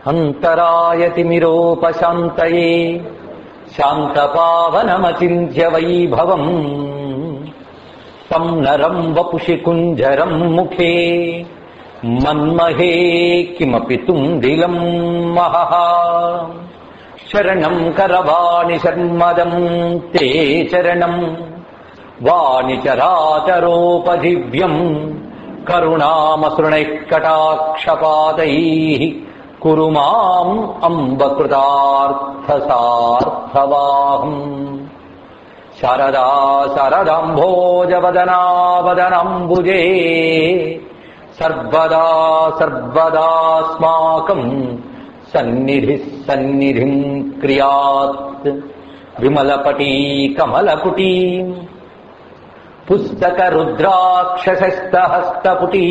అంతరాయతిమిరోపశాంతయే శాంతపావనమచింత్య వైభవం తం నరం వపుషి కుంజరం ముఖే మన్మహే కిమపి తుందిలం మహః శరణం కరవాణి శర్మదం తే చరణం వాణి చరాచరోపదివ్యం కరుణామసృణైః కటాక్షపాదైః కురు మాం అంబకృతార్థసార్థవాహం శారదా శారదాంభోజవదనావదనాంబుజే సర్వదా సర్వదాస్మాకం సన్నిధి సన్నిధిం క్రియాత్ విమలపటీ కమలపుటీ పుస్తక రుద్రాక్షసస్తహస్తపుటీ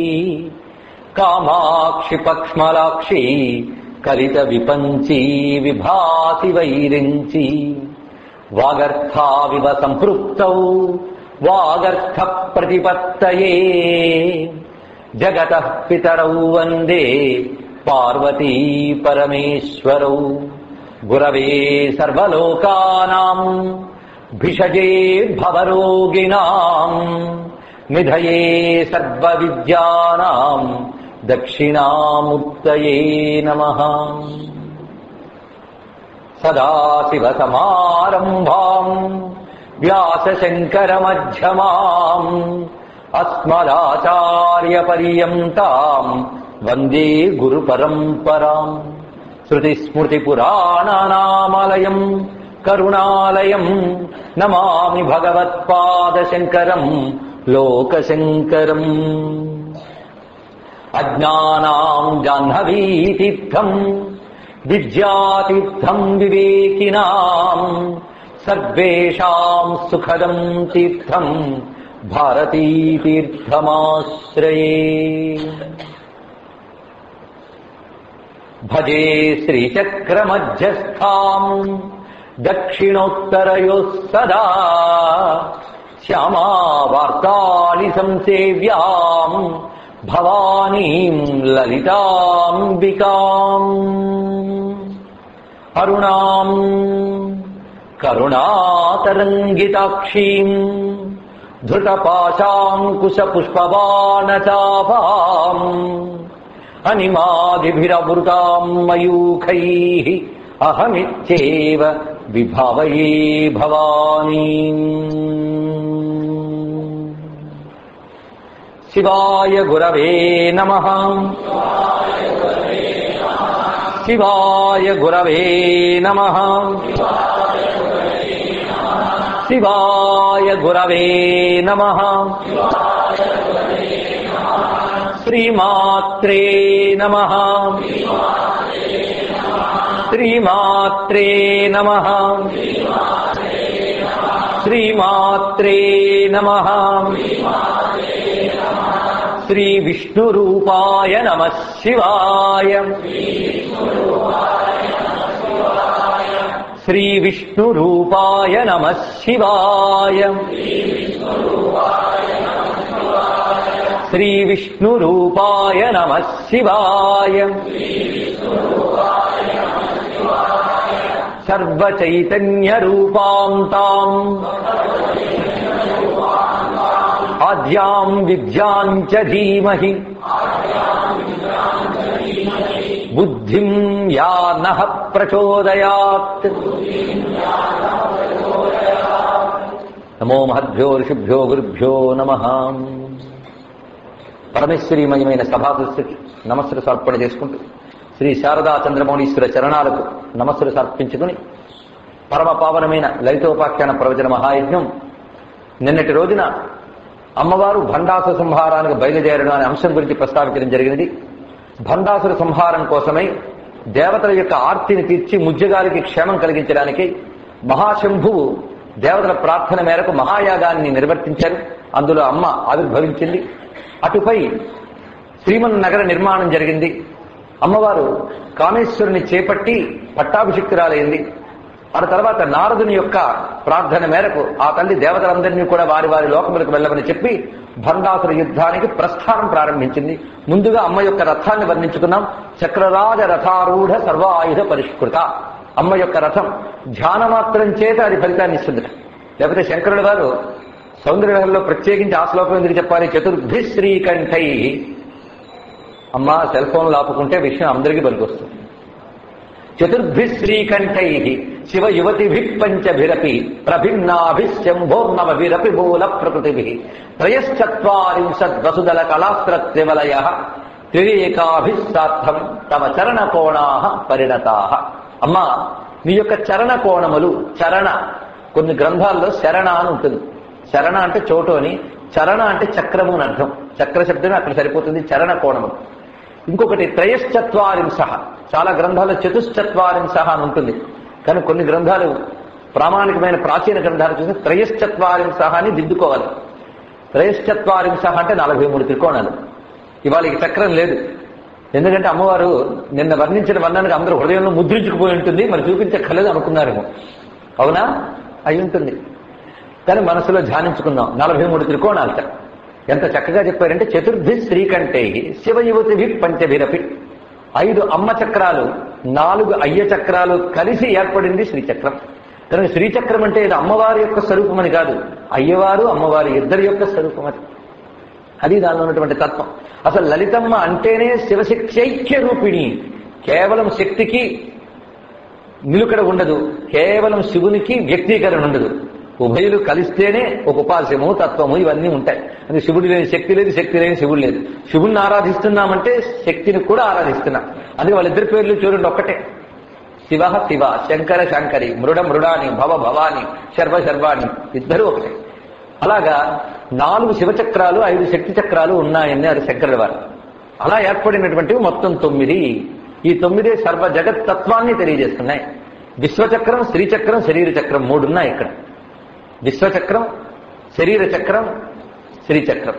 కామాక్షి పక్ష్మలాక్షి కలిత విపంచీ విభాసి వైరించి వాగర్థావివ సంపృక్తౌ వాగర్థ ప్రతిపత్తయే జగత పితరౌ వందే పార్వతీ పరమేశ్వరౌ గురవే సర్వలోకానాం భిషజే భవరోగిణాం నిధయే సర్వవిద్యానాం దక్షిణాముత్తయే నమః సదాశివసమారంభాం వ్యాసశంకరమధ్యమాం అస్మదాచార్యపర్యంతాం వందే గురుపరంపరాం శృతిస్మృతిపురాణానామాలయం కరుణాలయం నమామి భగవత్పాదశంకరం లోకశంకరం అజ్ఞానాం జాహ్నవీతీర్థం విద్యాతీర్థం వివేకినాం సర్వేషాం సుఖదం తీర్థం భారతీతీర్థమాశ్రయే భజే శ్రీచక్రమధ్యస్థాం దక్షిణోత్తరయోः సదా శ్యామావార్తాళి సంసేవ్యాం భవానీం లలితాంబికాం అరుణాం కరుణాతరంగితాక్షీం ధృతపాశాంకుశపుష్పబాణచాపాం అనిమాదిభిరవృతాం మయూఖైః అహమిత్యేవ విభావయే భవానీ శివాయ గురవే నమ శివాయ గురవే నమ శివాయ గురవే నమ శ్రీమాత్రే నమ శ్రీమాత్రే నమ శ్రీమాత్రే నమ శ్రీ విష్ణురూపాయ నమ శివాయ శ్రీ విష్ణురూపాయ నమ శివాయ శ్రీ విష్ణురూపాయ నమ శివాయ సర్వచైతన్యరూపాం తాం ఆద్యాం విద్యాం చ ధీమహి బుద్ధిం యా నః ప్రచోదయాత్ నమో మహద్భ్యో ఋషిభ్యో గురుభ్యో నమ పరమేశ్వరీమయమైన సభాదృష్టికి నమస్సులు సమర్పణ చేసుకుంటూ శ్రీ శారదా చంద్రమౌళీశ్వర చరణాలకు నమస్సులు సమర్పించుకుని పరమ పావనమైన లలితోపాఖ్యాన ప్రవచన మహాయజ్ఞం నిన్నటి రోజున అమ్మవారు భండాసుర సంహారానికి బయలుదేరడం అనే అంశం గురించి ప్రస్తావించడం జరిగినది భండాసుర సంహారం కోసమై దేవతల యొక్క ఆర్తిని తీర్చి ముజ్జగారికి క్షేమం కలిగించడానికి మహాశంభువు దేవతల ప్రార్థన మేరకు మహాయాగాన్ని నిర్వర్తించారు అందులో అమ్మ ఆవిర్భవించింది అటుపై శ్రీమన్ నగర నిర్మాణం జరిగింది అమ్మవారు కామేశ్వరుని చేపట్టి పట్టాభిషిక్తురాలైంది ఆ తర్వాత నారదుని యొక్క ప్రార్థన మేరకు ఆ తల్లి దేవతలందరినీ కూడా వారి వారి లోకములకు వెళ్ళమని చెప్పి భండాసుర యుద్ధానికి ప్రస్థానం ప్రారంభించింది ముందుగా అమ్మ యొక్క రథాన్ని వర్ణించుకున్నాం చక్రరాజ రథారూఢ సర్వాయుధ పరిష్కృత అమ్మ యొక్క రథం ధ్యానమాత్రం చేత అది ఫలితాన్ని ఇస్తుంది లేకపోతే శంకరుడు గారు సౌందర్యంలో ప్రత్యేకించి ఆ శ్లోకం ఎందుకు చెప్పాలి చతుర్భి శ్రీకంఠై అమ్మ సెల్ ఫోన్లు ఆపుకుంటే విషయం అందరికీ పనికొస్తుంది చతుర్భి శ్రీకంఠై శివ యువతిభి పంచభిరపి ప్రభిన్నాభిశంభోర్నవభిరపి మూల ప్రకృతిభి త్రయశ్చత్వారింశద్ వసుదల కళాస్త్ర త్రివలయ త్రిరేకాభిస్తార్థం తమ చరణ కోణా పరిణతా అమ్మా నీ యొక్క చరణ కోణములు చరణ కొన్ని గ్రంథాల్లో శరణ అని ఉంటుంది శరణ అంటే చోటు అని చరణ అంటే చక్రము అని అర్థం చక్ర శబ్దమే అక్కడ సరిపోతుంది చరణ కోణము ఇంకొకటి త్రయశ్చత్వారింశ చాలా గ్రంథాలు చతుశ్చత్వారింశ అని ఉంటుంది కానీ కొన్ని గ్రంథాలు ప్రామాణికమైన ప్రాచీన గ్రంథాలు చూసి త్రయశ్చత్వారింశ అని దిద్దుకోవాలి త్రయశ్చత్వారింశ అంటే నలభై మూడు త్రికోణాలు ఇవాళ ఈ చక్రం లేదు ఎందుకంటే అమ్మవారు నిన్న వర్ణించిన వర్ణానికి అందరూ హృదయంలో ముద్రించుకుపోయి ఉంటుంది మరి చూపించక్కర్లేదు అనుకున్నారేమో అవునా అయి ఉంటుంది కానీ మనసులో ధ్యానించుకుందాం నలభై మూడు త్రికోణాలట ఎంత చక్కగా చెప్పారంటే చతుర్భి శ్రీకంఠే శివ యువతిభి పంచభిరపి ఐదు అమ్మ చక్రాలు నాలుగు అయ్య చక్రాలు కలిసి ఏర్పడింది శ్రీచక్రం కనుక శ్రీచక్రం అంటే ఇది అమ్మవారి యొక్క స్వరూపం అని కాదు అయ్యవారు అమ్మవారి ఇద్దరి యొక్క స్వరూపం అది అది దానిలో ఉన్నటువంటి తత్వం అసలు లలితమ్మ అంటేనే శివశక్త్యైక్య రూపిణి కేవలం శక్తికి నిలుకడ ఉండదు కేవలం శివునికి వ్యక్తీకరణ ఉండదు ఉభయులు కలిస్తేనే ఒక ఉపాస్యము తత్వము ఇవన్నీ ఉంటాయి అది శివుడు లేని శక్తి లేదు శక్తి లేని శివుడు లేదు శివుణ్ణి ఆరాధిస్తున్నామంటే శక్తిని కూడా ఆరాధిస్తున్నాం అందుకే వాళ్ళిద్దరి పేర్లు చూడండి ఒక్కటే శివ శివ శంకర శంకరి మృడ మృడాని భవ భవాని శర్వ శర్వాణి ఇద్దరు ఒకటే అలాగా నాలుగు శివచక్రాలు ఐదు శక్తి చక్రాలు ఉన్నాయని అది శంకరుడు వారు అలా ఏర్పడినటువంటివి మొత్తం తొమ్మిది ఈ తొమ్మిదే సర్వ జగత్తత్వాన్ని తెలియజేస్తున్నాయి విశ్వచక్రం శ్రీచక్రం శరీర చక్రం మూడు ఉన్నాయి ఇక్కడ విశ్వచక్రం శరీర చక్రం శ్రీచక్రం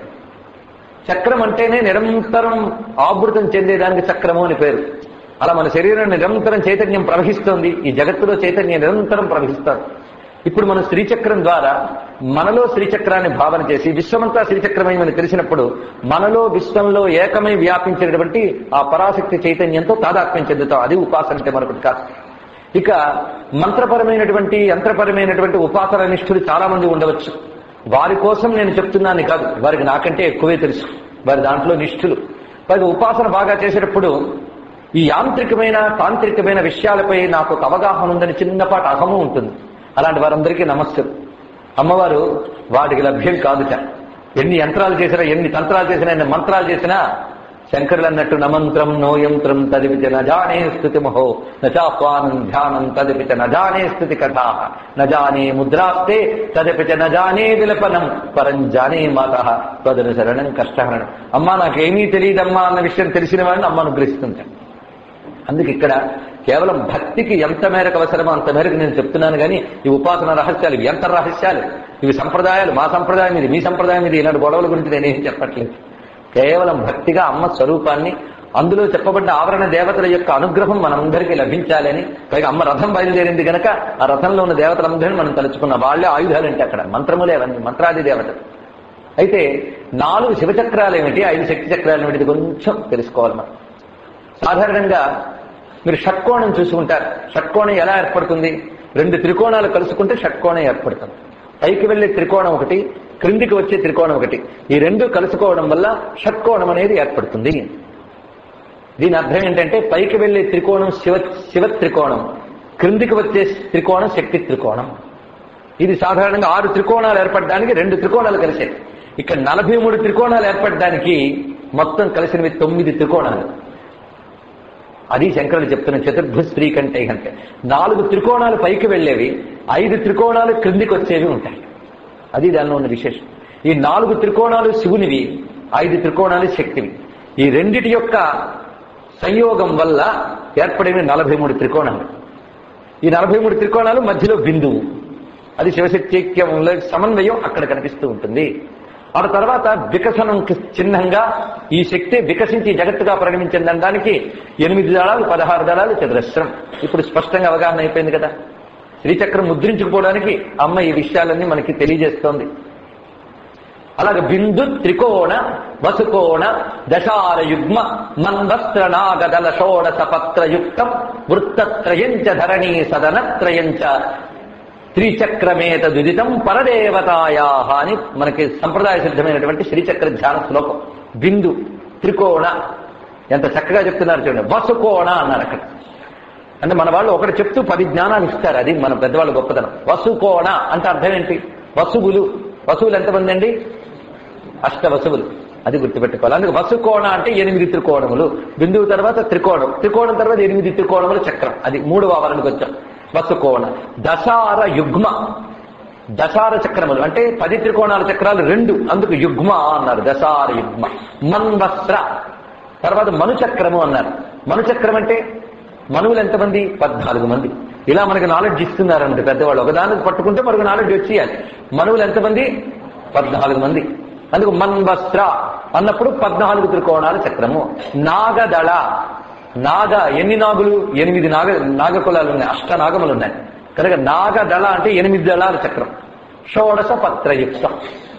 చక్రం అంటేనే నిరంతరం ఆవృతం చెందేదానికి చక్రము అని పేరు అలా మన శరీరం నిరంతరం చైతన్యం ప్రవహిస్తోంది ఈ జగత్తులో చైతన్యం నిరంతరం ప్రవహిస్తోంది ఇప్పుడు మనం శ్రీచక్రం ద్వారా మనలో శ్రీచక్రాన్ని భావన చేసి విశ్వమంతా శ్రీచక్రమయమని తెలిసినప్పుడు మనలో విశ్వంలో ఏకమై వ్యాపించినటువంటి ఆ పరాశక్తి చైతన్యంతో తాదాత్మ్యం చెందుతాం అది ఉపాసన అంటే మరొకటి కాదు ఇక మంత్రపరమైనటువంటి యంత్రపరమైనటువంటి ఉపాసన నిష్ఠులు చాలా మంది ఉండవచ్చు వారి కోసం నేను చెప్తున్నాను కాదు వారికి నాకంటే ఎక్కువే తెలుసు వారి దాంట్లో నిష్ఠులు వారి ఉపాసన బాగా చేసేటప్పుడు ఈ యాంత్రికమైన తాంత్రికమైన విషయాలపై నాకు ఒక అవగాహన ఉందని చిన్నపాటి అహము ఉంటుంది అలాంటి వారందరికీ నమస్తే అమ్మవారు వాటికి లభ్యం కాదుట ఎన్ని యంత్రాలు చేసినా ఎన్ని తంత్రాలు చేసినా ఎన్ని మంత్రాలు చేసినా శంకరులు అన్నట్టు నమంత్రం నో యంత్రం తదిపిచ నజానే స్థుతి మహో నచాహ్వానం ధ్యానం తదిపిచ నజానే స్థుతి కథా నజానే ముద్రాస్తే తదిపిచ నజానే విలపనం పరం జానే మాత పదను శరణం కష్టహరణం అమ్మా నాకేమీ తెలియదమ్మా అన్న విషయం తెలిసిన వాడిని అమ్మ అనుగ్రహిస్తుంటాను అందుకే ఇక్కడ కేవలం భక్తికి ఎంత మేరకు అవసరమో అంత మేరకు నేను చెప్తున్నాను కానీ ఈ ఉపాసన రహస్యాలు ఇవి ఎంత రహస్యాలు ఇవి సంప్రదాయాలు మా సంప్రదాయం ఇది మీ సంప్రదాయం ఇది ఇలాంటి గొడవల గురించి నేనేం చెప్పట్లేదు కేవలం భక్తిగా అమ్మ స్వరూపాన్ని అందులో చెప్పబడ్డ ఆవరణ దేవతల యొక్క అనుగ్రహం మనందరికీ లభించాలని పైగా అమ్మ రథం బయలుదేరింది గనక ఆ రథంలో ఉన్న దేవతలందరినీ మనం తలుచుకున్న వాళ్ళే ఆయుధాలు అంటే అక్కడ మంత్రములే అవన్నీ మంత్రాది దేవతలు అయితే నాలుగు శివచక్రాలు ఏమిటి ఐదు శక్తి చక్రాలు ఏమిటి కొంచెం తెలుసుకోవాలి మనం సాధారణంగా మీరు షట్కోణం చూసుకుంటారు షట్కోణం ఎలా ఏర్పడుతుంది రెండు త్రికోణాలు కలుసుకుంటే షట్కోణం ఏర్పడుతుంది పైకి వెళ్లే త్రికోణం ఒకటి క్రిందికి వచ్చే త్రికోణం ఒకటి ఈ రెండు కలుసుకోవడం వల్ల షట్కోణం అనేది ఏర్పడుతుంది దీని అర్థం ఏంటంటే పైకి వెళ్లే త్రికోణం శివ శివ త్రికోణం క్రిందికి వచ్చే త్రికోణం శక్తి త్రికోణం ఇది సాధారణంగా ఆరు త్రికోణాలు ఏర్పడడానికి రెండు త్రికోణాలు కలిసాయి ఇక్కడ నలభై మూడు త్రికోణాలు ఏర్పడడానికి మొత్తం కలిసినవి తొమ్మిది త్రికోణాలు అది శంకరుడు చెప్తున్న చతుర్భు స్త్రీ కంటే అంటే నాలుగు త్రికోణాలు పైకి వెళ్ళేవి ఐదు త్రికోణాలు క్రిందికి వచ్చేవి ఉంటాయి అది దానిలో ఉన్న విశేషం ఈ నాలుగు త్రికోణాలు శివునివి ఐదు త్రికోణాలు శక్తివి ఈ రెండిటి యొక్క సంయోగం వల్ల ఏర్పడేవి నలభై మూడు త్రికోణాలు ఈ నలభై మూడు త్రికోణాలు మధ్యలో బిందువు అది శివశక్తిక్యంలో సమన్వయం అక్కడ కనిపిస్తూ ఉంటుంది ఆ తర్వాత వికసనంకి చిహ్నంగా ఈ శక్తి వికసించి జగత్తుగా పరిగణించిందనడానికి ఎనిమిది దళాలు పదహారు దళాలు చతురస్రం ఇప్పుడు స్పష్టంగా అవగాహన అయిపోయింది కదా శ్రీచక్రం ముద్రించుకుపోవడానికి అమ్మ ఈ విషయాలన్నీ మనకి తెలియజేస్తోంది అలాగే బిందు త్రికోణ వసుకోణ దశార యుగ్మ మన్వస్త్ర నాగదల షోడస పత్రయుక్తం వృత్తత్రయంచ ధరణీ సదనత్రయంచ త్రిచక్రమేత దుదితం పరదేవతాయా అని మనకి సంప్రదాయ సిద్ధమైనటువంటి శ్రీచక్ర ధ్యాన శ్లోకం బిందు త్రికోణ ఎంత చక్కగా చెప్తున్నారు చూడండి వసుకోణ అన్నారు అక్కడ అంటే మన వాళ్ళు ఒకటి చెప్తూ పది జ్ఞానాలు ఇస్తారు అది మన పెద్దవాళ్ళ గొప్పతనం వసుకోణ అంటే అర్థం ఏంటి వసువులు వసువులు ఎంతమంది అండి అష్ట వసువులు అది గుర్తుపెట్టుకోవాలి అందుకే వసుకోణ అంటే ఎనిమిది త్రికోణములు బిందువు తర్వాత త్రికోణం త్రికోణం తర్వాత ఎనిమిది త్రికోణములు చక్రం అది మూడవ ఆవరణకు వచ్చాం వసుకోణ దశార యుగ్మ దశార చక్రములు అంటే పది త్రికోణాల చక్రాలు రెండు అందుకు యుగ్మ అన్నారు దశార యుగ్మ మన్వస్త్ర తర్వాత మనుచక్రము అన్నారు మనుచక్రం అంటే మనువులు ఎంతమంది పద్నాలుగు మంది ఇలా మనకి నాలెడ్జ్ ఇస్తున్నారంటే పెద్దవాళ్ళు ఒకదానికి పట్టుకుంటే మనకు నాలెడ్జ్ వచ్చేయాలి మనువులు ఎంతమంది పద్నాలుగు మంది అందుకు మన్వస్త్ర అన్నప్పుడు పద్నాలుగు త్రికోణాల చక్రము నాగదళ నాగ ఎన్ని నాగులు ఎనిమిది నాగ నాగకులాలు ఉన్నాయి అష్ట నాగములు ఉన్నాయి కనుక నాగదళ అంటే ఎనిమిది దళాల చక్రం షోడశ పత్రయుక్తం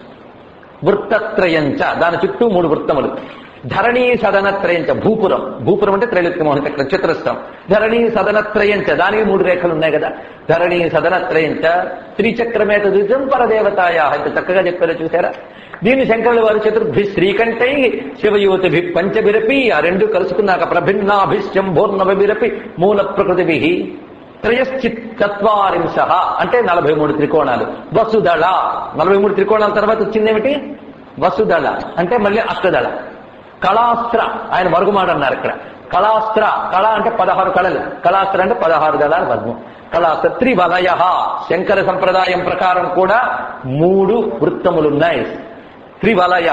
వృత్తత్రయంచ దాని చుట్టూ మూడు వృత్తములు ధరణీ సదనత్రయంచ భూపురం భూపురం అంటే త్రైలోక్యమోహన చక్రం చిత్రస్థం ధరణీ సదనత్రయంచ దానికి మూడు రేఖలు ఉన్నాయి కదా ధరణీ సదనత్రయంచ త్రిచక్రమేత దుజం పరదేవతాయా ఇంత చక్కగా చెప్పారో చూసారా దీన్ని శంకరుల వారు చతుర్భి శ్రీకంఠై శివయువతిభి పంచభిరపి ఆ రెండు కలుసుకున్నాక ప్రభిన్నాభిశ్చంభోర్నభిరపి మూల ప్రకృతిభి త్రయశ్చిత్ చత్వారింశ అంటే నలభై మూడు త్రికోణాలు వసుదళ నలభై మూడు త్రికోణాల తర్వాత వచ్చిందేమిటి వసుదళ అంటే మళ్ళీ అష్టదళ కళాస్త్ర ఆయన మరుగుమాట అన్నారు ఇక్కడ కళాస్త్ర కళ అంటే పదహారు కళలు కళాస్త్ర అంటే పదహారు దళాల పద్మం కళాస్త్ర త్రివలయ శంకర సంప్రదాయం ప్రకారం కూడా మూడు వృత్తములున్నాయి త్రివలయ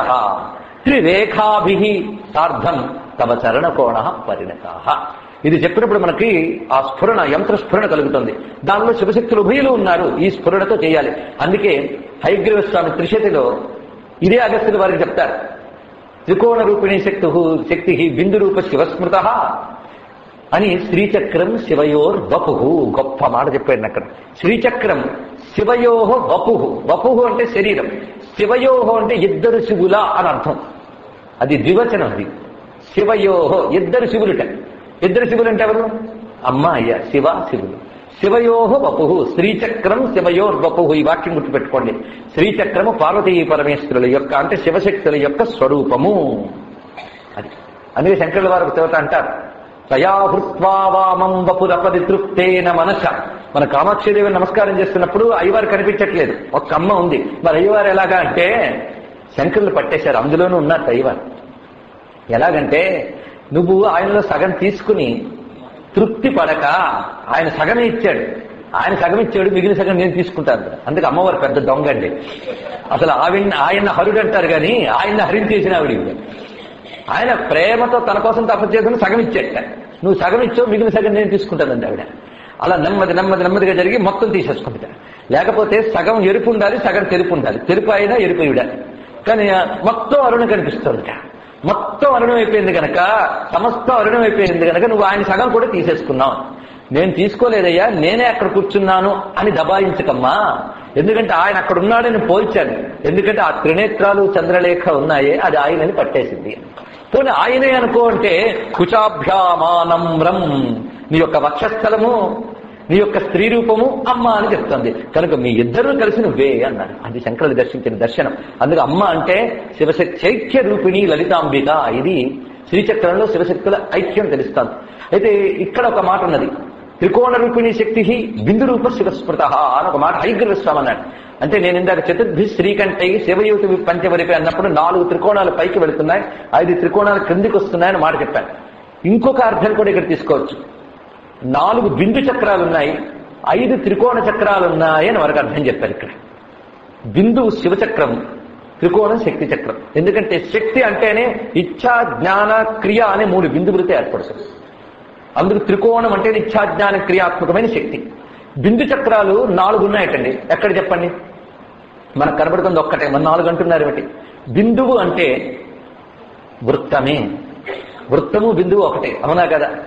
త్రిరేఖాభి సార్థం తవ చరణ కోణ పరిణత ఇది చెప్పినప్పుడు మనకి ఆ స్ఫురణ యంత్ర స్ఫురణ కలుగుతుంది దానిలో శివశక్తులు ఉభయులు ఉన్నారు ఈ స్ఫురణతో చేయాలి అందుకే హైగ్రీవ స్వామి త్రిశతిలో ఇదే అగస్త్యులు వారికి చెప్తారు త్రికోణ రూపిణి శక్తు శక్తి బిందు రూప శివస్మృత అని శ్రీచక్రం శివయోర్ వపు గొప్ప మాట చెప్పాడు అక్కడ శ్రీచక్రం శివయోహ వపు వపు అంటే శరీరం శివయోహో అంటే ఇద్దరు శివుల అని అర్థం అది ద్వివచనం అది శివయోహ ఇద్దరు శివులుట ఇద్దరు శివులు అంటే ఎవరు అమ్మ అయ్య శివ శివులు శివయోహ వపు శ్రీచక్రం శివయోర్ వపు ఈ వాక్యం గుర్తుపెట్టుకోండి శ్రీచక్రము పార్వతీ పరమేశ్వరుల యొక్క అంటే శివశక్తుల యొక్క స్వరూపము అది అందుకే శంకరుల వారు దేవత అంటారు తయా హృత్వా వామం వపురపది తృప్తేన మనస మన కామాక్షిదేవి నమస్కారం చేస్తున్నప్పుడు అయ్యవారు కనిపించట్లేదు ఒక అమ్మ ఉంది మరి అయ్యవారు ఎలాగా అంటే శంకరులు పట్టేశారు అందులోనూ ఉన్నారు అయ్యవారు ఎలాగంటే నువ్వు ఆయనలో సగం తీసుకుని తృప్తి పడక ఆయన సగమే ఇచ్చాడు ఆయన సగం ఇచ్చాడు మిగిలిన సగం నేను తీసుకుంటాను అందుకే అమ్మవారు పెద్ద దొంగ అండి అసలు ఆవిడ ఆయన హరుడు అంటారు కానీ ఆయన హరిని చేసిన ఆవిడ ఈవిడ. ఆయన ప్రేమతో తన కోసం తపస్సు చేసుకుని సగం ఇచ్చేట నువ్వు సగం ఇచ్చావు మిగిలిన సగం నేను తీసుకుంటానండి ఆవిడ అలా నెమ్మది నెమ్మది నెమ్మదిగా జరిగి మొత్తం తీసేసుకుంటా లేకపోతే సగం ఎరుపు ఉండాలి సగం తెలుపు ఉండాలి తెలుపు అయినా ఎరుపు ఇవ్వాలి కానీ ఆ, మొత్తం అరుణ కనిపిస్తుందిట మొత్తం అరుణం అయిపోయింది కనుక సమస్తం అరుణం అయిపోయింది కనుక నువ్వు ఆయన సగం కూడా తీసేసుకున్నావు నేను తీసుకోలేదయ్యా నేనే అక్కడ కూర్చున్నాను అని దబాయించకమ్మా ఎందుకంటే ఆయన అక్కడ ఉన్నాడని పోల్చాను ఎందుకంటే ఆ త్రినేత్రాలు చంద్రలేఖ ఉన్నాయే అది ఆయనని పట్టేసింది పోనీ ఆయనే అనుకో అంటే కుచాభ్యామానమ్రం నీ యొక్క వక్షస్థలము నీ యొక్క స్త్రీ రూపము అమ్మ అని చెప్తుంది కనుక మీ ఇద్దరూ కలిసి నువ్వే అన్నారు అది శంకరులు దర్శించిన దర్శనం అందుకు అమ్మ అంటే శివశక్తి చైక్య రూపిణి లలితాంబిక ఇది శ్రీచక్రంలో శివశక్తుల ఐక్యం తెలుస్తాను అయితే ఇక్కడ ఒక మాట ఉన్నది త్రికోణ రూపిణి శక్తి బిందు రూప శివస్మృత అని ఒక మాట హైగ్రస్వామి అన్నాడు అంటే నేను ఇందాక చతుర్భి శ్రీకంఠై శివయుతి పంచవరిపై అన్నప్పుడు నాలుగు త్రికోణాలు పైకి వెళుతున్నాయి ఐదు త్రికోణాలు క్రిందికి వస్తున్నాయని మాట చెప్పాను ఇంకొక అర్థం కూడా ఇక్కడ తీసుకోవచ్చు నాలుగు బిందు చక్రాలు ఉన్నాయి ఐదు త్రికోణ చక్రాలు ఉన్నాయి అని వారికి అర్థం చెప్పారు ఇక్కడ బిందువు శివచక్రం త్రికోణం శక్తి చక్రం ఎందుకంటే శక్తి అంటేనే ఇచ్ఛా జ్ఞాన క్రియ అనే మూడు బిందువులతో ఏర్పడుతుంది అందుకు త్రికోణం అంటే ఇచ్ఛా జ్ఞాన క్రియాత్మకమైన శక్తి బిందు చక్రాలు నాలుగు ఉన్నాయటండి ఎక్కడ చెప్పండి మనకు కనబడుతుంది ఒక్కటే మన నాలుగు అంటున్నారు ఏమిటి బిందువు అంటే వృత్తమే వృత్తము బిందువు ఒకటే అవునా కదా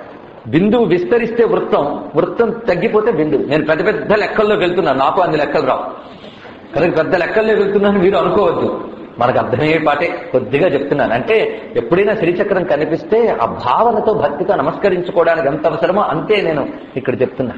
బిందువు విస్తరిస్తే వృత్తం వృత్తం తగ్గిపోతే బిందువు నేను పెద్ద పెద్ద లెక్కల్లోకి వెళ్తున్నాను నాకు అన్ని లెక్కలు రావు కనుక పెద్ద లెక్కల్లో వెళ్తున్నాను మీరు అనుకోవద్దు మనకు అర్థమయ్యే పాటే కొద్దిగా చెప్తున్నాను అంటే ఎప్పుడైనా శ్రీచక్రం కనిపిస్తే ఆ భావనతో భక్తితో నమస్కరించుకోవడానికి ఎంత అవసరమో అంతే నేను ఇక్కడ చెప్తున్నా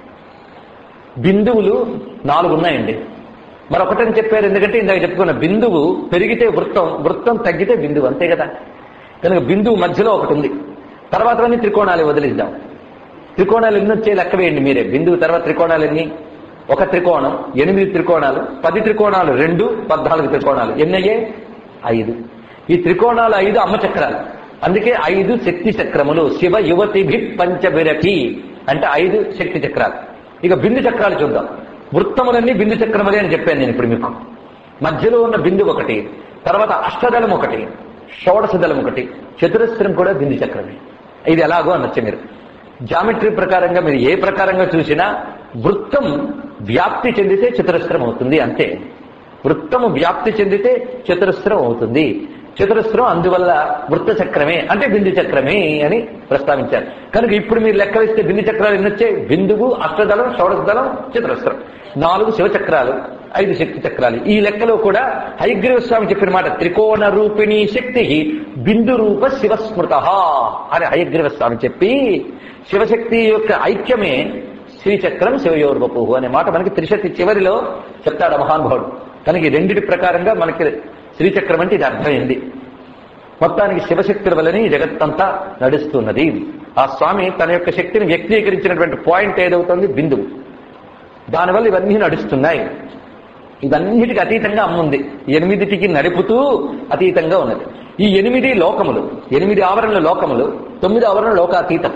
బిందువులు నాలుగు ఉన్నాయండి మరొకటని చెప్పారు ఎందుకంటే ఇందాక చెప్పుకున్న బిందువు పెరిగితే వృత్తం వృత్తం తగ్గితే బిందువు అంతే కదా కనుక బిందువు మధ్యలో ఒకటి ఉంది తర్వాతవన్నీ త్రికోణాలు వదిలిద్దాం త్రికోణాలు ఎన్ని వచ్చే లెక్క వేయండి మీరే బిందువు తర్వాత త్రికోణాలు ఎన్ని ఒక త్రికోణం ఎనిమిది త్రికోణాలు పది త్రికోణాలు రెండు పద్నాలుగు త్రికోణాలు ఎన్ని అయ్యాయి ఐదు ఈ త్రికోణాలు ఐదు అమ్మ చక్రాలు అందుకే ఐదు శక్తి చక్రములు శివ యువతిభి పంచబిరకి అంటే ఐదు శక్తి చక్రాలు ఇక బిందు చక్రాలు చూద్దాం వృత్తములన్నీ బిందు చక్రములే అని చెప్పాను నేను ఇప్పుడు మీకు మధ్యలో ఉన్న బిందు ఒకటి తర్వాత అష్టదళం ఒకటి షోడశ దళం ఒకటి చతురస్రం కూడా బిందు చక్రమే ఇది ఎలాగో అనొచ్చు మీరు జామెట్రీ ప్రకారంగా మీరు ఏ ప్రకారంగా చూసినా వృత్తం వ్యాప్తి చెందితే చతురస్రం అవుతుంది అంతే వృత్తము వ్యాప్తి చెందితే చతురస్రం అవుతుంది చతురస్రం అందువల్ల వృత్త చక్రమే అంటే బిందు చక్రమే అని ప్రస్తావించారు కనుక ఇప్పుడు మీరు లెక్క వేస్తే బిందు చక్రాలు ఎన్ని వచ్చాయి బిందువు అష్టదళం షోడశదళం చతురస్రం నాలుగు శివచక్రాలు ఐదు శక్తి చక్రాలు ఈ లెక్కలో కూడా హైగ్రీవ స్వామి చెప్పిన మాట త్రికోణ రూపిణి శక్తి బిందు రూప శివస్మృత అని హయగ్రీవ స్వామి చెప్పి శివశక్తి యొక్క ఐక్యమే శ్రీచక్రం శివయోర్వపు అనే మాట మనకి త్రిశక్తి చివరిలో చెప్తాడు ఆ మహానుభావుడు కనుక ఈ రెండిటి ప్రకారంగా మనకి శ్రీచక్రం అంటే ఇది అర్థమైంది మొత్తానికి శివశక్తుల వల్లనే ఈ జగత్తంతా నడుస్తున్నది ఆ స్వామి తన యొక్క శక్తిని వ్యక్తీకరించినటువంటి పాయింట్ ఏదవుతుంది బిందువు దానివల్ల ఇవన్నీ నడుస్తున్నాయి ఇవన్నిటికి అతీతంగా అమ్ముంది ఎనిమిదిటికి నడుపుతూ అతీతంగా ఉన్నది ఈ ఎనిమిది లోకములు ఎనిమిది ఆవరణల లోకములు తొమ్మిది ఆవరణ లోకాతీతం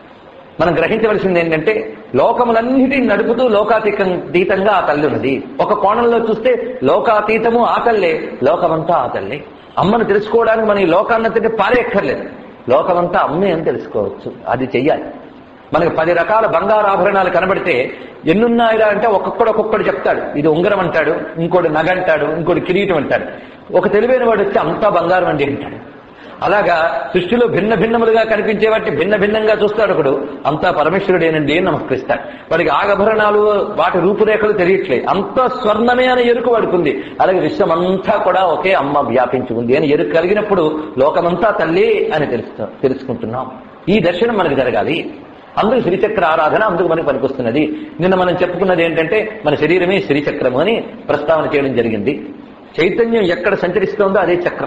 మనం గ్రహించవలసింది ఏంటంటే లోకములన్నిటిని నడుపుతూ లోకాతీతంగా ఆ తల్లి ఉన్నది ఒక కోణంలో చూస్తే లోకాతీతము ఆ తల్లే లోకమంతా ఆ తల్లే అమ్మను తెలుసుకోవడానికి మనం ఈ లోకాన్నతికి పారేక్కర్లేదు లోకమంతా అమ్మే అని తెలుసుకోవచ్చు అది చెయ్యాలి మనకి పది రకాల బంగారు ఆభరణాలు కనబడితే ఎన్నున్నాయిరా అంటే ఒక్కొక్కడు ఒక్కొక్కడు చెప్తాడు ఇది ఉంగరం అంటాడు ఇంకోటి నగ అంటాడు ఇంకోటి కిరీటం అంటాడు ఒక తెలివైన వాడు వచ్చి అంతా బంగారం అండి అంటాడు అలాగా సృష్టిలో భిన్న భిన్నములుగా కనిపించే వాటి భిన్న భిన్నంగా చూస్తాడు ఒకడు అంతా పరమేశ్వరుడేనండి అని నమస్కరిస్తాడు వాడికి ఆగభరణాలు వాటి రూపురేఖలు తెలియట్లేదు అంతా స్వర్ణమే అని ఎరుకు వాడుకుంది అలాగే విశ్వం అంతా కూడా ఒకే అమ్మ వ్యాపించి ఉంది అని ఎరుకు కలిగినప్పుడు లోకమంతా తల్లి అని తెలుసు తెలుసుకుంటున్నాం ఈ దర్శనం మనకు జరగాలి అందుకు శ్రీచక్ర ఆరాధన అందుకు మనకు పనికొస్తున్నది నిన్న మనం చెప్పుకున్నది ఏంటంటే మన శరీరమే శ్రీచక్రము అని ప్రస్తావన చేయడం జరిగింది చైతన్యం ఎక్కడ సంచరిస్తోందో అదే చక్రం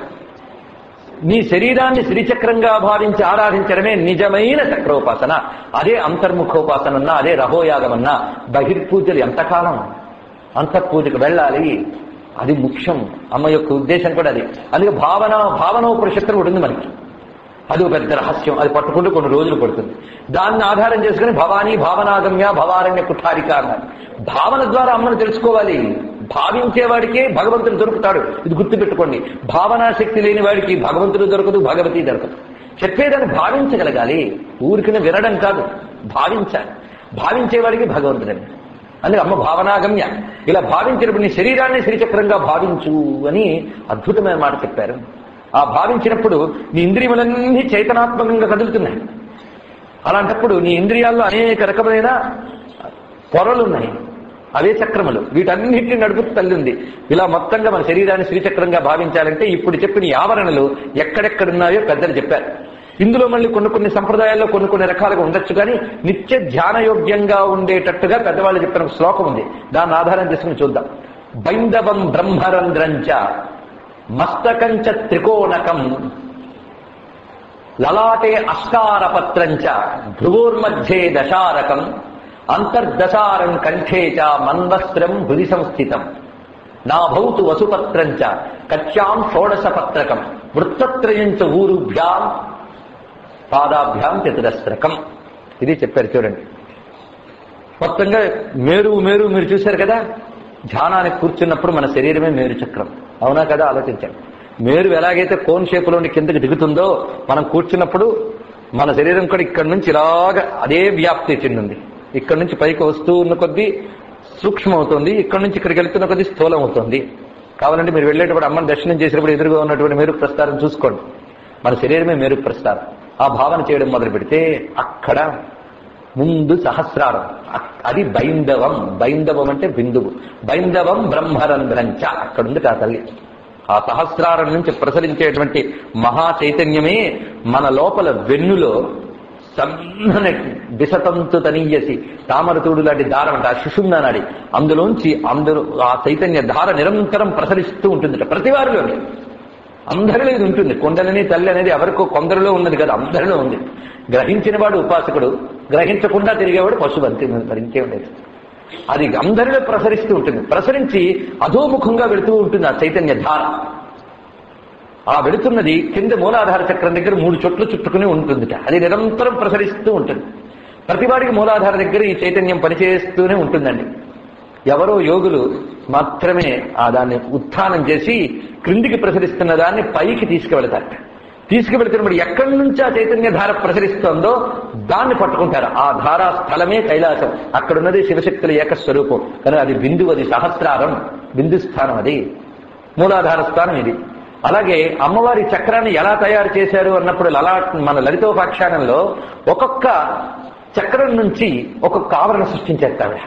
నీ శరీరాన్ని శ్రీచక్రంగా భావించి ఆరాధించడమే నిజమైన చక్రోపాసన అదే అంతర్ముఖోపాసనన్నా అదే రహోయాగమన్నా బహిర్పూజలు ఎంతకాలం అంతఃపూజకు వెళ్ళాలి అది ముఖ్యం అమ్మ యొక్క ఉద్దేశం కూడా అది అందుకే భావన భావనోపనిషత్తు కూడా ఉంది మనకి అది ఒక పెద్ద రహస్యం అది పట్టుకుంటూ కొన్ని రోజులు పడుతుంది దాన్ని ఆధారం చేసుకుని భవానీ భావనాగమ్య భవారణ్య కుఠారిక అన్నారు భావన ద్వారా అమ్మను తెలుసుకోవాలి భావించేవాడికే భగవంతుడు దొరుకుతాడు ఇది గుర్తుపెట్టుకోండి భావనా శక్తి లేని వాడికి భగవంతుడు దొరకదు భగవతి దొరకదు చెప్పేదాన్ని భావించగలగాలి ఊరికిన వినడం కాదు భావించాలి భావించేవాడికి భగవంతుడని అందుకే అమ్మ భావనాగమ్య ఇలా భావించినప్పుడు నీ శరీరాన్ని శ్రీచక్రంగా భావించు అని అద్భుతమైన మాట చెప్పారు ఆ భావించినప్పుడు నీ ఇంద్రియములన్నీ చైతనాత్మకంగా కదులుతున్నాయి అలాంటప్పుడు నీ ఇంద్రియాల్లో అనేక రకమైన పొరలున్నాయి అవే చక్రములు వీటన్నిటిని నడుపుతూ తల్లి ఉంది ఇలా మొత్తంగా మన శరీరాన్ని శ్రీచక్రంగా భావించాలంటే ఇప్పుడు చెప్పిన ఈ ఆవరణలు ఎక్కడెక్కడున్నాయో పెద్దలు చెప్పారు ఇందులో మళ్ళీ కొన్ని కొన్ని సంప్రదాయాల్లో కొన్ని కొన్ని రకాలుగా ఉండొచ్చు కానీ నిత్య ధ్యానయోగ్యంగా ఉండేటట్టుగా పెద్దవాళ్ళు చెప్పిన ఒక శ్లోకం ఉంది దాన్ని ఆధారం చేసుకుని చూద్దాం బైందవం బ్రహ్మరంధ్రంచ మస్తకంచ త్రికోణకం లలాటే అష్టారపత్రంచ భ్రువోర్మధ్యే దశారకం అంతర్దశారం కంఠే చ మన్వస్త్రం హృది సంస్థితం నాభౌతు వసుపత్రం చ కచ్యాం షోడశపత్రకం వృత్తత్రయం చ ఊరుభ్యాం పాదాభ్యాం చతురస్త్రకం ఇది చెప్పారు చూడండి మొత్తంగా మేరు మేరు మీరు చూశారు కదా ధ్యానానికి కూర్చున్నప్పుడు మన శరీరమే మేరు చక్రం అవునా కదా ఆలోచించండి మేరు ఎలాగైతే కోన్ షేపులోని కిందకి దిగుతుందో మనం కూర్చున్నప్పుడు మన శరీరం కూడా ఇక్కడ నుంచి ఇలాగ అదే వ్యాప్తి చెందింది ఇక్కడ నుంచి పైకి వస్తూ ఉన్న కొద్దీ సూక్ష్మం అవుతుంది ఇక్కడ నుంచి ఇక్కడికి వెళ్తున్న కొద్దీ స్థూలం అవుతుంది కావాలంటే మీరు వెళ్ళేటప్పుడు అమ్మని దర్శనం చేసినప్పుడు ఎదురుగా ఉన్నటువంటి మేరు ప్రస్తారం చూసుకోండి మన శరీరమే మేరు ప్రస్తారం ఆ భావన చేయడం మొదలు పెడితే అక్కడ ముందు సహస్రారం అక్- అది బైందవం బైందవం అంటే బిందువు బైందవం బ్రహ్మరంధ్రంచ అక్కడ ఉంది ఆ తల్లి ఆ సహస్రారం నుంచి ప్రసరించేటువంటి మహా చైతన్యమే మన లోపల వెన్నులో సన్నని దిశతంతు తనీయసి తామరతూడు లాంటి దారం అంటే ఆ శిశుంద నాడి అందులోంచి అందరూ ఆ చైతన్య ధార నిరంతరం ప్రసరిస్తూ ఉంటుందట ప్రతి వారిలోనే అందరిలో ఇది ఉంటుంది కొండలని తల్లి అనేది ఎవరికో కొందరిలో ఉన్నది కదా అందరిలో ఉంది గ్రహించిన వాడు ఉపాసకుడు గ్రహించకుండా తిరిగేవాడు పశువు అంతే మరి ఇంకేం లేదు అది అందరిలో ప్రసరిస్తూ ఉంటుంది ప్రసరించి అధోముఖంగా వెళుతూ ఉంటుంది ఆ చైతన్య ధార ఆ వెళుతున్నది కింద మూలాధార చక్రం దగ్గర మూడు చోట్ల చుట్టుకుని ఉంటుందిట అది నిరంతరం ప్రసరిస్తూ ఉంటుంది ప్రతివాడికి మూలాధార దగ్గర ఈ చైతన్యం పనిచేస్తూనే ఉంటుందండి ఎవరో యోగులు మాత్రమే ఆ దాన్ని ఉత్థానం చేసి క్రిందికి ప్రసరిస్తున్న దాన్ని పైకి తీసుకువెళతారట తీసుకువెళ్తున్నప్పుడు ఎక్కడి నుంచి ఆ చైతన్య ధార ప్రసరిస్తోందో దాన్ని పట్టుకుంటారు ఆ ధారా స్థలమే కైలాసం అక్కడున్నది శివశక్తుల ఏకస్వరూపం కానీ అది బిందువు అది సహస్రారం బిందు స్థానం అది మూలాధార స్థానం ఇది అలాగే అమ్మవారి చక్రాన్ని ఎలా తయారు చేశారు అన్నప్పుడు లలా మన లలితోపాఖ్యానంలో ఒక్కొక్క చక్రం నుంచి ఒక్కొక్క ఆవరణ సృష్టించేస్తావిడ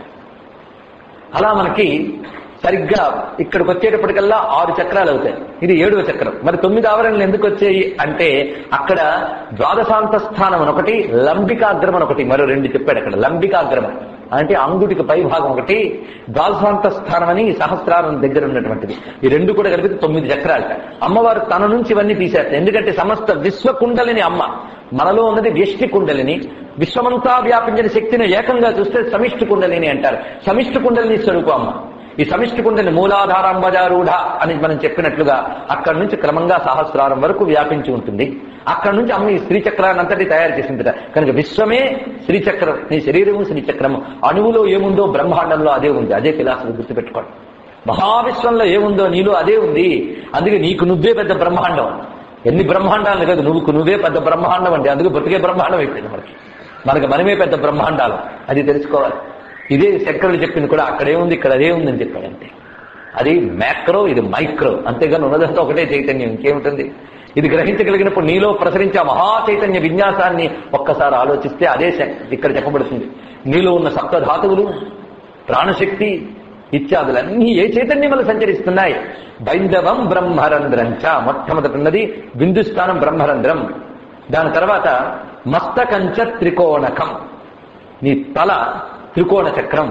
అలా మనకి సరిగ్గా ఇక్కడికి వచ్చేటప్పటికల్లా ఆరు చక్రాలు అవుతాయి ఇది ఏడవ చక్రం మరి తొమ్మిది ఆవరణలు ఎందుకు వచ్చాయి అంటే అక్కడ ద్వాదశాంత స్థానం అని ఒకటి లంబికాగ్రం అని ఒకటి మరో రెండు చెప్పాడు అక్కడ లంబికాగ్రం అంటే అంగుటికి పై భాగం ఒకటి ద్వాదశాంత స్థానం అని సహస్రారం దగ్గర ఉన్నటువంటిది ఈ రెండు కూడా కలిపితే తొమ్మిది చక్రాలు అమ్మవారు తన నుంచి ఇవన్నీ తీసేస్తారు ఎందుకంటే సమస్త విశ్వకుండలిని అమ్మ మనలో ఉన్నది వ్యష్టి కుండలిని విశ్వమంతా వ్యాపించిన శక్తిని ఏకంగా చూస్తే సమిష్టి కుండలిని అంటారు సమిష్టి కుండలిని స్వరూపం అమ్మ ఈ సమిష్టి కుండలిని మూలాధారాంబజారూఢ అని మనం చెప్పినట్లుగా అక్కడి నుంచి క్రమంగా సహస్రారం వరకు వ్యాపించి ఉంటుంది అక్కడి నుంచి అమ్మ ఈ శ్రీచక్రాన్ని అంతటి తయారు చేసిందిట కనుక విశ్వమే శ్రీచక్రం నీ శరీరము శ్రీచక్రము అణువులో ఏముందో బ్రహ్మాండంలో అదే ఉంది అదే ఫిలాసఫీ గుర్తుపెట్టుకోండి మహావిశ్వంలో ఏముందో నీలో అదే ఉంది అందుకే నీకు నువ్వే పెద్ద బ్రహ్మాండం ఎన్ని బ్రహ్మాండాలు కాదు నువ్వుకు నువ్వే పెద్ద బ్రహ్మాండం అంటే అందుకు బ్రతికే బ్రహ్మాండం అయిపోయింది మనకి మనకి మనమే పెద్ద బ్రహ్మాండాలు అది తెలుసుకోవాలి ఇదే శంకరుడు చెప్పింది కూడా అక్కడే ఉంది ఇక్కడ అదే ఉందని చెప్పాడు అంతే అది మ్యాక్రో ఇది మైక్రో అంతేగాని ఉన్నదంతా ఒకటే చైతన్యం ఇంకేముంటుంది ఇది గ్రహించగలిగినప్పుడు నీలో ప్రసరించే ఆ మహా చైతన్య విన్యాసాన్ని ఒక్కసారి ఆలోచిస్తే అదే శ- ఇక్కడ చెప్పబడుతుంది నీలో ఉన్న సప్తధాతువులు ప్రాణశక్తి ఇత్యాదులన్నీ ఏ చైతన్యం వల్ల సంచరిస్తున్నాయి బైందవం బ్రహ్మరంధ్రంచ మొట్టమొదటి ఉన్నది బిందుస్థానం బ్రహ్మరంధ్రం దాని తర్వాత మస్తకంచ త్రికోణకం నీ తల త్రికోణ చక్రం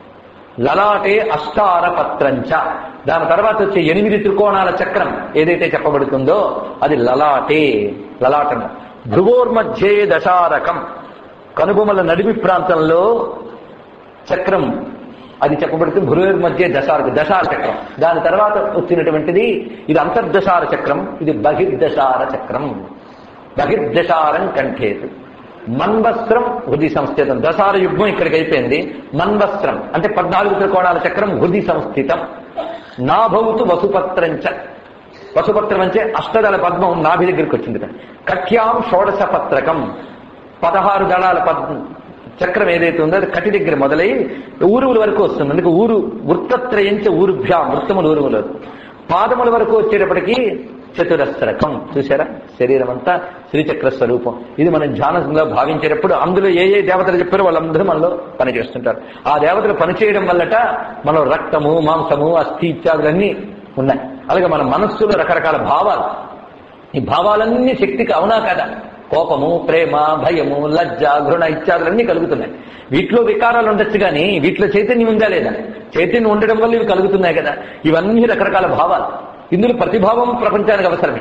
లలాటే అష్టార పత్రంచ దాని తర్వాత వచ్చే ఎనిమిది త్రికోణాల చక్రం ఏదైతే చెప్పబడుతుందో అది లలాటే లలాటం భృగోర్మధ్యే దశారకం కనుబొమల నడిమి ప్రాంతంలో చక్రం అది చెప్పబడుతుంది భృగుర్ మధ్య దశార దశార చక్రం దాని తర్వాత వచ్చినటువంటిది ఇది అంతర్దశార చక్రం ఇది బహిర్దశార చక్రం బహిర్దశారం కంఠేతు మన్వస్త్రం హృది సంస్థితం దశార యుగ్మం ఇక్కడికి అయిపోయింది మన్వస్త్రం అంటే పద్నాలుగు త్రికోణాల చక్రం హృది సంస్థితం నాభౌతు వసుపత్రంచ వసుపత్రం అంటే అష్టదళ పద్మం నాభి దగ్గరికి వచ్చింది కట్యాం షోడశ పత్రకం పదహారు దళాల పద్ చక్రం ఏదైతే ఉందో అది కటి దగ్గర మొదలై ఊరువుల వరకు వస్తుంది అందుకే ఊరు వృత్తత్రయించ ఊరుభ్యాం వృత్తములు ఊరువులు పాదముల వరకు వచ్చేటప్పటికి చతురస్రకం చూసారా శరీరం అంతా శ్రీచక్ర స్వరూపం ఇది మనం ధ్యానంలో భావించేటప్పుడు అందులో ఏ ఏ దేవతలు చెప్పారో వాళ్ళందరూ మనలో పనిచేస్తుంటారు ఆ దేవతలు పనిచేయడం వల్లట మనం రక్తము మాంసము అస్థి ఇత్యాదులన్నీ ఉన్నాయి అలాగే మన మనస్సులో రకరకాల భావాలు ఈ భావాలన్నీ శక్తికి అవునా కదా కోపము ప్రేమ భయము లజ్జ ఘృణ ఇత్యాదులన్నీ కలుగుతున్నాయి వీటిలో వికారాలు ఉండొచ్చు కానీ వీటిలో చైతన్యం ఉందా లేదా చైతన్యం ఉండడం వల్ల ఇవి కలుగుతున్నాయి కదా ఇవన్నీ రకరకాల భావాలు ఇందులో ప్రతిభావం ప్రపంచానికి అవసరమే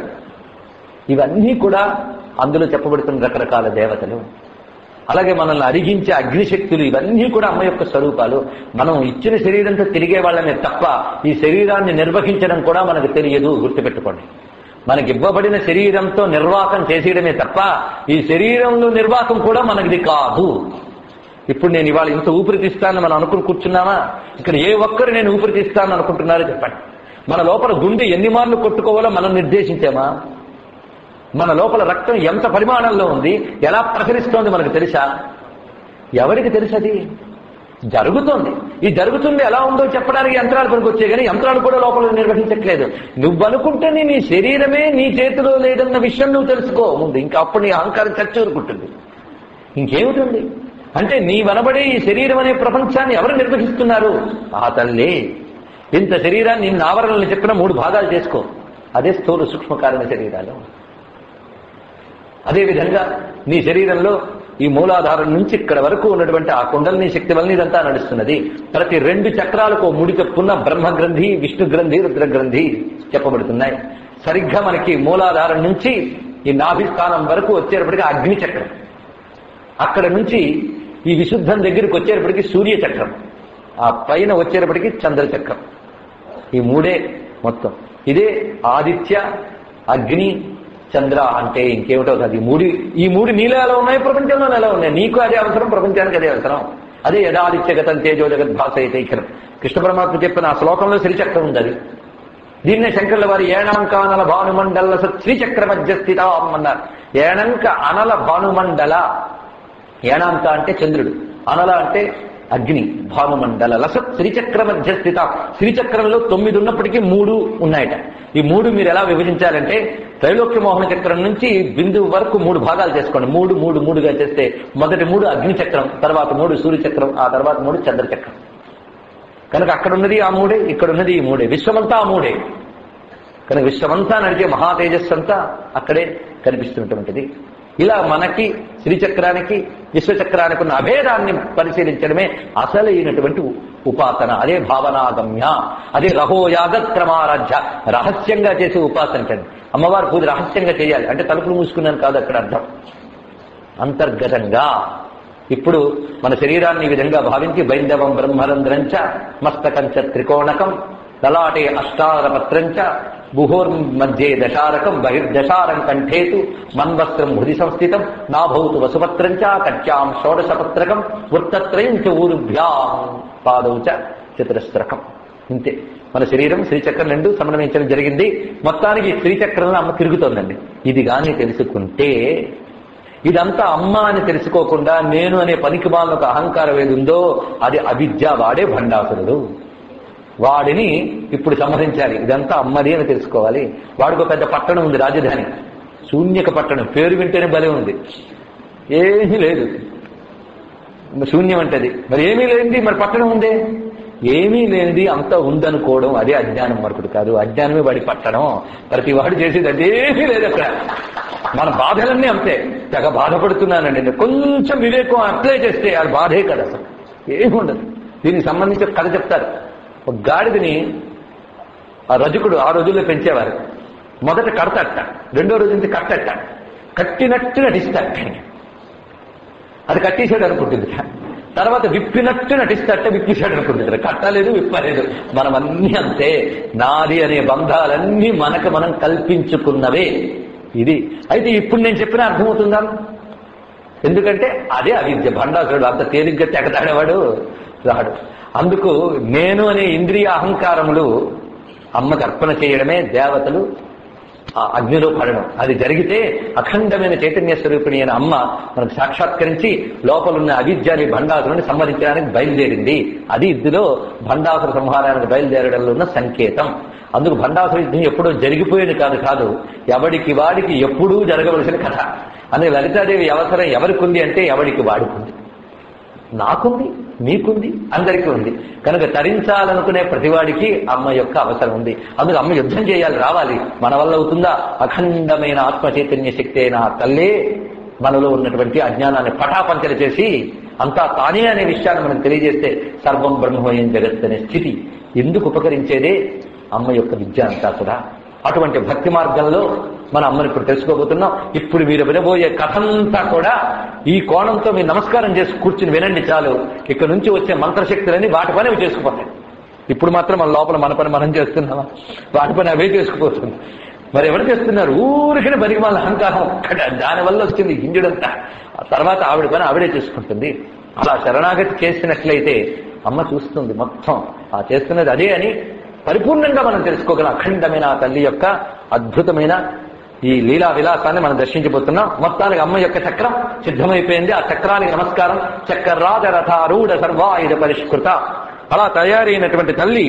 ఇవన్నీ కూడా అందులో చెప్పబడుతున్న రకరకాల దేవతలు అలాగే మనల్ని అరిగించే అగ్నిశక్తులు ఇవన్నీ కూడా అమ్మ యొక్క స్వరూపాలు మనం ఇచ్చిన శరీరంతో తిరిగే వాళ్ళమే తప్ప ఈ శరీరాన్ని నిర్వహించడం కూడా మనకు తెలియదు గుర్తుపెట్టుకోండి మనకి ఇవ్వబడిన శరీరంతో నిర్వాహకం చేసేయడమే తప్ప ఈ శరీరంలో నిర్వాహకం కూడా మనకిది కాదు ఇప్పుడు నేను ఇవాళ ఇంత ఊపిరి తీస్తానని మనం అనుకుని కూర్చున్నామా ఇక్కడ ఏ ఒక్కరు నేను ఊపిరి తీస్తానని అనుకుంటున్నారో చెప్పండి మన లోపల గుండె ఎన్ని మార్లు కొట్టుకోవాలో మనం నిర్దేశించామా మన లోపల రక్తం ఎంత పరిమాణంలో ఉంది ఎలా ప్రసరిస్తోంది మనకు తెలుసా ఎవరికి తెలుసది జరుగుతోంది ఈ జరుగుతుంది ఎలా ఉందో చెప్పడానికి యంత్రాలు పనికొచ్చాయి కానీ యంత్రాలు కూడా లోపల నిర్వహించట్లేదు నువ్వు అనుకుంటేనే నీ శరీరమే నీ చేతిలో లేదన్న విషయం నువ్వు తెలుసుకో ముందు ఇంకా అప్పుడు నీ అహంకారం చచ్చూరుకుంటుంది ఇంకేమిటుంది అంటే నీ వనబడే ఈ శరీరం అనే ప్రపంచాన్ని ఎవరు నిర్వహిస్తున్నారు ఆ తల్లి ఇంత శరీరాన్ని నిన్న ఆవరణలు చెప్పిన మూడు భాగాలు చేసుకో అదే స్థూల సూక్ష్మకారణ శరీరాలు అదేవిధంగా నీ శరీరంలో ఈ మూలాధారం నుంచి ఇక్కడ వరకు ఉన్నటువంటి ఆ కుండలిని శక్తి వలన ఇదంతా నడుస్తున్నది ప్రతి రెండు చక్రాలకు ముడి చెప్పున్న బ్రహ్మ గ్రంథి విష్ణు గ్రంథి రుద్ర గ్రంథి చెప్పబడుతున్నాయి సరిగ్గా మనకి మూలాధారం నుంచి ఈ నాభిస్థానం వరకు వచ్చేటప్పటికి అగ్ని చక్రం అక్కడ నుంచి ఈ విశుద్ధం దగ్గరికి వచ్చేటప్పటికి సూర్య చక్రం ఆ పైన వచ్చేటప్పటికి చంద్రచక్రం ఈ మూడే మొత్తం ఇదే ఆదిత్య అగ్ని చంద్ర అంటే ఇంకేమిటో కాదు ఈ మూడు ఈ మూడు నీలో ఎలా ఉన్నాయి ప్రపంచంలో ఎలా ఉన్నాయి నీకు అదే అవసరం ప్రపంచానికి అదే అవసరం అదే యథాదిత్యగతం తేజో జగత్ భాషయితైకరం కృష్ణ పరమాత్మ చెప్పిన ఆ శ్లోకంలో శ్రీచక్రం ఉంది అది దీన్నే శంకర్ల వారి ఏణంకానల భానుమండల శ్రీచక్ర మధ్య స్థిత అన్నారు ఏణంక అనల భానుమండల ఏణాంక అంటే చంద్రుడు అనల అంటే అగ్ని భానుమండల లసత్ శ్రీచక్ర మధ్య స్థిత శ్రీచక్రంలో తొమ్మిది ఉన్నప్పటికీ మూడు ఉన్నాయట ఈ మూడు మీరు ఎలా విభజించాలంటే త్రైలోక్య మోహన చక్రం నుంచి బిందువు వరకు మూడు భాగాలు చేసుకోండి మూడు మూడు మూడుగా చేస్తే మొదటి మూడు అగ్ని చక్రం తర్వాత మూడు సూర్య చక్రం ఆ తర్వాత మూడు చంద్రచక్రం కనుక అక్కడ ఉన్నది ఆ మూడే ఇక్కడ ఉన్నది ఈ మూడే విశ్వమంతా ఆ మూడే కనుక విశ్వమంతా నడిచే మహా తేజస్సు అంతా అక్కడే కనిపిస్తున్నటువంటిది ఇలా మనకి శ్రీచక్రానికి విశ్వచక్రానికి ఉన్న అభేదాన్ని పరిశీలించడమే అసలైనటువంటి ఉపాసన అదే భావనాగమ్య అదే రహోయాగక్రమారాధ్య రహస్యంగా చేసే ఉపాసన కండి అమ్మవారి పూజ రహస్యంగా చేయాలి అంటే తలుపులు మూసుకున్నాను కాదు అక్కడ అర్థం అంతర్గతంగా ఇప్పుడు మన శరీరాన్ని ఈ విధంగా భావించి బైందవం బ్రహ్మరంధ్రంచ మస్తకంచ త్రికోణకం లలాటే అష్టారపత్రంచ బుహోర్మధ్యే దశారకం బహిర్దశారం కంఠేతు మన్వస్త్రం హృది సంస్థితం నాభౌతు వసుపత్రంచ కట్యాం షోడశపత్రకం వృత్తత్రయం చ ఊరుభ్యాం పాదౌ చ చతురస్త్రకం ఇంతే మన శరీరం శ్రీచక్రం రెండు సమన్వయించడం జరిగింది మొత్తానికి ఈ శ్రీచక్రంలో అమ్మ తిరుగుతోందండి ఇది కానీ తెలుసుకుంటే ఇదంతా అమ్మ అని తెలుసుకోకుండా నేను అనే పనికి ఒక అహంకారం ఏది ఉందో అది అవిద్య వాడే భండాసురుడు వాడిని ఇప్పుడు సంహరించాలి ఇదంతా అమ్మది అని తెలుసుకోవాలి వాడికి ఒక పెద్ద పట్టణం ఉంది రాజధాని శూన్యక పట్టణం పేరు వింటేనే బలే ఉంది ఏమీ లేదు శూన్యం అంటది మరి ఏమీ లేనిది మరి పట్టణం ఉందే ఏమీ లేనిది అంతా ఉందనుకోవడం అదే అజ్ఞానం మరొకటి కాదు అజ్ఞానమే వాడి పట్టణం ప్రతి వాడు చేసేది అదేమీ లేదు అక్కడ మన బాధలన్నీ అంతే తెగ బాధపడుతున్నానండి నేను కొంచెం వివేకం అప్లై చేస్తే అది బాధే కదా అసలు ఏమి ఉండదు దీనికి సంబంధించి కథ చెప్తారు ఒక గాడిదని ఆ రజకుడు ఆ రోజుల్లో పెంచేవారు మొదట కడతట రెండో రోజు నుంచి కట్టట కట్టినట్టు నటిస్తాడు అది కట్టేశాడు అనుకుంటుంది తర్వాత విప్పినట్టు నటిస్తాట విప్పిశాడు అనుకుంటుంది కట్టలేదు విప్పలేదు మనం అన్ని అంతే నాది అనే బంధాలన్నీ మనకు మనం కల్పించుకున్నవే ఇది అయితే ఇప్పుడు నేను చెప్పిన అర్థమవుతుందా ఎందుకంటే అదే అవిద్య భండాసురుడు అంత తేలిగ్గా తెగతాడేవాడు రాడు అందుకు నేను అనే ఇంద్రియ అహంకారములు అమ్మకి అర్పణ చేయడమే దేవతలు ఆ అగ్నిలో పడడం అది జరిగితే అఖండమైన చైతన్య స్వరూపిణి అయిన అమ్మ మనకు సాక్షాత్కరించి లోపలున్న అవిద్యాని భండాసురుని సంహరించడానికి బయలుదేరింది అది ఇందులో భండాసుర సంహారానికి బయలుదేరడంలో ఉన్న సంకేతం అందుకు భండాసుర యుద్ధం ఎప్పుడో జరిగిపోయేది కాదు కాదు ఎవడికి వాడికి ఎప్పుడూ జరగవలసిన కథ అందుకే లలితాదేవి అవసరం ఎవరికి ఉంది అంటే ఎవడికి వాడికి ఉంది నాకుంది మీకుంది అందరికీ ఉంది కనుక తరించాలనుకునే ప్రతివాడికి అమ్మ యొక్క అవసరం ఉంది అందుకు అమ్మ యుద్ధం చేయాలి రావాలి మన వల్ల అవుతుందా అఖండమైన ఆత్మ చైతన్య శక్తి అయిన ఆ తల్లే మనలో ఉన్నటువంటి అజ్ఞానాన్ని పటాపంచలు చేసి అంతా తానే అనే విషయాన్ని మనం తెలియజేస్తే సర్వం బ్రహ్మమయం జగత్ అనే స్థితి ఎందుకు ఉపకరించేదే అమ్మ యొక్క విద్య అంతా కూడా అటువంటి భక్తి మార్గంలో మన అమ్మని ఇప్పుడు తెలుసుకోబోతున్నాం ఇప్పుడు మీరు వినబోయే కథంతా కూడా ఈ కోణంతో మీరు నమస్కారం చేసి కూర్చుని వినండి చాలు ఇక్కడ నుంచి వచ్చే మంత్రశక్తులన్నీ వాటి పని అవి చేసుకుపోతాయి ఇప్పుడు మాత్రం మన లోపల మన పని మనం చేస్తున్నామా వాటి పని అవే చేసుకుపోతుంది మరి ఎవరు చేస్తున్నారు ఊరికనే బరికి వాళ్ళ అహంకారం ఒక్కడ దానివల్ల వచ్చింది గింజుడంతా ఆ తర్వాత ఆవిడ పని ఆవిడే చేసుకుంటుంది అలా శరణాగతి చేసినట్లయితే అమ్మ చూస్తుంది మొత్తం ఆ చేస్తున్నది అదే అని పరిపూర్ణంగా మనం తెలుసుకోగలం అఖండమైన ఆ తల్లి యొక్క అద్భుతమైన ఈ లీలా విలాసాన్ని మనం దర్శించబోతున్నాం మొత్తానికి అమ్మ యొక్క చక్రం సిద్ధమైపోయింది ఆ చక్రానికి నమస్కారం చక్రరాజ రథారూఢ సర్వాయుధ పరిష్కృత అలా తయారైనటువంటి తల్లి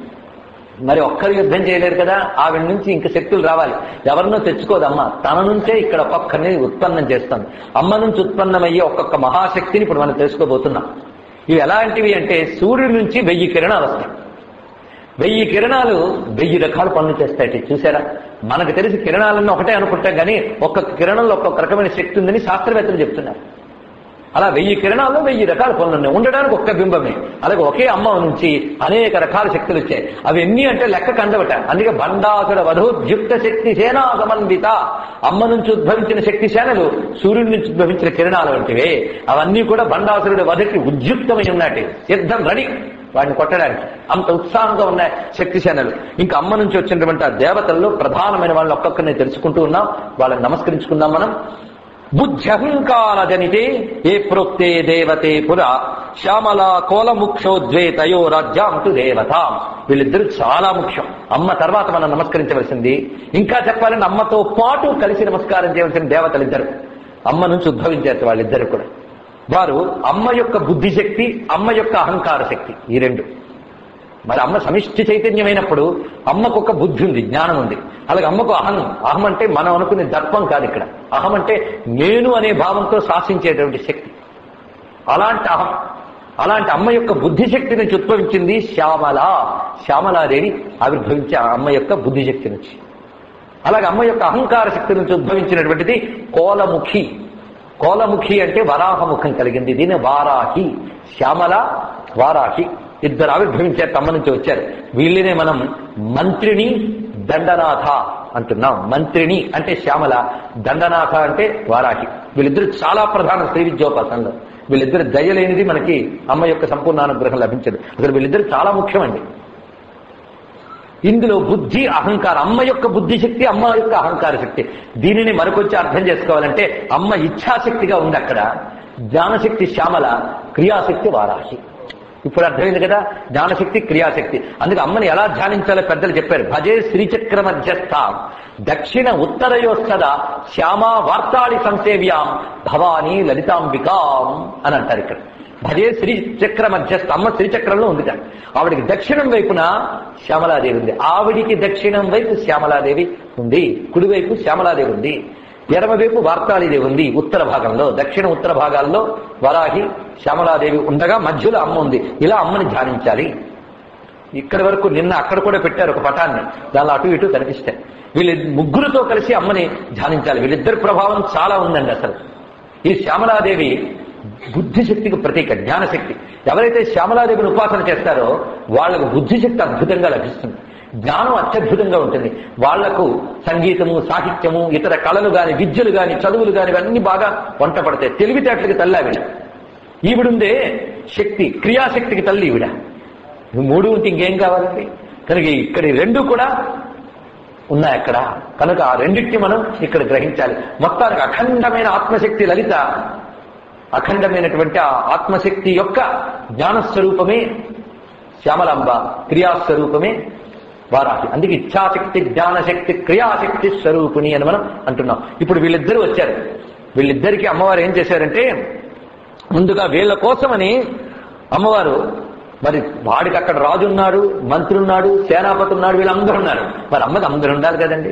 మరి ఒక్కరు యుద్ధం చేయలేరు కదా ఆవిడ నుంచి ఇంక శక్తులు రావాలి ఎవరినో తెచ్చుకోదమ్మ తన నుంచే ఇక్కడ ఒక్కొక్కరిని ఉత్పన్నం చేస్తుంది అమ్మ నుంచి ఉత్పన్నమయ్యే ఒక్కొక్క మహాశక్తిని ఇప్పుడు మనం తెలుసుకోబోతున్నాం ఇవి ఎలాంటివి అంటే సూర్యుడి నుంచి వెయ్యి కిరణాలు వస్తాయి వెయ్యి కిరణాలు వెయ్యి రకాల పనులు చేస్తాయి చూసారా మనకు తెలిసి కిరణాలన్నీ ఒకటే అనుకుంటాం కానీ ఒక్కొక్క కిరణంలో ఒక్కొక్క రకమైన శక్తి ఉందని శాస్త్రవేత్తలు చెప్తున్నారు అలా వెయ్యి కిరణాల్లో వెయ్యి రకాల పనులు ఉన్నాయి ఉండడానికి ఒక్క బింబమే అలాగే ఒకే అమ్మ నుంచి అనేక రకాల శక్తులు వచ్చాయి అవి ఎన్ని అంటే లెక్క కందవట అందుకే బండాసుర వధోద్యుక్త శక్తి సేనా సమన్విత అమ్మ నుంచి ఉద్భవించిన శక్తి సేనలు సూర్యుడి నుంచి ఉద్భవించిన కిరణాలు వంటివే అవన్నీ కూడా బండాసురుడి వధకి ఉద్యుక్తమై ఉన్నట్టు యుద్ధం రెడీ వాడిని కొట్టడానికి అంత ఉత్సాహంగా ఉన్నాయి శక్తి సేనలు ఇంకా అమ్మ నుంచి వచ్చినటువంటి ఆ దేవతల్లో ప్రధానమైన వాళ్ళని ఒక్కొక్కరిని తెలుసుకుంటూ ఉన్నాం వాళ్ళని నమస్కరించుకుందాం మనం బుద్ధ్యహంకార జనితే ఏ ప్రోక్తే దేవతే పుర శ్యామల కోలముక్షోద్వేతయో రాజ్యాంతు దేవత వీళ్ళిద్దరూ చాలా ముఖ్యం అమ్మ తర్వాత మనం నమస్కరించవలసింది ఇంకా చెప్పాలంటే అమ్మతో పాటు కలిసి నమస్కారం చేయవలసిన దేవతలు ఇద్దరు అమ్మ నుంచి ఉద్భవించారు వాళ్ళిద్దరు కూడా వారు అమ్మ యొక్క బుద్ధి శక్తి అమ్మ యొక్క అహంకార శక్తి ఈ రెండు మరి అమ్మ సమిష్టి చైతన్యమైనప్పుడు అమ్మకు ఒక బుద్ధి ఉంది జ్ఞానం ఉంది అలాగే అమ్మకు అహం అహం అంటే మనం అనుకునే దర్పం కాదు ఇక్కడ అహం అంటే నేను అనే భావంతో శాసించేటువంటి శక్తి అలాంటి అహం అలాంటి అమ్మ యొక్క బుద్ధి శక్తి నుంచి ఉద్భవించింది శ్యామల శ్యామలాదేవి ఆవిర్భవించే ఆ అమ్మ యొక్క బుద్ధి శక్తి నుంచి అలాగే అమ్మ యొక్క అహంకార శక్తి నుంచి ఉద్భవించినటువంటిది కోలముఖి కోలముఖి అంటే వరాహముఖం కలిగింది దీని వారాహి శ్యామల వారాహి ఇద్దరు ఆవిర్భవించారు తమ్మ నుంచి వచ్చారు వీళ్ళనే మనం మంత్రిని దండనాథ అంటున్నాం మంత్రిని అంటే శ్యామల దండనాథ అంటే వారాహి వీళ్ళిద్దరు చాలా ప్రధాన శ్రీ విద్యోపాసనలో వీళ్ళిద్దరు దయలేనిది మనకి అమ్మ యొక్క సంపూర్ణ అనుగ్రహం లభించదు అసలు వీళ్ళిద్దరు చాలా ముఖ్యమండి ఇందులో బుద్ధి అహంకారం అమ్మ యొక్క బుద్ధి శక్తి అమ్మ యొక్క అహంకార శక్తి దీనిని మరొకొచ్చి అర్థం చేసుకోవాలంటే అమ్మ ఇచ్ఛాశక్తిగా ఉంది అక్కడ జ్ఞానశక్తి శ్యామల క్రియాశక్తి వారాహి ఇప్పుడు అర్థమైంది కదా జ్ఞానశక్తి క్రియాశక్తి అందుకే అమ్మని ఎలా ధ్యానించాలో పెద్దలు చెప్పారు భజే శ్రీచక్ర మధ్యస్థ దక్షిణ ఉత్తరయోస్తద శ్యామా వార్తాళి సంసేవ్యాం భవానీ లలితాంబికాం అని అంటారు ఇక్కడ భజే శ్రీచక్ర మధ్యస్థ అమ్మ శ్రీచక్రంలో ఉంది కదా ఆవిడికి దక్షిణం వైపున శ్యామలాదేవి ఉంది ఆవిడికి దక్షిణం వైపు శ్యామలాదేవి ఉంది కుడివైపు శ్యామలాదేవి ఉంది ఎడమవైపు వార్తాళిదేవి ఉంది ఉత్తర భాగంలో దక్షిణ ఉత్తర భాగాల్లో వరాహి శ్యామలాదేవి ఉండగా మధ్యలో అమ్మ ఉంది ఇలా అమ్మని ధ్యానించాలి ఇక్కడి వరకు నిన్న అక్కడ కూడా పెట్టారు ఒక పటాన్ని దానిలో అటు ఇటు కనిపిస్తాయి వీళ్ళ ముగ్గురుతో కలిసి అమ్మని ధ్యానించాలి వీళ్ళిద్దరి ప్రభావం చాలా ఉందండి అసలు ఈ శ్యామలాదేవి బుద్ధిశక్తికి ప్రతీక జ్ఞానశక్తి ఎవరైతే శ్యామలాదేవిని ఉపాసన చేస్తారో వాళ్ళకు బుద్ధిశక్తి అద్భుతంగా లభిస్తుంది జ్ఞానం అత్యద్భుతంగా ఉంటుంది వాళ్లకు సంగీతము సాహిత్యము ఇతర కళలు గాని విద్యలు గాని చదువులు గాని ఇవన్నీ బాగా వంట పడతాయి తెలివితేటలకి తల్లి ఆవిడ ఈవిడుందే శక్తి క్రియాశక్తికి తల్లి ఈవిడ ఈ మూడు ఉంటే ఇంకేం కావాలండి కనుక ఇక్కడ ఈ రెండు కూడా ఉన్నాయి అక్కడ కనుక ఆ రెండింటిని మనం ఇక్కడ గ్రహించాలి మొత్తానికి అఖండమైన ఆత్మశక్తి లలిత అఖండమైనటువంటి ఆ ఆత్మశక్తి యొక్క జ్ఞానస్వరూపమే శ్యామలాంబ క్రియాస్వరూపమే వారాహి అందుకే ఇచ్ఛాశక్తి జ్ఞానశక్తి క్రియాశక్తి స్వరూపిణి అని మనం అంటున్నాం ఇప్పుడు వీళ్ళిద్దరూ వచ్చారు వీళ్ళిద్దరికి అమ్మవారు ఏం చేశారంటే ముందుగా వీళ్ళ కోసమని అమ్మవారు మరి వాడికి అక్కడ రాజు ఉన్నాడు మంత్రి ఉన్నాడు సేనాపతి ఉన్నాడు వీళ్ళందరూ ఉన్నారు మరి అమ్మకి అందరూ ఉండాలి కదండి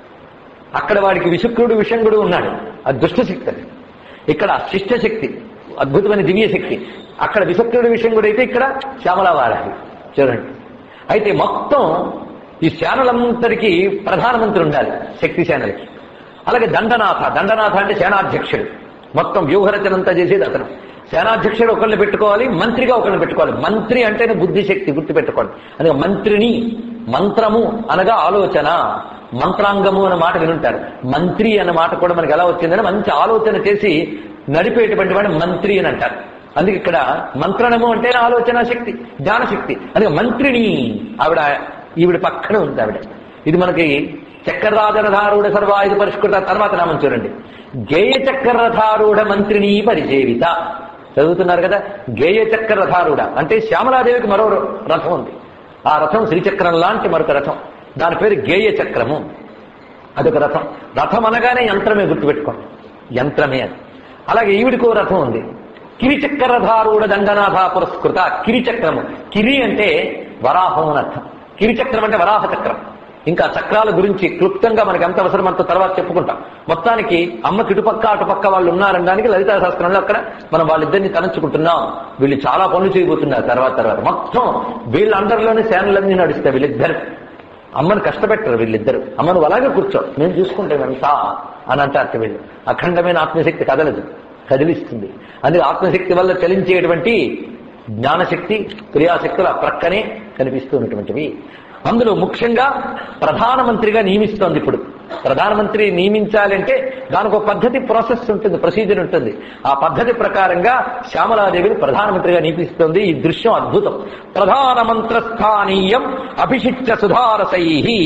అక్కడ వాడికి విశుక్రుడు విషంగుడు ఉన్నాడు అది దుష్టశక్తి అది ఇక్కడ శిష్టశక్తి అద్భుతమైన దివ్య శక్తి అక్కడ విశక్రుడు విషంగుడు అయితే ఇక్కడ శ్యామల వారాహి చూడండి అయితే మొత్తం ఈ సేనలంతటికీ ప్రధానమంత్రి ఉండాలి శక్తి సేనలకి అలాగే దండనాథ దండనాథ అంటే సేనాధ్యక్షుడు మొత్తం వ్యూహరచన అంతా చేసేది అతను సేనాధ్యక్షుడు ఒకరిని పెట్టుకోవాలి మంత్రిగా ఒకరిని పెట్టుకోవాలి మంత్రి అంటేనే బుద్ధిశక్తి గుర్తుపెట్టుకోండి అందుకే మంత్రిని మంత్రము అనగా ఆలోచన మంత్రాంగము అన్న మాట వినుంటారు మంత్రి అన్న మాట కూడా మనకి ఎలా వచ్చిందని మంచి ఆలోచన చేసి నడిపేటువంటి వాడు మంత్రి అని అంటారు అందుకే ఇక్కడ మంత్రణము అంటే ఆలోచన శక్తి జ్ఞానశక్తి అందుకే మంత్రిని ఆవిడ ఈవిడ పక్కన ఉంది ఆవిడ ఇది మనకి చక్రరాజరథారూఢ సర్వాయుధ పరిష్కృత తర్వాత నామం చూడండి గేయ చక్రరథారూఢ మంత్రిని పరిసేవిత చదువుతున్నారు కదా గేయ చక్రరథారూఢ అంటే శ్యామలాదేవికి మరో రథం ఉంది ఆ రథం శ్రీచక్రం లాంటి మరొక రథం దాని పేరు గేయ చక్రము అదొక రథం రథం అనగానే యంత్రమే గుర్తుపెట్టుకోండి యంత్రమే అది అలాగే ఈవిడికో రథం ఉంది కిరిచక్రధారూఢ దండనాథ పురస్కృత కిరిచక్రము కిరి అంటే వరాహం అని అర్థం కిరిచక్రం అంటే వరాహ చక్రం ఇంకా చక్రాల గురించి క్లుప్తంగా మనకి ఎంత అవసరం అంత తర్వాత చెప్పుకుంటాం మొత్తానికి అమ్మకి ఇటుపక్క అటుపక్క వాళ్ళు ఉన్నారనడానికి లలితా శాస్త్రంలో అక్కడ మనం వాళ్ళిద్దరిని తలంచుకుంటున్నాం వీళ్ళు చాలా పనులు చేయబోతున్నారు తర్వాత తర్వాత మొత్తం వీళ్ళ అండర్లోనే సేనలన్నీ నడుస్తాయి వీళ్ళిద్దరు అమ్మని కష్టపెట్టరు వీళ్ళిద్దరు అమ్మను అలాగే కూర్చో మేము చూసుకుంటాం ఎంత అని అంటారు వీళ్ళు అఖండమైన ఆత్మశక్తి కదలదు కదిలిస్తుంది అందుకే ఆత్మశక్తి వల్ల చలించేటువంటి జ్ఞానశక్తి క్రియాశక్తులు ఆ ప్రక్కనే కనిపిస్తూ ఉన్నటువంటివి అందులో ముఖ్యంగా ప్రధానమంత్రిగా నియమిస్తోంది ఇప్పుడు ప్రధానమంత్రి నియమించాలంటే దానికి ఒక పద్ధతి ప్రాసెస్ ఉంటుంది ప్రొసీజర్ ఉంటుంది ఆ పద్ధతి ప్రకారంగా శ్యామలాదేవిని ప్రధానమంత్రిగా నియమిస్తోంది ఈ దృశ్యం అద్భుతం ప్రధానమంత్రస్థానీయం అభిషిక్త సుధారసై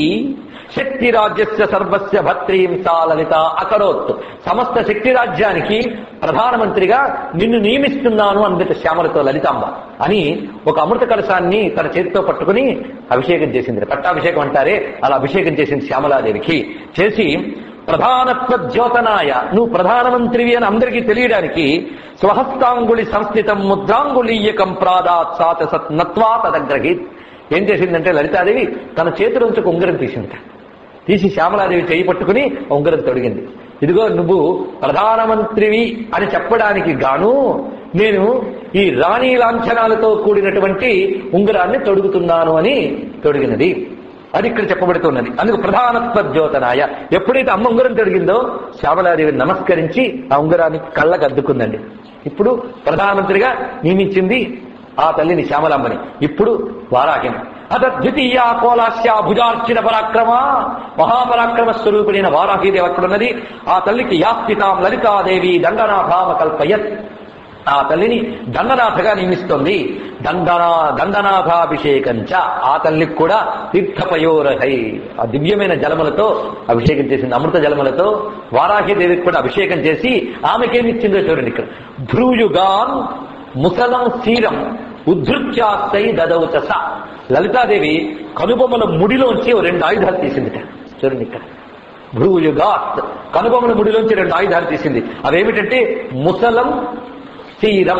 శక్తి రాజ్యస్య సర్వస్య భత్రీం సా లలిత అకరోత్ సమస్త శక్తి రాజ్యానికి ప్రధానమంత్రిగా నిన్ను నియమిస్తున్నాను అందుకు శ్యామలతో లలితాంబ అని ఒక అమృత కలశాన్ని తన చేతితో పట్టుకుని అభిషేకం చేసింది పట్టాభిషేకం అంటారే అలా అభిషేకం చేసింది శ్యామలాదేవికి చేసి ప్రధానత్వ ద్యోతనాయ నువ్వు ప్రధానమంత్రివి అని అందరికీ తెలియడానికి స్వహస్తాంగుళి సంస్థితం ముద్రాంగులీయకం ప్రాదాత్ సాత సత్ నత్వా తదగ్రహీత్ ఏం చేసిందంటే లలితాదేవి తన చేతిలోంచి ఒక ఉంగరం తీసిందట తీసి శ్యామలాదేవి చేయి పట్టుకుని ఉంగరం తొడిగింది ఇదిగో నువ్వు ప్రధానమంత్రివి అని చెప్పడానికి గాను నేను ఈ రాణి లాంఛనాలతో కూడినటువంటి ఉంగరాన్ని తొడుగుతున్నాను అని తొడిగినది అది ఇక్కడ చెప్పబడుతున్నది అందుకు ప్రధానత్వ ద్యోతనాయ ఎప్పుడైతే అమ్మ ఉంగరం తొడిగిందో శ్యామలాదేవిని నమస్కరించి ఆ ఉంగరాన్ని కళ్ళకు అద్దుకుందండి ఇప్పుడు ప్రధానమంత్రిగా నియమించింది ఆ తల్లిని శ్యామలమ్మని ఇప్పుడు వారాహిని అత ద్వితీయ కోలాస్య భుజార్చిన పరాక్రమ మహాపరాక్రమ స్వరూపిణైన వారాహీదేవి అక్కడున్నది ఆ తల్లికి యాస్థితాం లలితాదేవి దండనాథామ కల్పయత్ ఆ తల్లిని దండనాథగా నియమిస్తోంది దండనా దండనాథాభిషేకంచ ఆ తల్లికి కూడా తీర్థపయోరహై ఆ దివ్యమైన జలములతో అభిషేకం చేసింది అమృత జలములతో వారాహిదేవికి కూడా అభిషేకం చేసి ఆమెకేమిచ్చిందో చూడండి ఇక్కడ భ్రూయుగాన్ ముసలం శీరం ఉద్ధృత్యాస్తై దదౌచ స లలితాదేవి కనుబొమ్మల ముడిలోంచి ఓ రెండు ఆయుధాలు తీసిందిట చూడండి ఇక్కడ భ్రూయుగాత్ కనుబొమ్మల ముడిలోంచి రెండు ఆయుధాలు తీసింది అవేమిటంటే ముసలం శీరం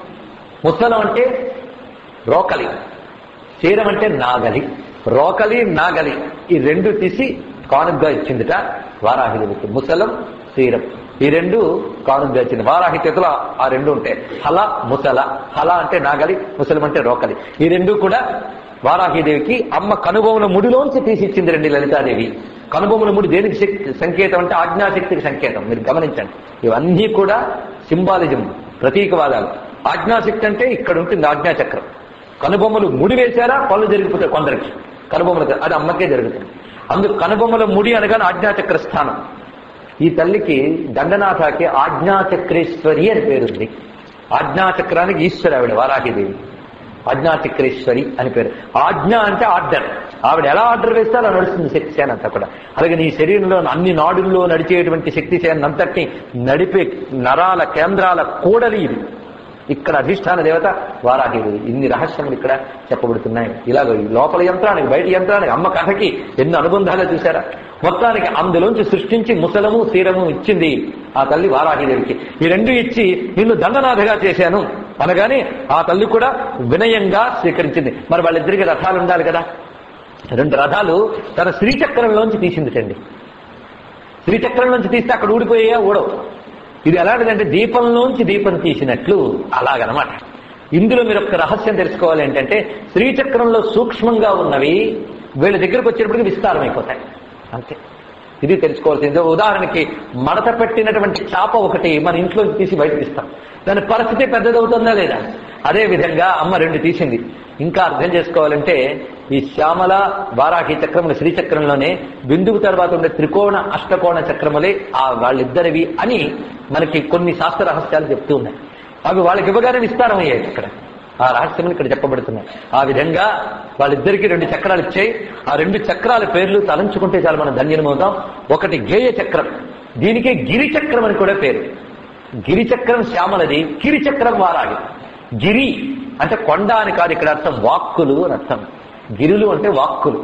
ముసలం అంటే రోకలి శీరం అంటే నాగలి రోకలి నాగలి ఈ రెండు తీసి కానుగ్గా ఇచ్చిందిట వారాహిదేవికి ముసలం శీరం ఈ రెండు కానుగ్గా ఇచ్చింది వారాహి చేతిలో ఆ రెండు ఉంటాయి హల ముసల హల అంటే నాగలి ముసలం అంటే రోకలి ఈ రెండు కూడా వారాహిదేవికి అమ్మ కనుబొమ్మల ముడిలోంచి తీసి ఇచ్చింది రండి లలితాదేవి కనుబొమ్మల ముడి దేనికి శక్తి సంకేతం అంటే ఆజ్ఞాశక్తికి సంకేతం మీరు గమనించండి ఇవన్నీ కూడా సింబాలిజం ప్రతీకవాదాలు ఆజ్ఞాశక్తి అంటే ఇక్కడ ఉంటుంది ఆజ్ఞాచక్రం కనుబొమ్మలు ముడి వేశారా పనులు జరిగిపోతాయి కొందరికి కనుబొమ్మలు అది అమ్మకే జరుగుతుంది అందుకు కనుబొమ్మల ముడి అనగానే ఆజ్ఞాచక్ర స్థానం ఈ తల్లికి దండనాథకి ఆజ్ఞాచక్రేశ్వరి అని పేరుంది ఆజ్ఞాచక్రానికి ఈశ్వర ఆవిడ వారాహిదేవి ఆజ్ఞాచక్రేశ్వరి అని పేరు ఆజ్ఞ అంటే ఆర్డర్ ఆవిడ ఎలా ఆర్డర్ వేస్తే అలా నడుస్తుంది శక్తి సేన అంతా కూడా అలాగే నీ శరీరంలో అన్ని నాడుల్లో నడిచేటువంటి శక్తి సేన అంతటిని నడిపే నరాల కేంద్రాల కూడలి ఇది ఇక్కడ అధిష్టాన దేవత వారాహిదేవి ఇన్ని రహస్యములు ఇక్కడ చెప్పబడుతున్నాయి ఇలాగ ఈ లోపల యంత్రానికి బయట యంత్రానికి అమ్మ కథకి ఎన్ని అనుబంధాలు చూశారా మొత్తానికి అందులోంచి సృష్టించి ముసలము తీరము ఇచ్చింది ఆ తల్లి వారాహిదేవికి ఈ రెండు ఇచ్చి నిన్ను దండనాథగా చేశాను అనగానే ఆ తల్లి కూడా వినయంగా స్వీకరించింది మరి వాళ్ళిద్దరికి రథాలు ఉండాలి కదా రెండు రథాలు తన శ్రీచక్రంలోంచి తీసిందిటండి శ్రీచక్రంలోంచి తీస్తే అక్కడ ఊడిపోయా ఊడవు ఇది ఎలాంటిదంటే దీపంలోంచి దీపం తీసినట్లు అలాగనమాట ఇందులో మీరు ఒక రహస్యం తెలుసుకోవాలి ఏంటంటే శ్రీచక్రంలో సూక్ష్మంగా ఉన్నవి వీళ్ళ దగ్గరకు వచ్చేటప్పటికి విస్తారమైపోతాయి అంతే ఇది తెలుసుకోవాల్సింది ఉదాహరణకి మడత పెట్టినటువంటి చాప ఒకటి మన ఇంట్లో తీసి బయటకు ఇస్తాం దాని పరిస్థితి పెద్దదవుతుందా లేదా అదే విధంగా అమ్మ రెండు తీసింది ఇంకా అర్థం చేసుకోవాలంటే ఈ శ్యామల వారాహి చక్రముల శ్రీచక్రంలోనే బిందువు తర్వాత ఉండే త్రికోణ అష్టకోణ చక్రములే ఆ వాళ్ళిద్దరివి అని మనకి కొన్ని శాస్త్ర రహస్యాలు చెప్తూ ఉన్నాయి అవి వాళ్ళకి ఇవ్వగానే విస్తారం అయ్యాయి ఇక్కడ ఆ రహస్యములు ఇక్కడ చెప్పబడుతున్నాయి ఆ విధంగా వాళ్ళిద్దరికీ రెండు చక్రాలు ఇచ్చాయి ఆ రెండు చక్రాల పేర్లు తలంచుకుంటే చాలా మనం ధన్యమవుతాం ఒకటి గేయ చక్రం దీనికే గిరి చక్రం అని కూడా పేరు గిరి చక్రం శ్యామలది గిరి చక్రం వారాగి గిరి అంటే కొండ అని కాదు ఇక్కడ అర్థం వాక్కులు అని అర్థం గిరులు అంటే వాక్కులు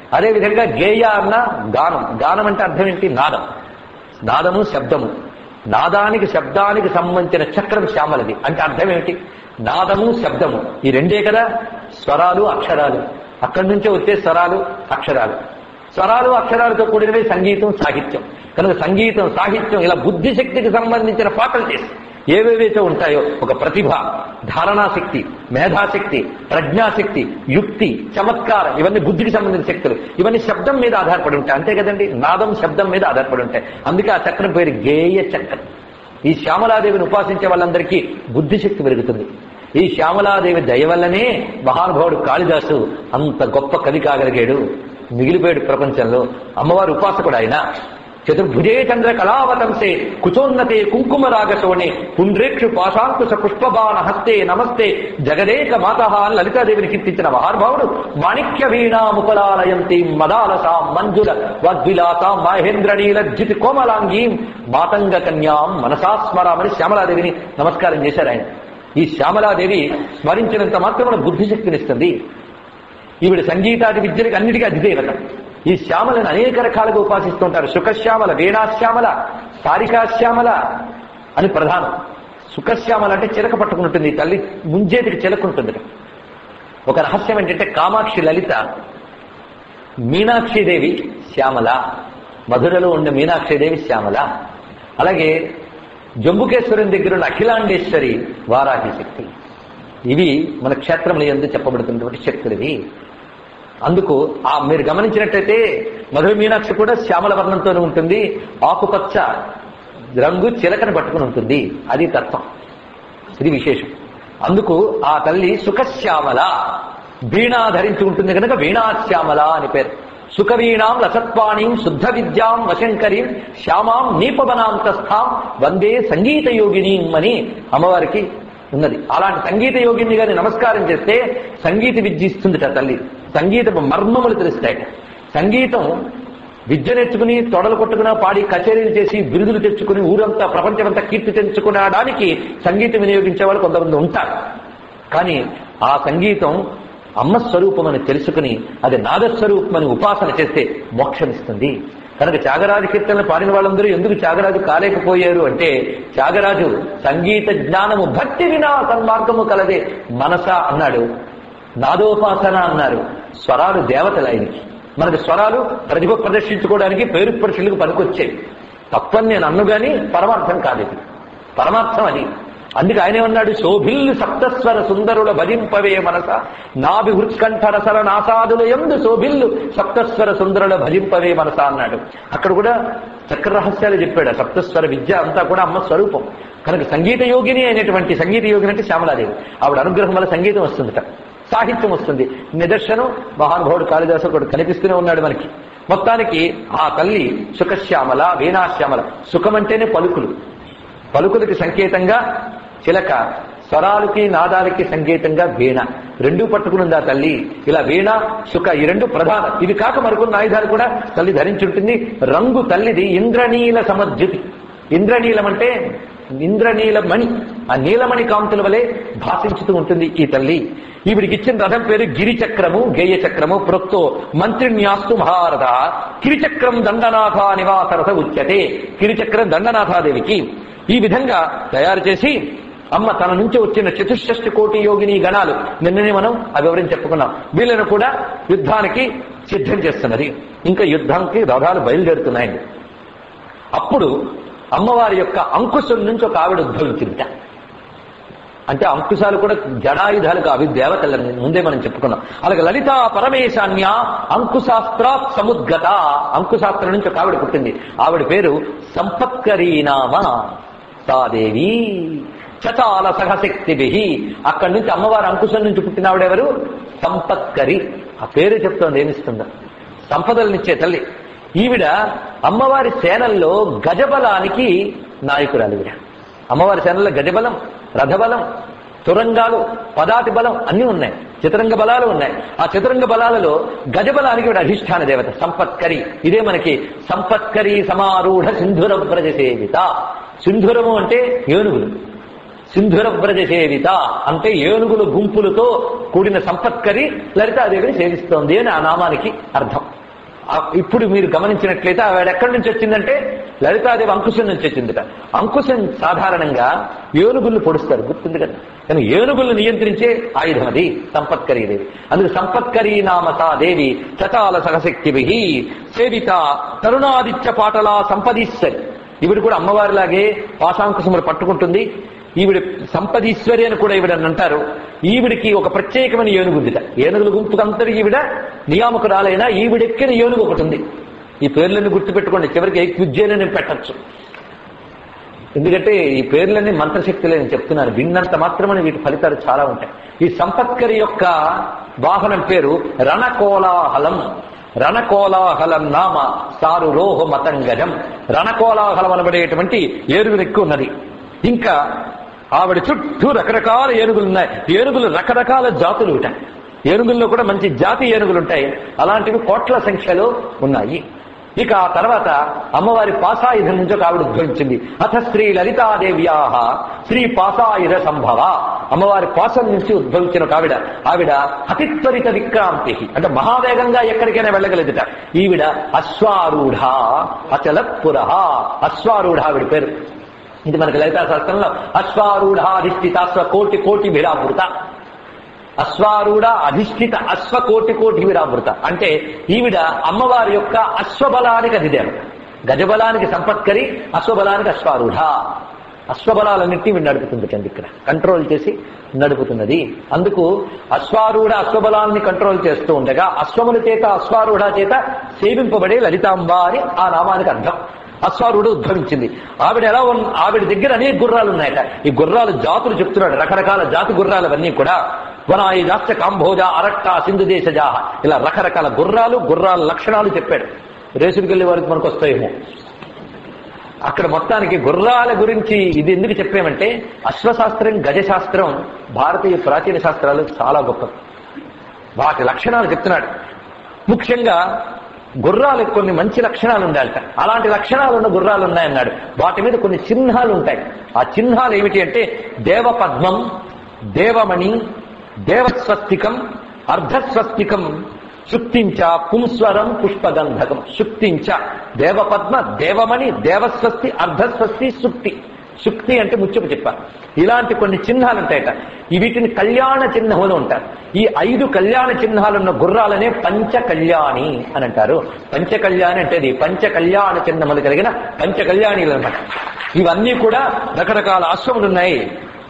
అదేవిధంగా గేయ అన్న గానం గానం అంటే అర్థం ఏంటి నాదం నాదము శబ్దము నాదానికి శబ్దానికి సంబంధించిన చక్రం శ్యామలది అంటే అర్థం ఏమిటి నాదము శబ్దము ఈ రెండే కదా స్వరాలు అక్షరాలు అక్కడి నుంచే వచ్చే స్వరాలు అక్షరాలు స్వరాలు అక్షరాలతో కూడినవే సంగీతం సాహిత్యం కనుక సంగీతం సాహిత్యం ఇలా బుద్ధిశక్తికి సంబంధించిన పాటలు చేసి ఏవేవైతే ఉంటాయో ఒక ప్రతిభ ధారణాశక్తి మేధాశక్తి ప్రజ్ఞాశక్తి యుక్తి చమత్కారం ఇవన్నీ బుద్ధికి సంబంధించిన శక్తులు ఇవన్నీ శబ్దం మీద ఆధారపడి ఉంటాయి అంతే కదండి నాదం శబ్దం మీద ఆధారపడి ఉంటాయి అందుకే ఆ చక్రం పేరు గేయ చక్రం ఈ శ్యామలాదేవిని ఉపాసించే వాళ్ళందరికీ బుద్ధిశక్తి పెరుగుతుంది ఈ శ్యామలాదేవి దయ వల్లనే మహానుభావుడు కాళిదాసు అంత గొప్ప కవి కాగలిగాడు మిగిలిపోయాడు ప్రపంచంలో అమ్మవారి ఉపాసకుడు ఆయన చతుర్భుజే చంద్ర కళావతంసే కుచోన్నతే కుంకుమ రాగశోణే పుండ్రేక్షు పాశాంకుశ పుష్పబాణ హస్తే నమస్తే జగదేక మాత అని లలితాదేవిని కీర్తించిన మహానుభావుడు మాణిక్య వీణాముపలాలయంతి మదాలసాం మంజుల వాగ్విలాసాం మహేంద్రనీల జితి కోమలాంగీం మాతంగ కన్యాం మనసాస్మరామని శ్యామలాదేవిని నమస్కారం చేశారు ఆయన ఈ శ్యామలాదేవి స్మరించినంత మాత్రమున బుద్ధిశక్తినిస్తుంది ఈవిడ సంగీతాది విద్యలకు అన్నిటికీ అధిదేవత ఈ శ్యామలను అనేక రకాలుగా ఉపాసిస్తుంటారు సుఖశ్యామల వీణాశ్యామల సారికాశ్యామల అని ప్రధానం సుఖశ్యామల అంటే చిలక పట్టుకుంటుంది తల్లి ముంజేతికి చిలకుంటుంది ఒక రహస్యం ఏంటంటే కామాక్షి లలిత మీనాక్షిదేవి శ్యామల మధురలో ఉండే మీనాక్షిదేవి శ్యామల అలాగే జంబుకేశ్వరం దగ్గర ఉన్న అఖిలాండేశ్వరి వారాహి శక్తి ఇవి మన క్షేత్రంలో ఎందుకు చెప్పబడుతున్నటువంటి శక్తులు ఇవి అందుకు ఆ మీరు గమనించినట్టయితే మధుర మీనాక్షి కూడా శ్యామల వర్ణంతోనే ఉంటుంది ఆకుపచ్చ రంగు చిలకను పట్టుకుని ఉంటుంది అది తత్వం ఇది విశేషం అందుకు ఆ తల్లి సుఖశ్యామల వీణా ధరించి ఉంటుంది కనుక వీణాశ్యామల అని పేరు సుఖవీణాం రసత్వాణీం శుద్ధ విద్యాం వశంకరీం శ్యామాం నీపవనాంతస్థాం వందే సంగీత యోగినీం అని అమ్మవారికి ఉన్నది అలాంటి సంగీత యోగిని గారిని నమస్కారం చేస్తే సంగీత విద్య ఇస్తుందిట తల్లి సంగీత మర్మములు తెలుస్తాయి సంగీతం విద్య నేర్చుకుని తొడలు కొట్టుకుని పాడి కచేరీలు చేసి బిరుదులు తెచ్చుకుని ఊరంతా ప్రపంచమంతా కీర్తి తెచ్చుకునడానికి సంగీతం వినియోగించే వాళ్ళు కొంతమంది ఉంటారు కానీ ఆ సంగీతం అమ్మ స్వరూపం అని తెలుసుకుని అది నాదస్వరూపం అని ఉపాసన చేస్తే మోక్షమిస్తుంది కనుక త్యాగరాజు కీర్తనలు పాడిన వాళ్ళందరూ ఎందుకు త్యాగరాజు కాలేకపోయారు అంటే త్యాగరాజు సంగీత జ్ఞానము భక్తి వినా సన్మార్గము కలదే మనస అన్నాడు నాదోపాసన అన్నారు స్వరాలు దేవతలు ఆయనకి మనకి స్వరాలు ప్రతిభ ప్రదర్శించుకోవడానికి పేరు పరుషులకు పనికొచ్చాయి తప్పని నేను అన్ను గాని పరమార్థం కాదు ఇది పరమార్థం అది అందుకే ఆయన ఏమన్నాడు శోభిల్లు సప్తస్వర సుందరుల భజింపవే మనస నాభి హృత్కంఠరసల నాసాదుల ఎందు శోభిల్లు సప్తస్వర సుందరుల భజింపవే మనస అన్నాడు అక్కడ కూడా చక్ర రహస్యాలు చెప్పాడు ఆ సప్తస్వర విద్య అంతా కూడా అమ్మ స్వరూపం కనుక సంగీత యోగిని అయినటువంటి సంగీత యోగిని అంటే శ్యామలాదేవి ఆవిడ అనుగ్రహం వల్ల సంగీతం వస్తుందట సాహిత్యం వస్తుంది నిదర్శనం మహానుభావుడు కాళిదాసు ఒకడు కనిపిస్తూనే ఉన్నాడు మనకి మొత్తానికి ఆ తల్లి సుఖశ్యామల వీణాశ్యామల సుఖం అంటేనే పలుకులు పలుకులకి సంకేతంగా చిలక స్వరాలకి నాదాలకి సంకేతంగా వీణ రెండు పట్టుకునుంది ఆ తల్లి ఇలా వీణ సుఖ ఈ రెండు ప్రధానం ఇది కాక మరికొన్ని ఆయుధాలు కూడా తల్లి ధరించుంటుంది రంగు తల్లిది ఇంద్రనీల సమర్జుతి ఇంద్రనీలం అంటే ఇంద్రనీలమణి ఆ నీలమణి కాంతుల వలె భాషించుతూ ఉంటుంది ఈ తల్లి ఈవిడికి ఇచ్చిన రథం పేరు గిరిచక్రము గేయ చక్రము ప్రొక్తో మంత్రిన్యాస్తు మహారథ కిరిచక్రం దండనాథ నివాస రథ ఉచ్యతే కిరిచక్రం దండనాథాదేవికి ఈ విధంగా తయారు చేసి అమ్మ తన నుంచి వచ్చిన చతుషష్టి కోటి యోగిని గణాలు నిన్ననే మనం ఆ వివరం చెప్పుకున్నాం వీళ్ళను కూడా యుద్ధానికి సిద్ధం చేస్తున్నది ఇంకా యుద్ధానికి రథాలు బయలుదేరుతున్నాయండి అప్పుడు అమ్మవారి యొక్క అంకుశం నుంచి ఒక ఆవిడ ఉద్భవించిందిట అంటే అంకుశాలు కూడా జడాయుధాలు కావి దేవతలని ముందే మనం చెప్పుకున్నాం అలాగే లలిత పరమేశాన్య అంకుశాస్త్రాత్ సముద్గత అంకుశాస్త్రం నుంచి ఒక ఆవిడ పుట్టింది ఆవిడ పేరు సంపత్కరీనామ సాదేవి చతాల సహశక్తిభి అక్కడి నుంచి అమ్మవారి అంకుశం నుంచి పుట్టిన ఆవిడెవరు సంపత్కరి ఆ పేరు చెప్తోంది ఏమిస్తుందో సంపదలనిచ్చే తల్లి ఈవిడ అమ్మవారి సేనల్లో గజబలానికి నాయకురాలు ఈవిడ అమ్మవారి సేనల్లో గజబలం రథబలం తురంగాలు పదాతి బలం అన్ని ఉన్నాయి చతురంగ బలాలు ఉన్నాయి ఆ చతురంగ బలాలలో గజబలానికి వీడు అధిష్టాన దేవత సంపత్కరి ఇదే మనకి సంపత్కరి సమారూఢ సింధుర వ్రజ సేవిత సింధురము అంటే ఏనుగులు సింధుర వ్రజ సేవిత అంటే ఏనుగుల గుంపులతో కూడిన సంపత్కరి లలితాదేవిని సేవిస్తోంది అని ఆ నామానికి అర్థం ఆ- ఇప్పుడు మీరు గమనించినట్లయితే ఆవిడ ఎక్కడి నుంచి వచ్చిందంటే లలితాదేవి అంకుశం నుంచి వచ్చిందిట అంకుశం సాధారణంగా ఏనుగుళ్ళు పొడుస్తారు గుర్తుంది కదా కానీ ఏనుగులను నియంత్రించే ఆయుధం అది సంపత్కరీ దేవి అందుకు సంపత్కరీ నామతా దేవి చటాల సహశక్తి సేవిత తరుణాదిత్య పాటలా సంపదీశ్వరి ఈవిడ కూడా అమ్మవారిలాగే పాశాంకుశములు పట్టుకుంటుంది ఈవిడ సంపదీశ్వరి అని కూడా ఈవిడ అంటారు ఈవిడికి ఒక ప్రత్యేకమైన ఏనుగు ఉందిట ఏనుగుల గుంపుకంతటి ఈవిడ నియామకురాలైనా ఈవిడెక్కిన ఏనుగు ఒకటి ఉంది ఈ పేర్లన్నీ గుర్తుపెట్టుకోండి చివరికి ఏ క్విజ్జేనని పెట్టచ్చు ఎందుకంటే ఈ పేర్లన్నీ మంత్రశక్తులే నేను చెప్తున్నాను విన్నంత మాత్రమని వీటి ఫలితాలు చాలా ఉంటాయి ఈ సంపత్కరి యొక్క వాహనం పేరు రణకోలాహలం రణకోలాహలం నామ సారు రోహ మతంగజం రణకోలాహలం అనబడేటువంటి ఏనుగులు ఎక్కువ ఉన్నది ఇంకా ఆవిడ చుట్టూ రకరకాల ఏనుగులు ఉన్నాయి ఏనుగులు రకరకాల జాతులు ఉంటాయి ఏనుగుల్లో కూడా మంచి జాతి ఏనుగులు ఉంటాయి అలాంటివి కోట్ల సంఖ్యలో ఉన్నాయి ఇక ఆ తర్వాత అమ్మవారి పాసాయుధం నుంచి ఒక ఆవిడ ఉద్భవించింది అథ శ్రీ లలితాదేవ్యా శ్రీ పాసాయుధ సంభవ అమ్మవారి పాసం నుంచి ఉద్భవించిన ఒక ఆవిడ ఆవిడ అతిత్వరిత విక్రాంతి అంటే మహావేగంగా ఎక్కడికైనా వెళ్ళగలదుట ఈవిడ అశ్వారూఢ అచలత్పుర అశ్వారూఢ ఆవిడ పేరు ఇది మనకి లలితా శాస్త్రంలో అశ్వారూఢాధిష్ఠితాశ్వ కోటి కోటి విరావృత అశ్వారూఢ అధిష్ఠిత అశ్వకోటి కోటి విరావృత అంటే ఈవిడ అమ్మవారి యొక్క అశ్వబలానికి అధిదేవం గజబలానికి సంపత్కరి అశ్వబలానికి అశ్వారూఢ అశ్వబలాలన్నింటినీ వీడు నడుపుతుంది చండి ఇక్కడ కంట్రోల్ చేసి నడుపుతున్నది అందుకు అశ్వారూఢ అశ్వబలాన్ని కంట్రోల్ చేస్తూ ఉండగా అశ్వముల చేత అశ్వారూఢ చేత సేవింపబడే లలితాంబ అని ఆ నామానికి అర్థం అశ్వారుడు ఉద్భవించింది ఆవిడ ఎలా ఉన్న ఆవిడ దగ్గర అనేక గుర్రాలు ఉన్నాయట ఈ గుర్రాలు జాతులు చెప్తున్నాడు రకరకాల జాతి గుర్రాలు అవన్నీ కూడా వనాయి జాస్త కాంభోజ అరట్ట సింధు దేశజాహ ఇలా రకరకాల గుర్రాలు గుర్రాల లక్షణాలు చెప్పాడు రేసుడికి వెళ్ళే వారికి మనకు వస్తాయేమో అక్కడ మొత్తానికి గుర్రాల గురించి ఇది ఎందుకు చెప్పామంటే అశ్వశాస్త్రం గజశాస్త్రం భారతీయ ప్రాచీన శాస్త్రాలు చాలా గొప్ప వాటి లక్షణాలు చెప్తున్నాడు ముఖ్యంగా గుర్రాలకు కొన్ని మంచి లక్షణాలు ఉండాలట అలాంటి లక్షణాలు ఉన్న గుర్రాలు ఉన్నాయన్నాడు వాటి మీద కొన్ని చిహ్నాలు ఉంటాయి ఆ చిహ్నాలు ఏమిటి అంటే దేవపద్మం దేవమణి దేవస్వస్తికం అర్ధస్వస్తికం శుక్తించ పుంస్వరం పుష్పగంధకం శుక్తించ దేవపద్మ దేవమణి దేవస్వస్తి అర్ధస్వస్తి సుక్తి శుక్తి అంటే ముచ్చపు చెప్పారు ఇలాంటి కొన్ని చిహ్నాలు ఉంటాయట ఈ వీటిని కళ్యాణ చిహ్నములు ఉంటారు ఈ ఐదు కళ్యాణ చిహ్నాలున్న గుర్రాలనే పంచ కళ్యాణి అని అంటారు పంచ కళ్యాణి అంటే ఇది పంచ కళ్యాణ చిహ్నములు కలిగిన పంచ కళ్యాణిలు అనమాట ఇవన్నీ కూడా రకరకాల అశ్వములు ఉన్నాయి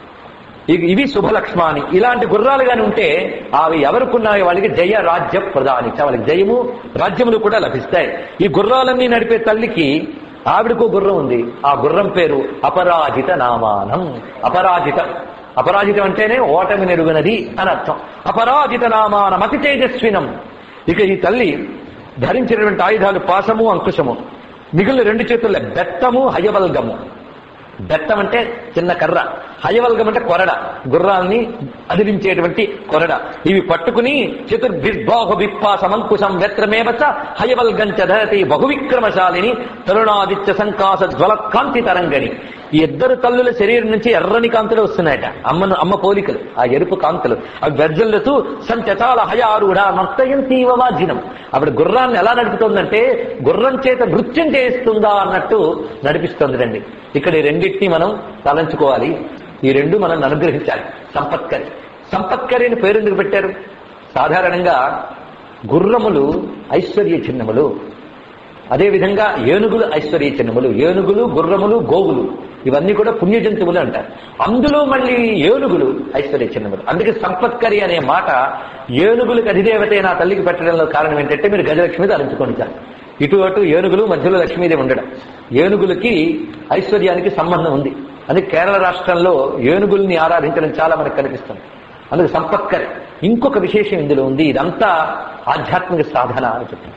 ఇవి ఇవి శుభలక్ష్మాని ఇలాంటి గుర్రాలు గాని ఉంటే అవి ఎవరికున్నాయో వాళ్ళకి జయ రాజ్య ప్రధాని వాళ్ళకి జయము రాజ్యములు కూడా లభిస్తాయి ఈ గుర్రాలన్నీ నడిపే తల్లికి ఆవిడకు గుర్రం ఉంది ఆ గుర్రం పేరు అపరాజిత నామానం అపరాజిత అపరాజితం అంటేనే ఓటమి నెరుగునది అని అర్థం అపరాజిత నామానం అతి తేజస్వినం ఇక ఈ తల్లి ధరించినటువంటి ఆయుధాలు పాసము అంకుశము మిగిలిన రెండు చేతుల్లో బెత్తము హయవల్గము బెత్తం అంటే చిన్న కర్ర హయవల్గం అంటే కొరడ గుర్రాల్ని అదిలించేటువంటి కొరడ ఇవి పట్టుకుని చతుర్భిర్బాహు విప్పాసమంకుశం వెత్రమేవచ హయవల్గం చదరతి బహువిక్రమశాలిని తరుణాదిత్య సంకాస జ్వల కాంతి తరంగని ఈ ఇద్దరు తల్లుల శరీరం నుంచి ఎర్రని కాంతులు వస్తున్నాయట అమ్మను అమ్మ పోలికలు ఆ ఎరుపు కాంతులు అవి వెర్జల్లుతూ సంచచాల హయారూఢ నర్తయం తీవవాజినం ఆవిడ గుర్రాన్ని ఎలా నడుపుతోందంటే గుర్రం చేత నృత్యం చేస్తుందా అన్నట్టు నడిపిస్తుంది రండి ఇక్కడ ఈ రెండింటినీ మనం తలంచుకోవాలి ఈ రెండు మనం అనుగ్రహించాలి సంపత్కరి సంపత్కరి అని పేరు ఎందుకు పెట్టారు సాధారణంగా గుర్రములు ఐశ్వర్య చిహ్నములు అదేవిధంగా ఏనుగులు ఐశ్వర్య చిహ్నములు ఏనుగులు గుర్రములు గోవులు ఇవన్నీ కూడా పుణ్య జంతువులు అంటారు అందులో మళ్ళీ ఏనుగులు ఐశ్వర్య చిహ్నములు అందుకే సంపత్కరి అనే మాట ఏనుగులకు అధిదేవత నా తల్లికి పెట్టడంలో కారణం ఏంటంటే మీరు గజలక్ష్మి ధరించుకొని చాలు ఇటు అటు ఏనుగులు మధ్యలో లక్ష్మీదేవి ఉండడం ఏనుగులకి ఐశ్వర్యానికి సంబంధం ఉంది అందుకే కేరళ రాష్ట్రంలో ఏనుగుల్ని ఆరాధించడం చాలా మనకు కనిపిస్తుంది అందుకు సంపత్కరి ఇంకొక విశేషం ఇందులో ఉంది ఇదంతా ఆధ్యాత్మిక సాధన అని చెప్తుంది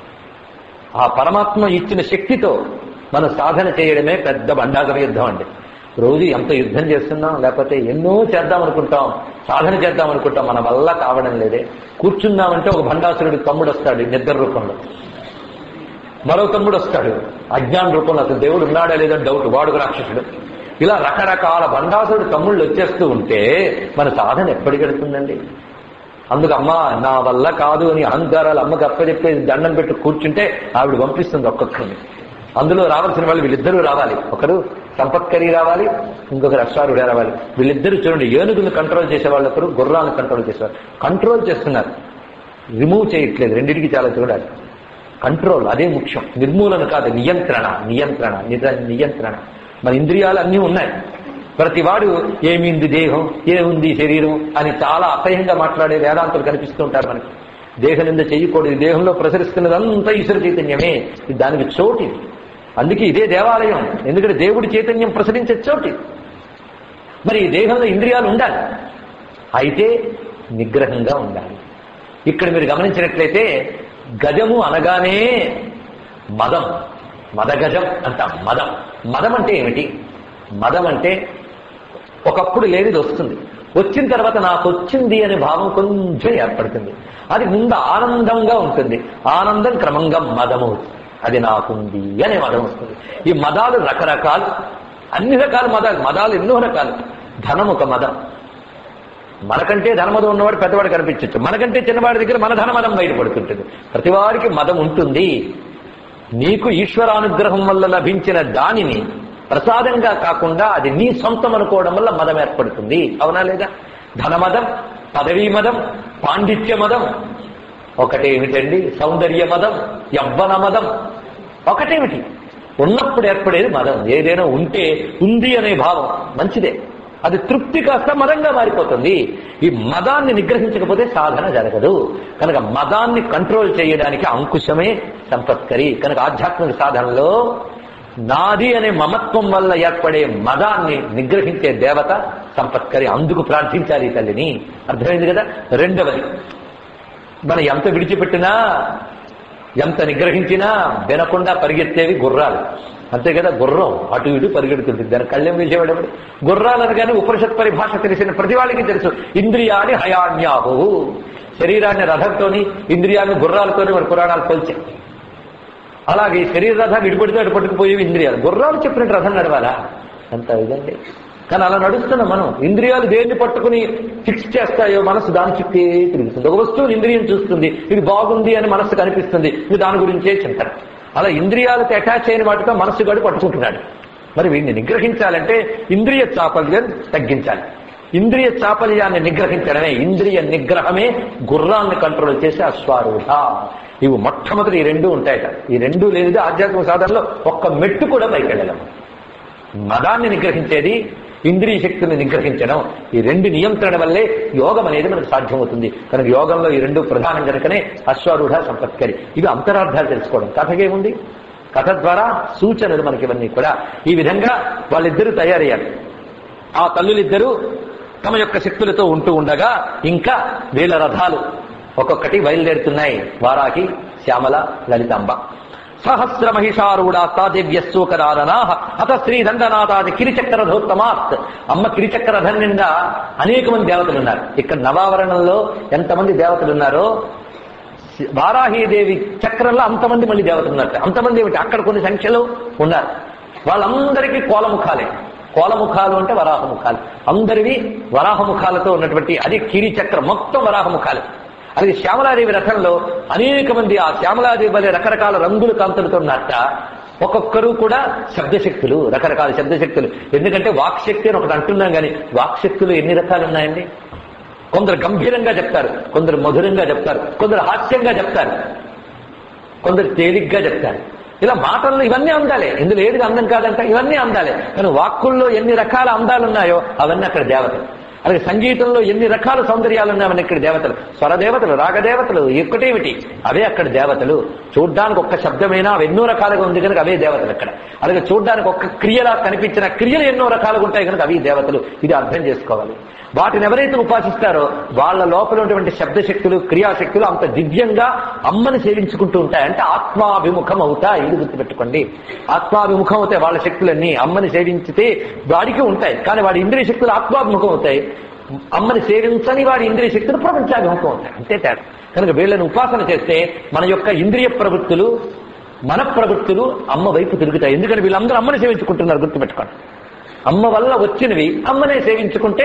ఆ పరమాత్మ ఇచ్చిన శక్తితో మనం సాధన చేయడమే పెద్ద బండాగర యుద్ధం అండి రోజు ఎంత యుద్ధం చేస్తున్నాం లేకపోతే ఎన్నో చేద్దాం అనుకుంటాం సాధన చేద్దాం అనుకుంటాం మన వల్ల కావడం లేదే కూర్చున్నామంటే ఒక భండాసురుడి తమ్ముడు వస్తాడు నిద్ర రూపంలో మరో తమ్ముడు వస్తాడు అజ్ఞాన రూపంలో అసలు దేవుడు ఉన్నాడా లేదో డౌట్ వాడుకు రాక్షసుడు ఇలా రకరకాల బండాసురుడు తమ్ముళ్ళు వచ్చేస్తూ ఉంటే మన సాధన ఎప్పటికి వెళుతుందండి అందుకు అమ్మ నా వల్ల కాదు అని అహంకారాలు అమ్మకి అప్పచెప్పేసి దండం పెట్టి కూర్చుంటే ఆవిడ పంపిస్తుంది ఒక్కొక్కరిని అందులో రావాల్సిన వాళ్ళు వీళ్ళిద్దరూ రావాలి ఒకరు సంపత్కరి రావాలి ఇంకొకరు అశ్వారుడే రావాలి వీళ్ళిద్దరూ చూడండి ఏనుగులను కంట్రోల్ చేసే వాళ్ళు ఒకరు గుర్రాలను కంట్రోల్ చేసేవారు కంట్రోల్ చేస్తున్నారు రిమూవ్ చేయట్లేదు రెండింటికి చాలా చూడాలి కంట్రోల్ అదే ముఖ్యం నిర్మూలన కాదు నియంత్రణ నియంత్రణ నిర- నియంత్రణ మన ఇంద్రియాలు అన్నీ ఉన్నాయి ప్రతివాడు ఏమింది దేహం ఏముంది శరీరం అని చాలా అసహ్యంగా మాట్లాడే వేదాంతులు కనిపిస్తూ ఉంటారు మనకి దేహం నింద చేయకూడదు ఈ దేహంలో ప్రసరిస్తున్నదంతా ఈశ్వర చైతన్యమే ఇది దానికి చోటి అందుకే ఇదే దేవాలయం ఎందుకంటే దేవుడి చైతన్యం ప్రసరించే చోటి మరి ఈ దేహంలో ఇంద్రియాలు ఉండాలి అయితే నిగ్రహంగా ఉండాలి ఇక్కడ మీరు గమనించినట్లయితే గజము అనగానే మదం మదగజం అంటాం మదం మదం అంటే ఏమిటి మదం అంటే ఒకప్పుడు లేనిది వస్తుంది వచ్చిన తర్వాత నాకు వచ్చింది అనే భావం కొంచెం ఏర్పడుతుంది అది ముందు ఆనందంగా ఉంటుంది ఆనందం క్రమంగా మదం అవుతుంది అది నాకుంది అనే మదం వస్తుంది ఈ మదాలు రకరకాలు అన్ని రకాల మదాలు మదాలు ఎన్నో రకాలు ధనం ఒక మదం మనకంటే ధనమదం ఉన్నవాడు పెద్దవాడు కనిపించచ్చు మనకంటే చిన్నవాడి దగ్గర మన ధనమదం బయటపడుతుంటుంది ప్రతివాడికి మదం ఉంటుంది నీకు ఈశ్వరానుగ్రహం వల్ల లభించిన దానిని ప్రసాదంగా కాకుండా అది నీ సొంతం అనుకోవడం వల్ల మదం ఏర్పడుతుంది అవునా లేదా ధనమదం పదవీ మదం పాండిత్య మదం ఒకటేమిటండి సౌందర్య మదం యవ్వన మదం ఒకటేమిటి ఉన్నప్పుడు ఏర్పడేది మదం ఏదైనా ఉంటే ఉంది అనే భావం మంచిదే అది తృప్తి కాస్త మదంగా మారిపోతుంది ఈ మదాన్ని నిగ్రహించకపోతే సాధన జరగదు కనుక మదాన్ని కంట్రోల్ చేయడానికి అంకుశమే సంపత్కరి కనుక ఆధ్యాత్మిక సాధనలో నాది అనే మమత్వం వల్ల ఏర్పడే మదాన్ని నిగ్రహించే దేవత సంపత్కరి అందుకు ప్రార్థించాలి ఈ తల్లిని అర్థమైంది కదా రెండవది మనం ఎంత విడిచిపెట్టినా ఎంత నిగ్రహించినా వినకుండా పరిగెత్తేవి గుర్రాలు అంతే కదా గుర్రం అటు ఇటు పరిగెడుతుంటుంది దాని కళ్ళెం వేసేవాడు గుర్రాలు అనగానే ఉపనిషత్ పరిభాష తెలిసిన ప్రతి వాళ్ళకి తెలుసు ఇంద్రియాన్ని హయాన్యాహు శరీరాన్ని రథంతోని ఇంద్రియాన్ని గుర్రాలతోని మన పురాణాలు పోల్చాయి అలాగే ఈ శరీర రథాన్ని ఇడిపడితే అటు పట్టుకుపోయేవి ఇంద్రియాలు గుర్రాలు చెప్పినట్టు రథం నడవాలా అంత ఇదండి కానీ అలా నడుస్తున్నాం మనం ఇంద్రియాలు దేన్ని పట్టుకుని ఫిక్స్ చేస్తాయో మనసు దాని చుట్టే తిరుగుతుంది ఒక వస్తువుని ఇంద్రియం చూస్తుంది ఇది బాగుంది అని మనసు కనిపిస్తుంది ఇది దాని గురించే చింతన అలా ఇంద్రియాలకు అటాచ్ అయిన వాటితో మనసు గడు పట్టుకుంటున్నాడు మరి వీడిని నిగ్రహించాలంటే ఇంద్రియ చాపల్యం తగ్గించాలి ఇంద్రియ చాపల్యాన్ని నిగ్రహించడమే ఇంద్రియ నిగ్రహమే గుర్రాన్ని కంట్రోల్ చేసే అశ్వారూఢ ఇవి మొట్టమొదటి ఈ రెండు ఉంటాయట ఈ రెండు లేనిది ఆధ్యాత్మిక సాధనలో ఒక్క మెట్టు కూడా పైకి వెళ్ళలేము మదాన్ని నిగ్రహించేది ఇంద్రియ శక్తిని నిగ్రహించడం ఈ రెండు నియంత్రణ వల్లే యోగం అనేది మనకు సాధ్యమవుతుంది కనుక యోగంలో ఈ రెండు ప్రధానం కనుకనే అశ్వారూఢ సంపత్కరి ఇవి అంతరార్థాలు తెలుసుకోవడం కథకేముంది కథ ద్వారా సూచనలు మనకి ఇవన్నీ కూడా ఈ విధంగా వాళ్ళిద్దరూ తయారయ్యారు ఆ తల్లులిద్దరూ తమ యొక్క శక్తులతో ఉంటూ ఉండగా ఇంకా వీళ్ళ రథాలు ఒక్కొక్కటి బయలుదేరుతున్నాయి వారాకి శ్యామల లలితాంబ సహస్ర మహిషారూఢాస్తా దివ్యస్సూకరాదనా అత శ్రీ దండనాథాది కిరిచక్రధోత్తమాత్ అమ్మ కిరిచక్రధం నిండా అనేక మంది దేవతలు ఉన్నారు ఇక్కడ నవావరణంలో ఎంతమంది దేవతలు ఉన్నారో వారాహీదేవి చక్రంలో అంతమంది మళ్ళీ దేవతలు ఉన్నారు అంతమంది ఏమిటి అక్కడ కొన్ని సంఖ్యలో ఉన్నారు వాళ్ళందరికీ కోలముఖాలే కోలముఖాలు అంటే వరాహముఖాలు అందరివి వరాహముఖాలతో ఉన్నటువంటి అది కిరి చక్రం మొత్తం వరాహముఖాలు అది శ్యామలాదేవి రథంలో అనేక మంది ఆ శ్యామలాదేవి వలె రకరకాల రంగులు కాంతులతో ఉన్నట్ట ఒక్కొక్కరు కూడా శబ్దశక్తులు రకరకాల శబ్దశక్తులు ఎందుకంటే వాక్శక్తి అని ఒకటి అంటున్నాం కానీ వాక్శక్తులు ఎన్ని రకాలు ఉన్నాయండి కొందరు గంభీరంగా చెప్తారు కొందరు మధురంగా చెప్తారు కొందరు హాస్యంగా చెప్తారు కొందరు తేలిగ్గా చెప్తారు ఇలా మాటల్లో ఇవన్నీ అందాలే ఇందులో ఏది అందం కాదంట ఇవన్నీ అందాలే కానీ వాక్కుల్లో ఎన్ని రకాల అందాలు ఉన్నాయో అవన్నీ అక్కడ దేవతలు అలాగే సంగీతంలో ఎన్ని రకాల సౌందర్యాలు ఉన్నాయని ఇక్కడ దేవతలు స్వరదేవతలు రాగదేవతలు ఒక్కటేమిటి అవే అక్కడ దేవతలు చూడ్డానికి ఒక్క శబ్దమైనా అవి ఎన్నో రకాలుగా ఉంది కనుక అవే దేవతలు అక్కడ అలాగే చూడ్డానికి ఒక్క క్రియలా కనిపించిన క్రియలు ఎన్నో రకాలుగా ఉంటాయి కనుక అవి దేవతలు ఇది అర్థం చేసుకోవాలి వాటిని ఎవరైతే ఉపాసిస్తారో వాళ్ళ లోపల ఉన్నటువంటి శబ్దశక్తులు క్రియాశక్తులు అంత దివ్యంగా అమ్మని సేవించుకుంటూ ఉంటాయి అంటే ఆత్మాభిముఖం అవుతాయి ఇది గుర్తుపెట్టుకోండి ఆత్మాభిముఖం అవుతాయి వాళ్ళ శక్తులన్నీ అమ్మని సేవించితే వాడికి ఉంటాయి కానీ వాడి ఇంద్రియ శక్తులు ఆత్మాభిముఖం అవుతాయి అమ్మని సేవించని వాడి ఇంద్రియ శక్తులు ప్రపంచాభిముఖం అవుతాయి అంతే తేడా కనుక వీళ్ళని ఉపాసన చేస్తే మన యొక్క ఇంద్రియ ప్రవృత్తులు మన ప్రవృత్తులు అమ్మ వైపు తిరుగుతాయి ఎందుకంటే వీళ్ళందరూ అమ్మని సేవించుకుంటున్నారు గుర్తుపెట్టుకోండి అమ్మ వల్ల వచ్చినవి అమ్మనే సేవించుకుంటే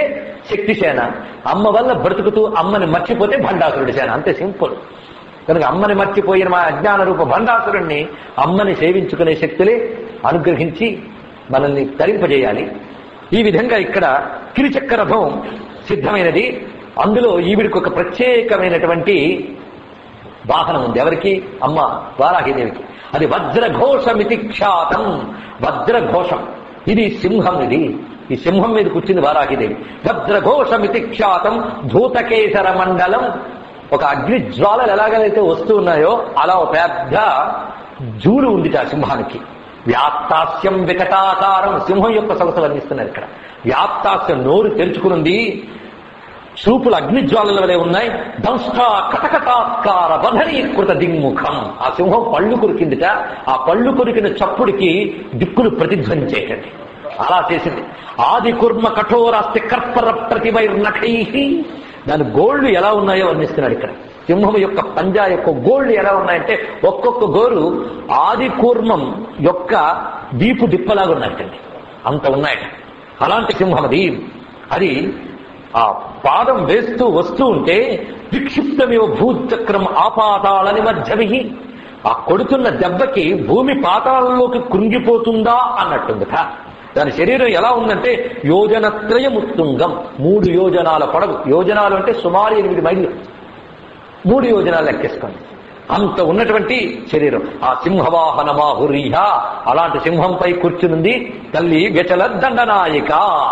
శక్తి సేన అమ్మ వల్ల బ్రతుకుతూ అమ్మని మర్చిపోతే భండాసురుడి సేన అంతే సింపుల్ కనుక అమ్మని మర్చిపోయిన మా అజ్ఞాన రూప భండాసురుణ్ణి అమ్మని సేవించుకునే శక్తులే అనుగ్రహించి మనల్ని తరింపజేయాలి ఈ విధంగా ఇక్కడ కిరిచక్ర రథం సిద్ధమైనది అందులో ఈవిడికి ఒక ప్రత్యేకమైనటువంటి వాహనం ఉంది ఎవరికి అమ్మ వారాహిదేవికి అది వజ్రఘోషమితి ఖ్యాతం వజ్రఘోషం ఇది సింహం ఇది ఈ సింహం మీద కూర్చుంది వారాహిదేవి వజ్రఘోషమితి ఖ్యాతం ధూతకేశర మండలం ఒక అగ్ని జ్వాలలు ఎలాగైతే వస్తూ ఉన్నాయో అలా ఒక పెద్ద జూలు ఉంది ఆ సింహానికి వ్యాప్తాస్యం వికటాకారం సింహం యొక్క సొగసు వర్ణిస్తున్నారు ఇక్కడ వ్యాప్తాస్యం నోరు తెరుచుకునుంది చూపులు అగ్నిజ్వాలల వలె ఉన్నాయి దంష్ట కటకటాత్కార వధరీకృత దిగ్ముఖం ఆ సింహం పళ్ళు కొరికిందిట ఆ పళ్ళు కొరికిన చప్పుడికి దిక్కులు ప్రతిధ్వనించేటండి అలా చేసింది ఆది కుర్మ కఠోరాస్తి కర్పర ప్రతివైర్నఖై దాని గోళ్లు ఎలా ఉన్నాయో వర్ణిస్తున్నాడు ఇక్కడ సింహం యొక్క పంజా యొక్క గోళ్లు ఎలా ఉన్నాయంటే ఒక్కొక్క గోరు ఆది కూర్మం యొక్క దీపు దిప్పలాగా ఉన్నట్టండి అంత ఉన్నాయట అలాంటి సింహం అది అది ఆ పాదం వేస్తూ వస్తూ ఉంటే విక్షిప్తమేవ భూచక్రం ఆపాతాళని మధ్యవి ఆ కొడుతున్న దెబ్బకి భూమి పాతాళంలోకి కృంగిపోతుందా అన్నట్టుందిట దాని శరీరం ఎలా ఉందంటే యోజనత్రయముత్తుంగం మూడు యోజనాల పొడవు యోజనాలు అంటే సుమారు ఎనిమిది మైళ్ళు మూడు యోజనాలు లెక్కేసుకోండి అంత ఉన్నటువంటి శరీరం ఆ సింహవాహన మాహురీహ అలాంటి సింహంపై కూర్చునుంది తల్లి వ్యచల దండనాయిక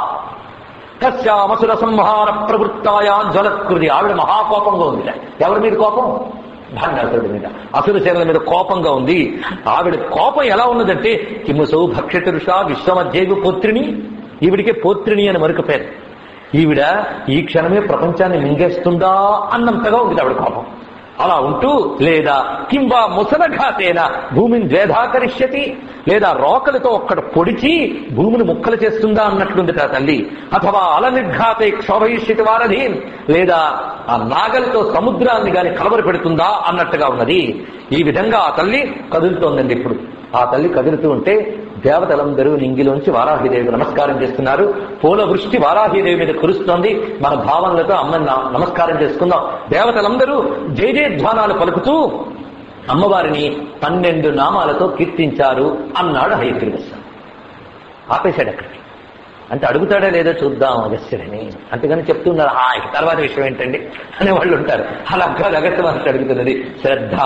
కశ్యామసుర సంహార ప్రవృత్తాయా జ్వలత్కృతి ఆవిడ మహాకోపంగా ఉంది ఎవరి మీద కోపం భాండాసురుడి మీద అసుర శరీరం మీద కోపంగా ఉంది ఆవిడ కోపం ఎలా ఉన్నదంటే కిముసౌ భక్షతురుష విశ్వమధ్యేగు పుత్రిని ఈవిడికే పోత్రిని అని మరొక పేరు ఈవిడ ఈ క్షణమే ప్రపంచాన్ని మింగేస్తుందా అన్నంతగా ఉంది ఆవిడ కోపం అలా ఉంటూ లేదా కింబా ముసలఘాతేన భూమిని ద్వేధాకరిష్యతి లేదా రోకలతో ఒక్కడ పొడిచి భూమిని ముక్కలు చేస్తుందా అన్నట్లుంది ఆ తల్లి అథవా అల నిర్ఘాతే క్షోభయిష్యతి వారధి లేదా ఆ నాగలితో సముద్రాన్ని గాని కలవరి పెడుతుందా అన్నట్టుగా ఉన్నది ఈ విధంగా ఆ తల్లి కదులుతోందండి ఇప్పుడు ఆ తల్లి కదులుతూ ఉంటే దేవతలందరూ నింగిలోంచి వారాహిదేవికి నమస్కారం చేస్తున్నారు పూల వృష్టి వారాహిదేవి మీద కురుస్తోంది మన భావనలతో అమ్మని నా- నమస్కారం చేసుకుందాం దేవతలందరూ జయ జయధ్వానాలు పలుకుతూ అమ్మవారిని పన్నెండు నామాలతో కీర్తించారు అన్నాడు హయగ్రీవస్వ ఆపేశాడు అక్కడికి అంటే అడుగుతాడా లేదో చూద్దాం అగస్త్యుడని అంతేగాని చెప్తున్నారు ఆ ఇక తర్వాత విషయం ఏంటండి అనే వాళ్ళు ఉంటారు అలా కాదు అగస్త్య మహర్షి అడుగుతున్నది శ్రద్ధ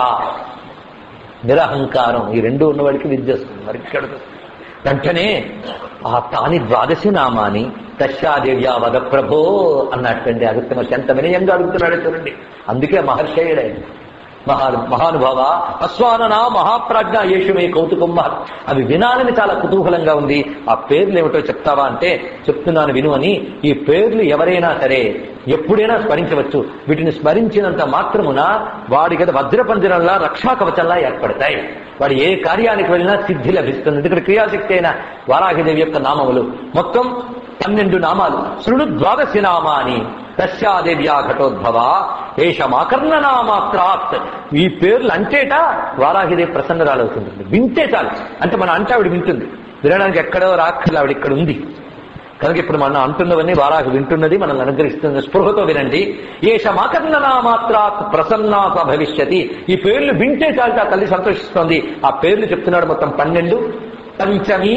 నిరహంకారం ఈ రెండు ఉన్నవాడికి విద్య వస్తుంది మరి ఇక్కడ వెంటనే ఆ తాని ద్వాదశి నామాని తస్యాదేవ్యా వద ప్రభో అన్నట్టండి అగస్త్య మహర్షి ఎంత వినయంగా అడుగుతున్నాడో చూడండి అందుకే మహర్షి అయ్యాడు ఆయన. మహా మహానుభావ అశ్వానన మహాప్రాజ్ఞ యేషుమే కౌతుకం మహత్ అవి వినాలని చాలా కుతూహలంగా ఉంది ఆ పేర్లు ఏమిటో చెప్తావా అంటే చెప్తున్నాను విను అని ఈ పేర్లు ఎవరైనా సరే ఎప్పుడైనా స్మరించవచ్చు వీటిని స్మరించినంత మాత్రమున వాడి కదా వజ్రపంజరంలా రక్షా కవచంలా ఏర్పడతాయి వాడు ఏ కార్యానికి వెళ్ళినా సిద్ధి లభిస్తుంది ఇక్కడ క్రియాశక్తి అయిన వారాహిదేవి యొక్క నామములు మొత్తం పన్నెండు నామాలు శృణు ద్వాదశి నామాని తస్యాదేవ్యా ఘటోద్భవ ఏషమాకర్ణనామాత్రాత్ ఈ పేర్లు అంటేట వారాహిదేవి ప్రసన్నరాలవుతుంది వింటే చాలు అంటే మన అంటే ఆవిడ వింటుంది వినడానికి ఎక్కడో రాక్కర్లు ఆవిడ ఇక్కడ ఉంది కనుక ఇప్పుడు మనం అంటున్నవన్నీ వారాహి వింటున్నది మనల్ని అనుగ్రహిస్తుంది స్పృహతో వినండి ఏషమాకర్ణనామాత్రాత్ ప్రసన్నా స భవిష్యతి ఈ పేర్లు వింటే చాలు ఆ తల్లి సంతోషిస్తోంది ఆ పేర్లు చెప్తున్నాడు మొత్తం పన్నెండు పంచమి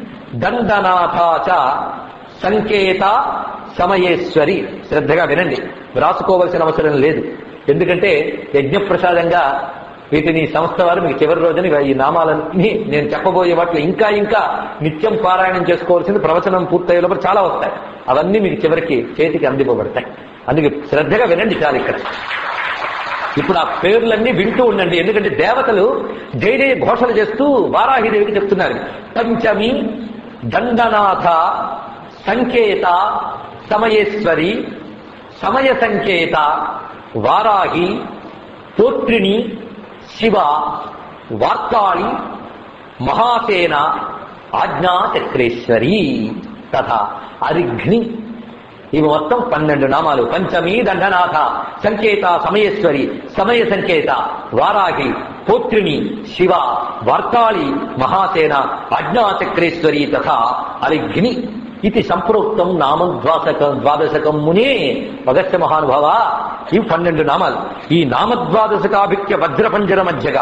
దండనాథాచ సంకేత సమయేశ్వరి శ్రద్ధగా వినండి వ్రాసుకోవలసిన అవసరం లేదు ఎందుకంటే యజ్ఞప్రసాదంగా వీటిని సంస్థ వారు మీకు చివరి రోజున ఈ నామాలన్నీ నేను చెప్పబోయే వాటిలో ఇంకా ఇంకా నిత్యం పారాయణం చేసుకోవాల్సింది ప్రవచనం పూర్తయ్యే లోపల చాలా వస్తాయి అవన్నీ మీకు చివరికి చేతికి అందివ్వబడతాయి అందుకే శ్రద్ధగా వినండి చాలు ఇక్కడ ఇప్పుడు ఆ పేర్లన్నీ వింటూ ఉండండి ఎందుకంటే దేవతలు జయ జయ ఘోషణ చేస్తూ వారాహిదేవికి చెప్తున్నారు పంచమి దండనాథ సంకేత సమయేశ్వరి సమయ సంకేత వారాహి పోత్రిణి శివ వార్తాళి మహాసేన ఆజ్ఞాచక్రేశ్వరి తథా అరిఘ్ని ఇవి మొత్తం పన్నెండు నామాలు పంచమి దండనాథ సంకేత సమయేశ్వరి సమయ సంకేత వారాహి పోత్రిణి శివ వార్తాళి మహాసేన అజ్ఞాచక్రేశ్వరి తథా అరిఘ్ని ఇది సంప్రోక్తం నామద్వాసకం ద్వాదశకం మునే అగస్త్య మహానుభావ ఇవి పన్నెండు నామాలు ఈ నామద్వాదశకాభిక్య వజ్రపంజర మధ్యగ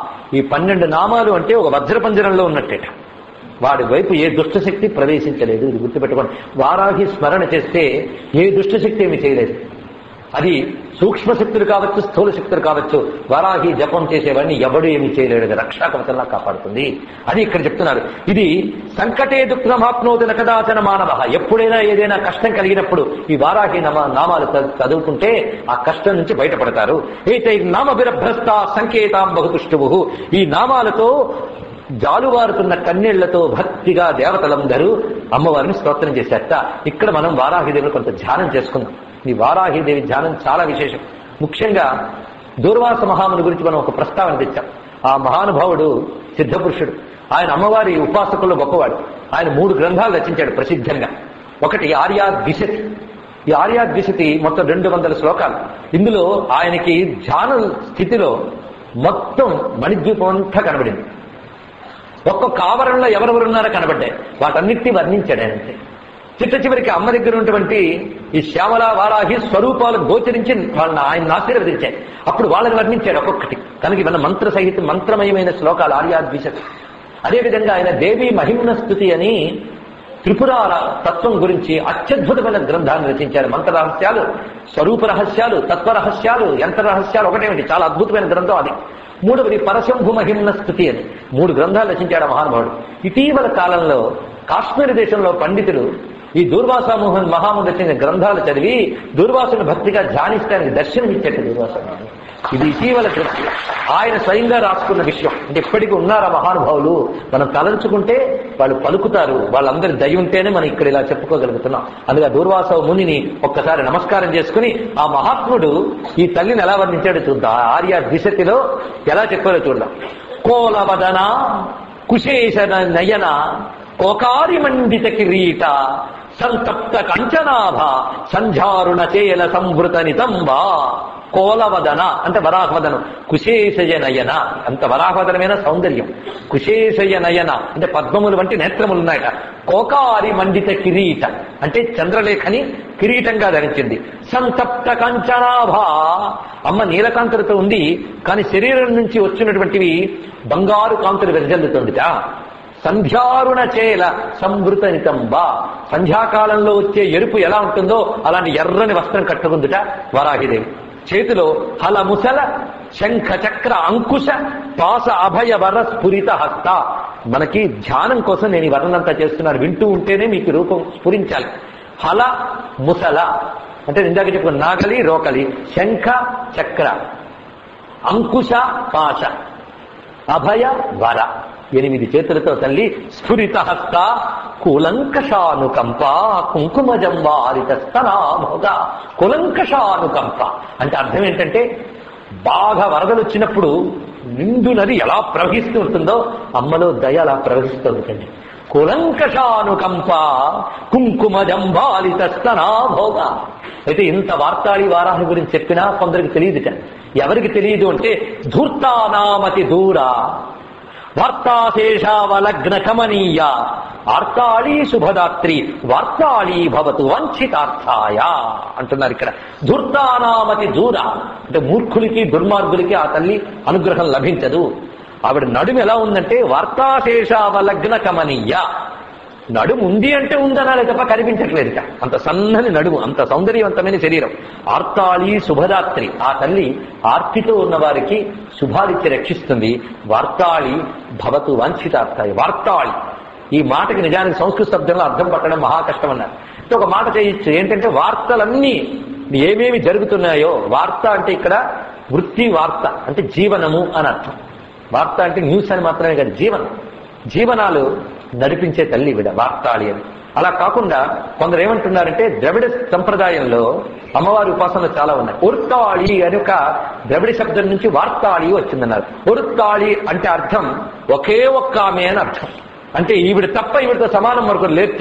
ఈ పన్నెండు నామాలు అంటే ఒక వజ్రపంజరంలో ఉన్నట్టేట వాడి వైపు ఏ దుష్టశక్తి ప్రవేశించలేదు ఇది గుర్తుపెట్టుకోండి వారాహి స్మరణ చేస్తే ఏ దుష్టశక్తి ఏమి చేయలేదు అది సూక్ష్మ శక్తులు కావచ్చు స్థూల శక్తులు కావచ్చు వారాహి జపం చేసేవాడిని ఎవడు ఏమి చేయలేడు అది రక్షాకవచంలా కాపాడుతుంది అది ఇక్కడ చెప్తున్నారు ఇది సంకటే దుఃఖమాప్నోదిన కదాచన మానవ ఎప్పుడైనా ఏదైనా కష్టం కలిగినప్పుడు ఈ వారాహి నమ నామాలు చ- చదువుకుంటే ఆ కష్టం నుంచి బయటపడతారు అయితే నామ విరభ్రస్త సంకేతాం బహుతుష్టువు ఈ నామాలతో జాలువారుతున్న కన్నీళ్లతో భక్తిగా దేవతలందరూ అమ్మవారిని స్తోత్రం చేశారట ఇక్కడ మనం వారాహిదేవిని కొంత ధ్యానం చేసుకుందాం ఈ వారాహిదేవి ధ్యానం చాలా విశేషం ముఖ్యంగా దూర్వాస మహాముని గురించి మనం ఒక ప్రస్తావన తెచ్చాం ఆ మహానుభావుడు సిద్ధపురుషుడు ఆయన అమ్మవారి ఉపాసకుల్లో గొప్పవాడు ఆయన మూడు గ్రంథాలు రచించాడు ప్రసిద్ధంగా ఒకటి ఆర్యా ద్విశతి ఈ ఆర్యా ద్విశతి మొత్తం రెండు వందల శ్లోకాలు ఇందులో ఆయనకి ధ్యాన స్థితిలో మొత్తం మణిద్వీపం అంతా కనబడింది ఒక్కొక్క ఆవరణలో ఎవరెవరు ఉన్నారో కనబడ్డాయి వాటన్నిటినీ వర్ణించాడు ఆయన అంతే చిట్ట చివరికి అమ్మ దగ్గర ఉన్నటువంటి ఈ శ్యామల వారాహి స్వరూపాలు గోచరించి వాళ్ళని ఆయన ఆశీర్వదించాయి అప్పుడు వాళ్ళని వర్ణించాడు ఒక్కొక్కటి కనుక ఇవన్న మంత్ర సహిత మంత్రమయమైన శ్లోకాలు ఆర్యాద్విషత్ అదేవిధంగా ఆయన దేవి మహిమ్న స్థుతి అని త్రిపురాల తత్వం గురించి అత్యద్భుతమైన గ్రంథాన్ని రచించారు మంత్ర రహస్యాలు స్వరూప రహస్యాలు తత్వ రహస్యాలు యంత్ర రహస్యాలు ఒకటేమిటి చాలా అద్భుతమైన గ్రంథం అది మూడవది పరశంభు మహిమ్న స్థుతి అని మూడు గ్రంథాలు రచించాడు ఆ మహానుభావుడు ఇటీవల కాలంలో కాశ్మీర్ దేశంలో పండితులు ఈ దూర్వాస మోహన్ మహాముడు రచించిన గ్రంథాలు చదివి దూర్వాసుని భక్తిగా ధ్యానిస్తానికి దర్శనం ఇచ్చేట్టు దూర్వాస మహాముడు. ఇది ఇటీవల కృతి. ఆయన స్వయంగా రాసుకున్న విషయం అంటే ఇప్పటికీ ఉన్నారు ఆ మహానుభావులు మనం తలంచుకుంటే వాళ్ళు పలుకుతారు వాళ్ళందరి దయ ఉంటేనే మనం ఇక్కడ ఇలా చెప్పుకోగలుగుతున్నాం అందుకే ఆ దూర్వాస మునిని ఒక్కసారి నమస్కారం చేసుకుని ఆ మహాత్ముడు ఈ తల్లిని ఎలా వర్ణించాడో చూద్దాం ఆ ఆర్య దిశతిలో ఎలా చెప్పారో చూద్దాం కోలవదన కుశేష నయన కోకారి మండిత కిరీట సంతప్త కంచనాభ సంధ్యారుణ చేల సంవృత నితంబ కోలవదన అంటే వరాహవదనం కుశేషయ నయన అంత వరాహవదనమైన సౌందర్యం కుశేషయ నయన అంటే పద్మములు వంటి నేత్రములు ఉన్నాయట కోకారి మండిత కిరీట అంటే చంద్రలేఖని కిరీటంగా ధరించింది సంతప్త కంచనాభ అమ్మ నీలకాంతులతో ఉంది కానీ శరీరం నుంచి వచ్చినటువంటివి బంగారు కాంతులు వెదజల్లుతుందిట సంధ్యారుణ చేల సంవృత నితంబ సంధ్యాకాలంలో వచ్చే ఎరుపు ఎలా ఉంటుందో అలాంటి ఎర్రని వస్త్రం కట్టుకుందుట వరాహిదేవి చేతిలో హల ముసల శంఖ చక్ర అంకుశ పాస అభయ వర స్ఫురిత హస్త మనకి ధ్యానం కోసం నేను ఈ వర్ణనంతా చేస్తున్నాను వింటూ ఉంటేనే మీకు రూపం స్ఫురించాలి హల ముసల అంటే ఇందాక చెప్పిన నాగలి రోకలి శంఖ చక్ర అంకుశ పాశ అభయ వర ఎనిమిది చేతులతో తల్లి స్ఫురిత హస్త కులంకషానుకంప కుంకుమజంబారిత స్తనాభోగ కులంకషానుకంప అంటే అర్థం ఏంటంటే బాగా వరదలు వచ్చినప్పుడు నిండు నది ఎలా ప్రవహిస్తూ ఉంటుందో అమ్మలో దయ అలా ప్రవహిస్తుంది కండి కులంకషానుకంప కుంకుమజంబాలిత స్తనాభోగ అయితే ఇంత వార్తాళి వారాహి గురించి చెప్పినా కొందరికి తెలియదుట ఎవరికి తెలియదు అంటే ధూర్తానామతి దూర వార్తాశేషావలగ్న కమనీయ ఆర్తాళీ శుభదాత్రి వార్తాళీ భవతు వంచితార్థాయ అంటున్నారు ఇక్కడ ధూర్తానామతి దూర అంటే మూర్ఖులకి దుర్మార్గులకి ఆ తల్లి అనుగ్రహం లభించదు ఆవిడ నడుము ఎలా ఉందంటే వార్తాశేషావలగ్న కమనీయ నడుము ఉంది అంటే ఉందనాలి తప్ప కనిపించట్లేదు ఇక. అంత సన్నని నడుము అంత సౌందర్యవంతమైన శరీరం ఆర్తాళి శుభదాత్రి ఆ తల్లి ఆర్తితో ఉన్న వారికి శుభాలిచ్చి రక్షిస్తుంది వార్తాళి భవతు వాంఛితార్థాయి వార్తాళి ఈ మాటకి నిజానికి సంస్కృత శబ్దంలో అర్థం పట్టడం మహా కష్టం అన్నారు అంటే ఒక మాట చేయొచ్చు ఏంటంటే వార్తలన్నీ ఏమేమి జరుగుతున్నాయో వార్త అంటే ఇక్కడ వృత్తి వార్త అంటే జీవనము అని అర్థం వార్త అంటే న్యూస్ అని మాత్రమే కాదు జీవనం జీవనాలు నడిపించే తల్లి విడ వార్తాళి అని అలా కాకుండా కొందరు ఏమంటున్నారంటే ద్రవిడ సంప్రదాయంలో అమ్మవారి ఉపాసనలు చాలా ఉన్నాయి ఉర్తాళి అని ఒక ద్రవిడ శబ్దం నుంచి వార్తాళి వచ్చిందన్నారు ఉర్తాళి అంటే అర్థం ఒకే ఒక్క ఆమె అని అర్థం అంటే ఈవిడ తప్ప ఈవిడతో సమానం మరొకరు లేర్చండి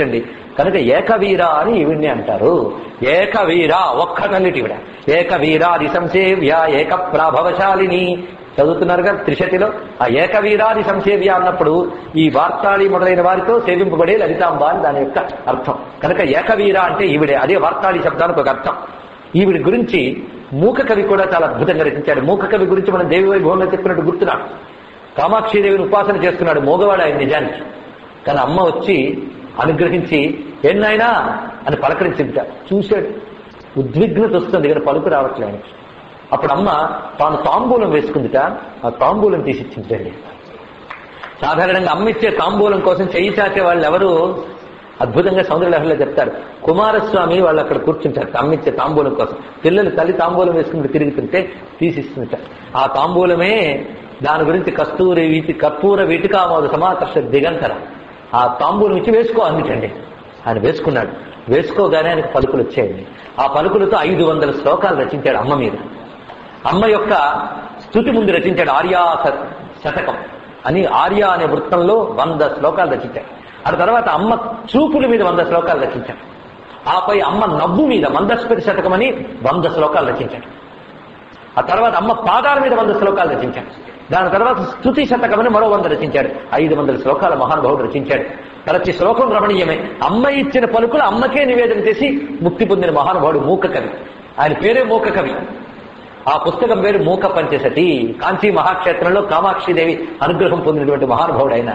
కనుక ఏకవీర అని ఈవిడ్ని అంటారు ఏకవీర ఒక్క తల్లిటి ఈవిడ ఏకవీరాది సంసేవ్య ఏక ప్రాభవశాలిని చదువుతున్నారుగా త్రిశతిలో ఆ ఏకవీరాది సంసేవ్య అన్నప్పుడు ఈ వార్తాళి మొదలైన వారితో సేవింపబడే లలితాంబ అని దాని యొక్క అర్థం కనుక ఏకవీర అంటే ఈవిడే అదే వార్తాళి శబ్దానికి ఒక అర్థం ఈవిడి గురించి మూక కవి కూడా చాలా అద్భుతంగా రచించాడు మూక కవి గురించి మనం దేవి వైభవంలో చెప్పినట్టు గుర్తున్నాడు కామాక్షిదేవిని ఉపాసన చేస్తున్నాడు మోగవాడు ఆయన నిజానికి కానీ అమ్మ వచ్చి అనుగ్రహించి ఎన్నైనా అని పలకరించిందిట చూశాడు ఉద్విగ్నత వస్తుంది కానీ పలుకు రావట్లే ఆయనకి అప్పుడు అమ్మ తాను తాంబూలం వేసుకుందిట ఆ తాంబూలం తీసిచ్చిందండి సాధారణంగా అమ్మ ఇచ్చే తాంబూలం కోసం చెయ్యి చాచే వాళ్ళు ఎవరు అద్భుతంగా సౌందర్యలహరిలో చెప్తారు కుమారస్వామి వాళ్ళు అక్కడ కూర్చుంటారు అమ్మిచ్చే తాంబూలం కోసం పిల్లలు తల్లి తాంబూలం వేసుకుని తిరుగుతుంటే తీసిస్తుంటారు ఆ తాంబూలమే దాని గురించి కస్తూరి వీటి కర్పూర వీటికామోద సమాకర్ష దిగంతర ఆ తాంబూలం ఇచ్చి వేసుకో అందుకండి ఆయన వేసుకున్నాడు వేసుకోగానే ఆయనకు పలుకులు వచ్చాయండి ఆ పలుకులతో ఐదు వందల శ్లోకాలు రచించాడు అమ్మ మీద అమ్మ యొక్క స్థుతి ముందు రచించాడు ఆర్యా శ- శతకం అని ఆర్య అనే వృత్తంలో వంద శ్లోకాలు రచించాడు ఆ తర్వాత అమ్మ చూపుల మీద వంద శ్లోకాలు రచించాడు ఆపై అమ్మ నవ్వు మీద మందస్పతి శతకం అని వంద శ్లోకాలు రచించాడు ఆ తర్వాత అమ్మ పాదాల మీద వంద శ్లోకాలు రచించాడు దాని తర్వాత స్థుతి శతకమని మరో వంద రచించాడు ఐదు వందల శ్లోకాల మహానుభావుడు రచించాడు ప్రతి శ్లోకం రమణీయమే అమ్మ ఇచ్చిన పలుకులు అమ్మకే నివేదన చేసి ముక్తి పొందిన మహానుభావుడు మూక కవి ఆయన పేరే మూక కవి ఆ పుస్తకం పేరు మూక పంచసతి కాంచీ మహాక్షేత్రంలో కామాక్షిదేవి అనుగ్రహం పొందినటువంటి మహానుభావుడు ఆయన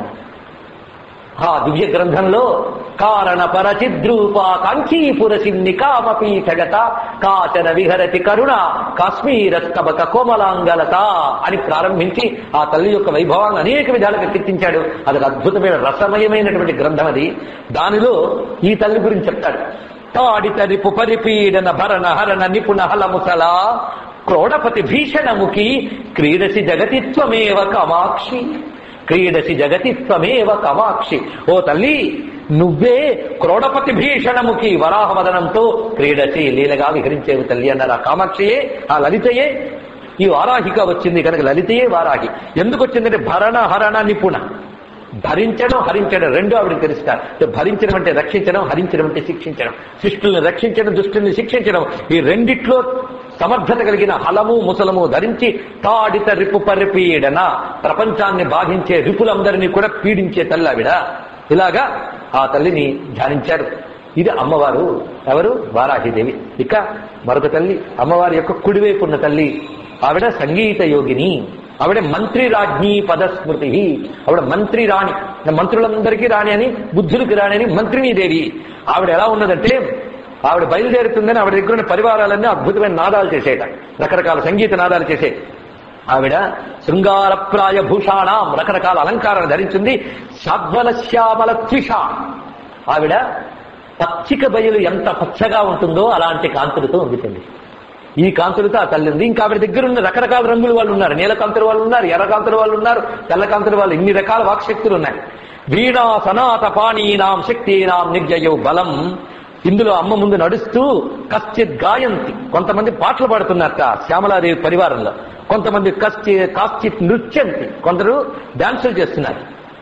ఆ దివ్య గ్రంథంలో కారణ పరచిద్రూప కాంచీపుర సిన్ని కామపీఠగత కాచన విహరతి కరుణ కాశ్మీరస్తబక కోమలాంగలత అని ప్రారంభించి ఆ తల్లి యొక్క వైభవాన్ని అనేక విధాలుగా కీర్తించాడు అది ఒక అద్భుతమైన రసమయమైనటువంటి గ్రంథం అది దానిలో ఈ తల్లి గురించి చెప్తాడు తాడిత రిపు పరిపీడన భరణ హరణ నిపుణ హలముసలా క్రోడపతి భీషణముఖి క్రీడసి జగతిత్వమేవ కామాక్షి క్రీడసి జగతి త్వమేవ కమాక్షి ఓ తల్లి నువ్వే క్రోడపతి భీషణముఖి వరాహవదనంతో క్రీడసి లీలగా విహరించేవు తల్లి అన్నారు ఆ కామాక్షియే ఆ లలితయే ఈ వారాహిగా వచ్చింది కనుక లలితయే వారాహి ఎందుకు వచ్చిందంటే భరణ హరణ నిపుణ భరించడం హరించడం రెండు ఆవిడకి తెలుస్తారు అంటే భరించడం అంటే రక్షించడం హరించడం అంటే శిక్షించడం శిష్టుల్ని రక్షించడం దుష్టుల్ని శిక్షించడం ఈ రెండిట్లో సమర్థత కలిగిన హలము ముసలము ధరించి తాడిత రిపు పరిపీడన ప్రపంచాన్ని బాధించే రిపులందరినీ కూడా పీడించే తల్లి ఆవిడ ఇలాగా ఆ తల్లిని ధ్యానించారు ఇది అమ్మవారు ఎవరు వారాహిదేవి ఇక మరొక తల్లి అమ్మవారి యొక్క కుడివైపు ఉన్న తల్లి ఆవిడ సంగీత యోగిని ఆవిడ మంత్రి రాజ్ఞీ పదస్మృతి ఆవిడ మంత్రి రాణి మంత్రులందరికీ రాణి అని బుద్ధులకి రాణి అని మంత్రినీదేవి ఆవిడ ఎలా ఉన్నదంటే ఆవిడ బయలుదేరుతుందని ఆవిడ దగ్గర ఉన్న పరివారాలన్నీ అద్భుతమైన నాదాలు చేసేట రకరకాల సంగీత నాదాలు చేసే ఆవిడ శృంగారప్రాయ భూషాణం రకరకాల అలంకారాలు ధరించింది శాద్వల శ్యామల త్విష ఆవిడ పచ్చిక బయలు ఎంత పచ్చగా ఉంటుందో అలాంటి కాంతులతో ఉండిపోయింది ఈ కాంతులతో ఆ తల్లి ఉంది ఇంకా ఆవిడ దగ్గర ఉన్న రకరకాల రంగుల వాళ్ళు ఉన్నారు నీల కాంతుల వాళ్ళు ఉన్నారు ఎర్ర కాంతుల వాళ్ళు ఉన్నారు తెల్ల కాంతుల వాళ్ళు ఇన్ని రకాల వాక్శక్తులు ఉన్నాయి వీణా సనాత పాణీనాం శక్తీనాం నిర్జయౌ బలం ఇందులో అమ్మ ముందు నడుస్తూ కశ్చిత్ గాయంతి కొంతమంది పాటలు పాడుతున్నారట శ్యామలాదేవి పరివారంలో కొంతమంది కశ్చి కాశ్చిత్ నృత్యంతి కొందరు డాన్సులు చేస్తున్నారు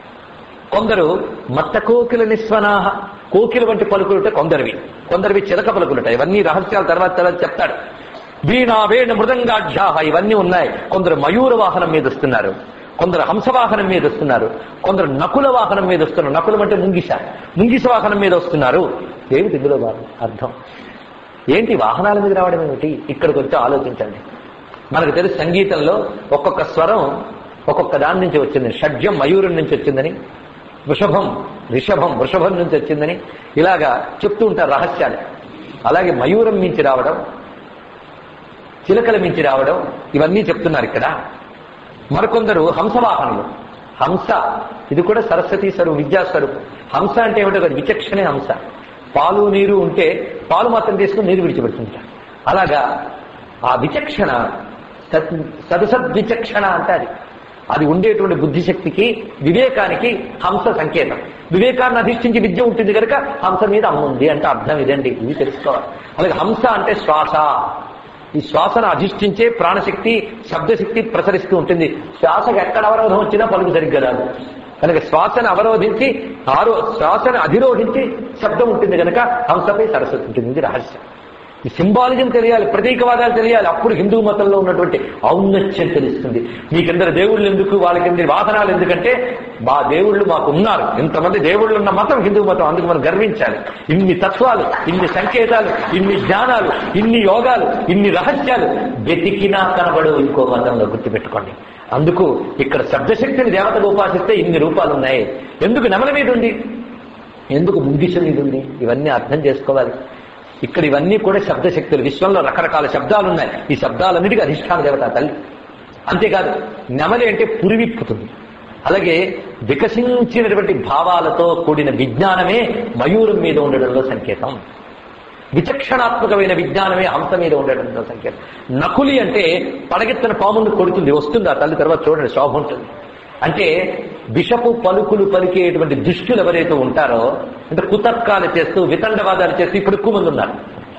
కొందరు మత్త కోకిల నిస్వనాహ కోకిల వంటి పలుకులుట కొందరివి కొందరివి చిలక పలుకులుట ఇవన్నీ రహస్యాల తర్వాత తర్వాత చెప్తాడు వీణా వేణ మృదంగాఢ్యాహ ఇవన్నీ ఉన్నాయి కొందరు మయూర వాహనం మీద వస్తున్నారు కొందరు హంస వాహనం మీద వస్తున్నారు కొందరు నకుల వాహనం మీద వస్తున్నారు నకులం అంటే ముంగిస ముంగిస వాహనం మీద వస్తున్నారు ఏమిటి ఇందులో భాగం అర్థం ఏంటి వాహనాల మీద రావడం ఏమిటి ఇక్కడికి వచ్చి ఆలోచించండి మనకు తెలుసు సంగీతంలో ఒక్కొక్క స్వరం ఒక్కొక్క దాని నుంచి వచ్చింది షడ్జం మయూరం నుంచి వచ్చిందని వృషభం రిషభం వృషభం నుంచి వచ్చిందని ఇలాగా చెప్తూ ఉంటారు రహస్యాలు అలాగే మయూరం మించి రావడం చిలకల మించి రావడం ఇవన్నీ చెప్తున్నారు ఇక్కడ మరికొందరు హంసవాహనులు హంస ఇది కూడా సరస్వతి స్వరూపం విద్యాస్వరూపం హంస అంటే ఏమిటో కాదు విచక్షణే హంస పాలు నీరు ఉంటే పాలు మాత్రం తీసుకుని నీరు విడిచిపెడుతుంటారు అలాగా ఆ విచక్షణ సత్ సదసద్విచక్షణ అంటే అది అది ఉండేటువంటి బుద్ధిశక్తికి వివేకానికి హంస సంకేతం వివేకాన్ని అధిష్ఠించి విద్య ఉంటుంది కనుక హంస మీద అమ్మ ఉంది అంటే అర్థం ఇదండి ఇది తెలుసుకోవాలి అలాగే హంస అంటే శ్వాస ఈ శ్వాసను అధిష్ఠించే ప్రాణశక్తి శబ్దశక్తి ప్రసరిస్తూ ఉంటుంది శ్వాసకు ఎక్కడ అవరోధం వచ్చినా పలుకు సరిగ్గా రాదు కనుక శ్వాసను అవరోధించి ఆరో శ్వాసను అధిరోహించి శబ్దం ఉంటుంది కనుక హంసపై సరస్వతి ఉంటుంది ఇది రహస్యం ఈ సింబాలిజం తెలియాలి ప్రతీకవాదాలు తెలియాలి అప్పుడు హిందూ మతంలో ఉన్నటువంటి ఔన్నత్యం తెలుస్తుంది మీకిందరు దేవుళ్ళు ఎందుకు వాళ్ళకిందరి వాదనాలు ఎందుకంటే మా దేవుళ్ళు మాకు ఉన్నారు ఇంతమంది దేవుళ్ళు ఉన్న మతం హిందూ మతం అందుకు మనం గర్వించాలి ఇన్ని తత్వాలు ఇన్ని సంకేతాలు ఇన్ని జ్ఞానాలు ఇన్ని యోగాలు ఇన్ని రహస్యాలు వెతికినా కనబడు ఇంకో మతంలో గుర్తుపెట్టుకోండి అందుకు ఇక్కడ శబ్దశక్తిని దేవతగా ఉపాసిస్తే ఇన్ని రూపాలు ఉన్నాయి ఎందుకు నెమల మీద ఉంది ఎందుకు ముంగిష మీద ఉంది ఇవన్నీ అర్థం చేసుకోవాలి ఇక్కడ ఇవన్నీ కూడా శబ్దశక్తులు విశ్వంలో రకరకాల శబ్దాలు ఉన్నాయి ఈ శబ్దాలన్నిటికీ అధిష్టాన దేవత తల్లి అంతేకాదు నెమలి అంటే పురివిప్పుతుంది అలాగే వికసించినటువంటి భావాలతో కూడిన విజ్ఞానమే మయూరం మీద ఉండడంలో సంకేతం విచక్షణాత్మకమైన విజ్ఞానమే హంస మీద ఉండడంలో సంకేతం నకులి అంటే పడగెత్తిన పామును కొడుతుంది వస్తుంది ఆ తల్లి తర్వాత చూడండి శోభ ఉంటుంది అంటే విషపు పలుకులు పలికేటువంటి దుష్టులు ఎవరైతే ఉంటారో అంటే కుతర్కాలు చేస్తూ వితండవాదాలు చేస్తూ ఇప్పుడు ఎక్కువ మంది ఉన్నారు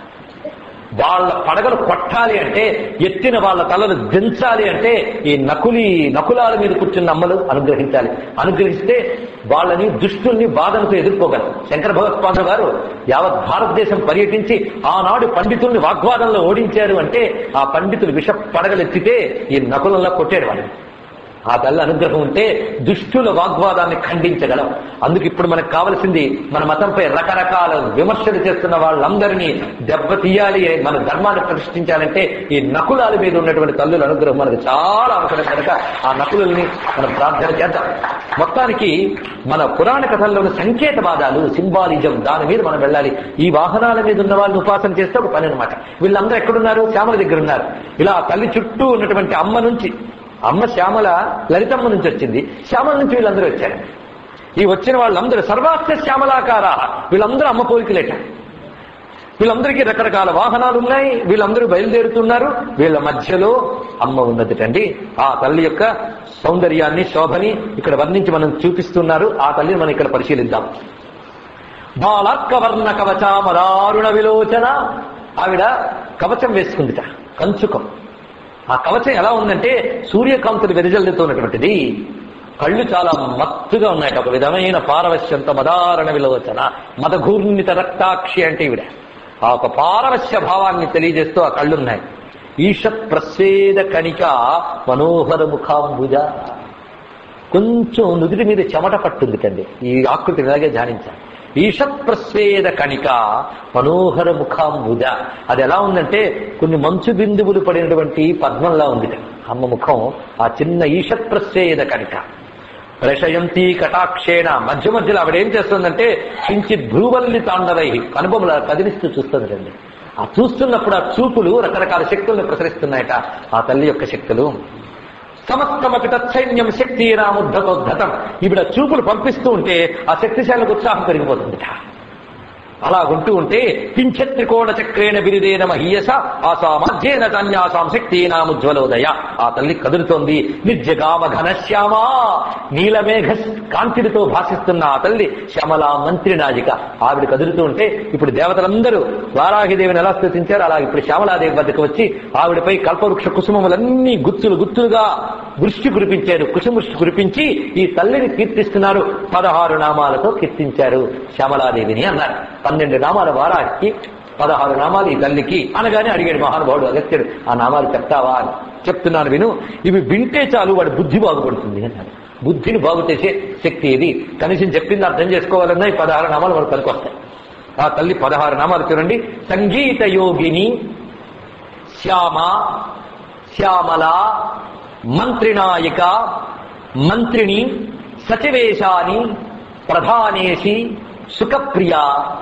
వాళ్ళ పడగలు కొట్టాలి అంటే ఎత్తిన వాళ్ళ తలలు దించాలి అంటే ఈ నకులి నకులాల మీద కూర్చున్న అమ్మలు అనుగ్రహించాలి అనుగ్రహిస్తే వాళ్ళని దుష్టుల్ని బాధలతో ఎదుర్కోగలరు శంకర భగవత్పాదులు గారు యావత్ భారతదేశం పర్యటించి ఆనాడు పండితుల్ని వాగ్వాదంలో ఓడించారు అంటే ఆ పండితులు విష పడగలెత్తితే ఈ నకులంలో కొట్టాడు వాళ్ళని ఆ తల్లి అనుగ్రహం ఉంటే దుష్టుల వాగ్వాదాన్ని ఖండించగలం అందుకు ఇప్పుడు మనకు కావలసింది మన మతంపై రకరకాల విమర్శలు చేస్తున్న వాళ్ళందరినీ దెబ్బతీయాలి మన ధర్మాన్ని ప్రతిష్ఠించాలంటే ఈ నకులాల మీద ఉన్నటువంటి తల్లుల అనుగ్రహం మనకు చాలా అవసరం కనుక ఆ నకులని మనం ప్రార్థన చేద్దాం మొత్తానికి మన పురాణ కథల్లోని సంకేతవాదాలు సింబాలిజం దాని మీద మనం వెళ్ళాలి ఈ వాహనాల మీద ఉన్న వాళ్ళని ఉపాసన చేస్తే ఒక పని అనమాట వీళ్ళందరూ ఎక్కడున్నారు శ్యామల దగ్గర ఉన్నారు ఇలా తల్లి చుట్టూ ఉన్నటువంటి అమ్మ నుంచి అమ్మ శ్యామల లలితమ్మ నుంచి వచ్చింది శ్యామల నుంచి వీళ్ళందరూ వచ్చారు ఈ వచ్చిన వాళ్ళందరూ సర్వాస్య శ్యామలాకార వీళ్ళందరూ అమ్మ పోలికలేట వీళ్ళందరికీ రకరకాల వాహనాలు ఉన్నాయి వీళ్ళందరూ బయలుదేరుతున్నారు వీళ్ళ మధ్యలో అమ్మ ఉన్నదిటండి ఆ తల్లి యొక్క సౌందర్యాన్ని శోభని ఇక్కడ వర్ణించి మనం చూపిస్తున్నారు ఆ తల్లిని మనం ఇక్కడ పరిశీలిద్దాం బాలార్కవర్ణ కవచామరారుణ విలోచన ఆవిడ కవచం వేసుకుందిట కంచుకం ఆ కవచం ఎలా ఉందంటే సూర్యకాంతులు వెదజల్లుతున్నటువంటిది కళ్ళు చాలా మత్తుగా ఉన్నాయట ఒక విధమైన పారవశ్యంతో మదారణ విలోచన మదఘూర్ణిత రక్తాక్షి అంటే ఈవిడ ఆ ఒక పారవశ్య భావాన్ని తెలియజేస్తూ ఆ కళ్ళున్నాయి ఈషత్ ప్రస్వేద కణిక మనోహర ముఖాంబుజ కొంచెం నుదుటి మీద చెమట పట్టుంది కండి ఈ ఆకృతి ఇలాగే ధ్యానించాలి ఈషత్ ప్రస్వేద కణిక మనోహర ముఖాంబుజ అది ఎలా ఉందంటే కొన్ని మంచు బిందువులు పడినటువంటి పద్మంలా ఉంది అమ్మ ముఖం ఆ చిన్న ఈషత్ ప్రస్వేద కణిక ప్రశయంతి కటాక్షేణ మధ్య మధ్యలో ఆవిడ ఏం చేస్తుందంటే కించిత్ భ్రూవల్లి తాండవై కనుబొమ్మల కదిలిస్తూ చూస్తుందండి ఆ చూస్తున్నప్పుడు ఆ చూపులు రకరకాల శక్తులను ప్రసరిస్తున్నాయట ఆ తల్లి యొక్క శక్తులు సమస్తమపి తత్సైన్యం శక్తి రాముద్ధతోద్ధతం ఇప్పుడు ఆ చూపులు పంపిస్తూ ఉంటే ఆ శక్తిశాలకు ఉత్సాహం పెరిగిపోతుందిట అలా ఉంటూ ఉంటే పింఛత్రికోణ చక్రేణ బిరిదేన మహీయస ఆసా మధ్యేన తన్యాసాం శక్తి నాముజ్వలోదయ ఆ తల్లి కదులుతోంది నిర్జగామ ఘనశ్యామా నీలమేఘ కాంతితో భాషిస్తున్న ఆ తల్లి శ్యామలా మంత్రి నాజిక ఆవిడ కదులుతూ ఉంటే ఇప్పుడు దేవతలందరూ వారాహిదేవిని ఎలా స్థుతించారు అలా ఇప్పుడు శ్యామలాదేవి వద్దకు వచ్చి ఆవిడపై కల్పవృక్ష కుసుమములన్నీ గుత్తులు గుత్తులుగా వృష్టి కురిపించారు కుసుమృష్టి కురిపించి ఈ తల్లిని కీర్తిస్తున్నారు పదహారు నామాలతో కీర్తించారు శ్యామలాదేవిని అన్నారు పన్నెండు నామాల వారానికి పదహారు నామాలు ఈ తల్లికి అనగానే అడిగాడు మహానుభావుడు అగస్త్యుడు ఆ నామాలు చెప్తావా అని చెప్తున్నాను విను ఇవి వింటే చాలు వాడి బుద్ధి బాగుపడుతుంది అన్నాడు బుద్ధిని బాగు చేసే శక్తి ఇది కనీసం చెప్పింది అర్థం చేసుకోవాలన్నా ఈ పదహారు నామాలు మనకు పనికొస్తాయి ఆ తల్లి పదహారు నామాలు చూడండి సంగీత యోగిని శ్యామ శ్యామల మంత్రినాయిక మంత్రిని సచివేశాని ప్రధానేసి సుఖప్రియ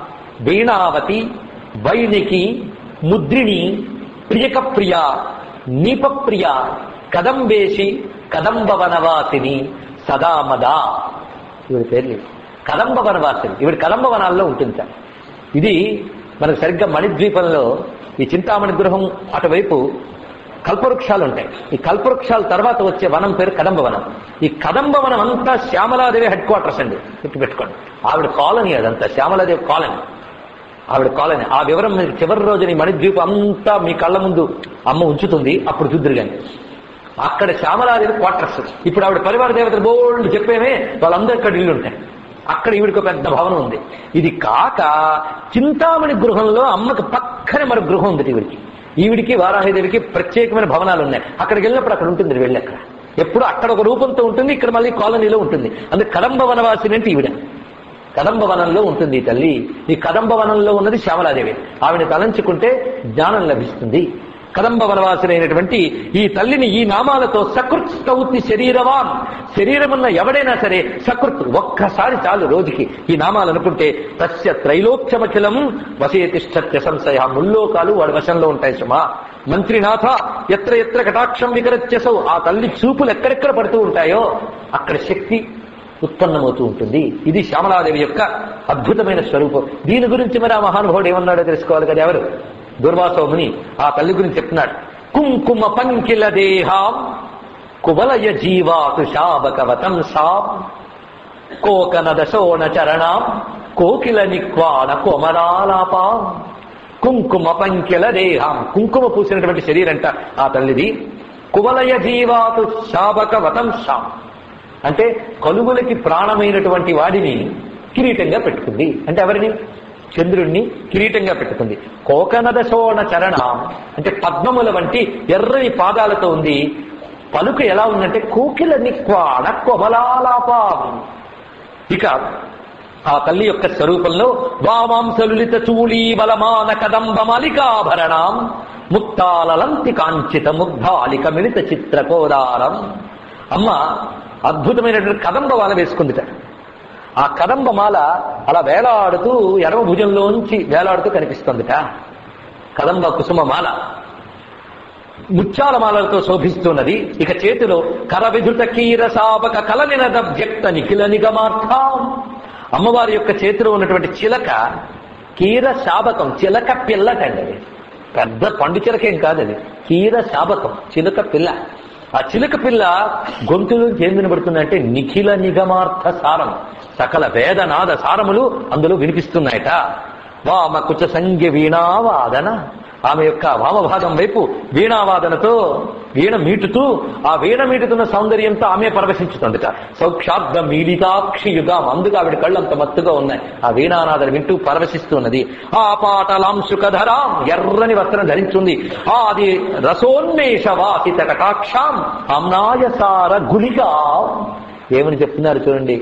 వీణావతి వైణికి ముద్రిణి ప్రియకప్రియ నీపప్రియ కదంబేసి కదంబవనవాసిని సదామదా ఇవిడి పేర్లు కదంబ వనవాసిని ఇవిడి కదంబ వనాల్లో ఉంటుంది సార్ ఇది మనకు సరిగ్గా మణిద్వీపంలో ఈ చింతామణి గృహం అటువైపు కల్పవృక్షాలు ఉంటాయి ఈ కల్పవృక్షాల తర్వాత వచ్చే వనం పేరు కదంబ వనం ఈ కదంబ వనం అంతా శ్యామలాదేవి హెడ్ క్వార్టర్స్ అండి గుర్తుపెట్టుకోండి ఆవిడ కాలనీ అదంతా శ్యామలాదేవి కాలనీ ఆవిడ కాలనీ ఆ వివరం మీరు చివరి రోజున ఈ మణిద్వీపం అంతా మీ కళ్ళ ముందు అమ్మ ఉంచుతుంది అప్పుడు చూద్దరు కానీ అక్కడ శ్యామలాదేవి క్వార్టర్స్ ఇప్పుడు ఆవిడ పరివార దేవతలు బోల్డ్ చెప్పేమే వాళ్ళందరూ ఇక్కడ ఇల్లు ఉంటాయి అక్కడ ఈవిడికి ఒక పెద్ద భవనం ఉంది ఇది కాక చింతామణి గృహంలో అమ్మకి పక్కనే మరో గృహం ఉంది ఈవిడికి ఈవిడికి వారాహిదేవికి ప్రత్యేకమైన భవనాలు ఉన్నాయి అక్కడికి వెళ్ళినప్పుడు అక్కడ ఉంటుంది వెళ్ళి అక్కడ ఎప్పుడు అక్కడ ఒక రూపంతో ఉంటుంది ఇక్కడ మళ్ళీ కాలనీలో ఉంటుంది అందుకే కదంబ వనవాసిని అంటే ఈవిడ కదంబ వనంలో ఉంటుంది ఈ తల్లి ఈ కదంబ వనంలో ఉన్నది శ్యామలాదేవి ఆవిడ తలంచుకుంటే జ్ఞానం లభిస్తుంది కదంబ వనవాసులైనటువంటి ఈ తల్లిని ఈ నామాలతో సకృత్ స్తౌతి శరీరవాన్ శరీరమున్న ఎవడైనా సరే సకృత్ ఒక్కసారి చాలు రోజుకి ఈ నామాలు అనుకుంటే తస్య త్రైలోక్యమఖిలం వసేతిష్టత్య సంశయ ముల్లోకాలు వాడి వశంలో ఉంటాయి సుమా మంత్రినాథ ఎత్ర ఎత్ర కటాక్షం వికరత్యసౌ ఆ తల్లి చూపులు ఎక్కడెక్కడ పడుతూ ఉంటాయో అక్కడ శక్తి ఉత్పన్నమవుతూ ఉంటుంది ఇది శ్యామలాదేవి యొక్క అద్భుతమైన స్వరూపం దీని గురించి మరి ఆ మహానుభావుడు ఏమన్నాడో తెలుసుకోవాలి కదా ఎవరు దుర్వాసోముని ఆ తల్లి గురించి చెప్తున్నాడు కుంకుమ పంకిల దేహాం కువలయ జీవాతు శాబకవతం సాం కోకనద శోణ చరణాం కోకిల నిక్వాణ కొమరాలాపాం కుంకుమ పంకిల దేహాం కుంకుమ పూసినటువంటి శరీరంట ఆ తల్లిది కువలయ జీవాతు శాబక వతంశాం అంటే కలుగులకి ప్రాణమైనటువంటి వాడిని కిరీటంగా పెట్టుకుంది అంటే ఎవరిని చంద్రుణ్ణి కిరీటంగా పెట్టుకుంది కోకనద శోణ చరణం అంటే పద్మముల వంటి ఎర్రని పాదాలతో ఉంది పలుకు ఎలా ఉందంటే కోకిల నిక్వాణ కొమలాలాపం ఇక ఆ తల్లి యొక్క స్వరూపంలో వామాంసలులిత చూళీ బలమాన కదంబ మలికాభరణం ముక్తాలలంతి కాంచిత ముగ్ధాలిక మిలిత చిత్రకోదారం అమ్మ అద్భుతమైనటువంటి కదంబ వాల వేసుకుందిట ఆ కదంబ మాల అలా వేలాడుతూ ఎడమ భుజంలోంచి వేలాడుతూ కనిపిస్తుందిట కదంబ కుసుమ మాల ముత్యాల మాలలతో శోభిస్తున్నది ఇక చేతిలో కరవిధృత కీర సాపక కలనినద వ్యక్త నిఖిల నిగమార్థం అమ్మవారి యొక్క చేతిలో ఉన్నటువంటి చిలక కీర శాబకం చిలక పిల్లటండి అది పెద్ద పండు చిలకేం కాదు అది కీర శాబకం చిలక పిల్ల ఆ చిలక పిల్ల గొంతులు ఏం వినబడుతుందంటే నిఖిల నిగమార్థ సారం సకల వేదనాద సారములు అందులో వినిపిస్తున్నాయట వామ కుచ సంఖ్య వీణావాదన ఆమె యొక్క వామభాగం వైపు వీణావాదనతో వీణ మీటుతూ ఆ వీణ మీటుతున్న సౌందర్యంతో ఆమె పరవశించుతుందిట సౌక్షాబ్ద మీలితాక్షి యుగం అందుకు ఆవిడ కళ్ళు అంత మత్తుగా ఉన్నాయి ఆ వీణానాదన వింటూ పరవశిస్తున్నది ఆ పాటలాంశుకధరాం ఎర్రని వస్త్రం ధరించుంది ఆది రసోన్మేష వాసిత కటాక్షాం అమ్నాయసార గులిగా ఏమని చెప్తున్నారు చూడండి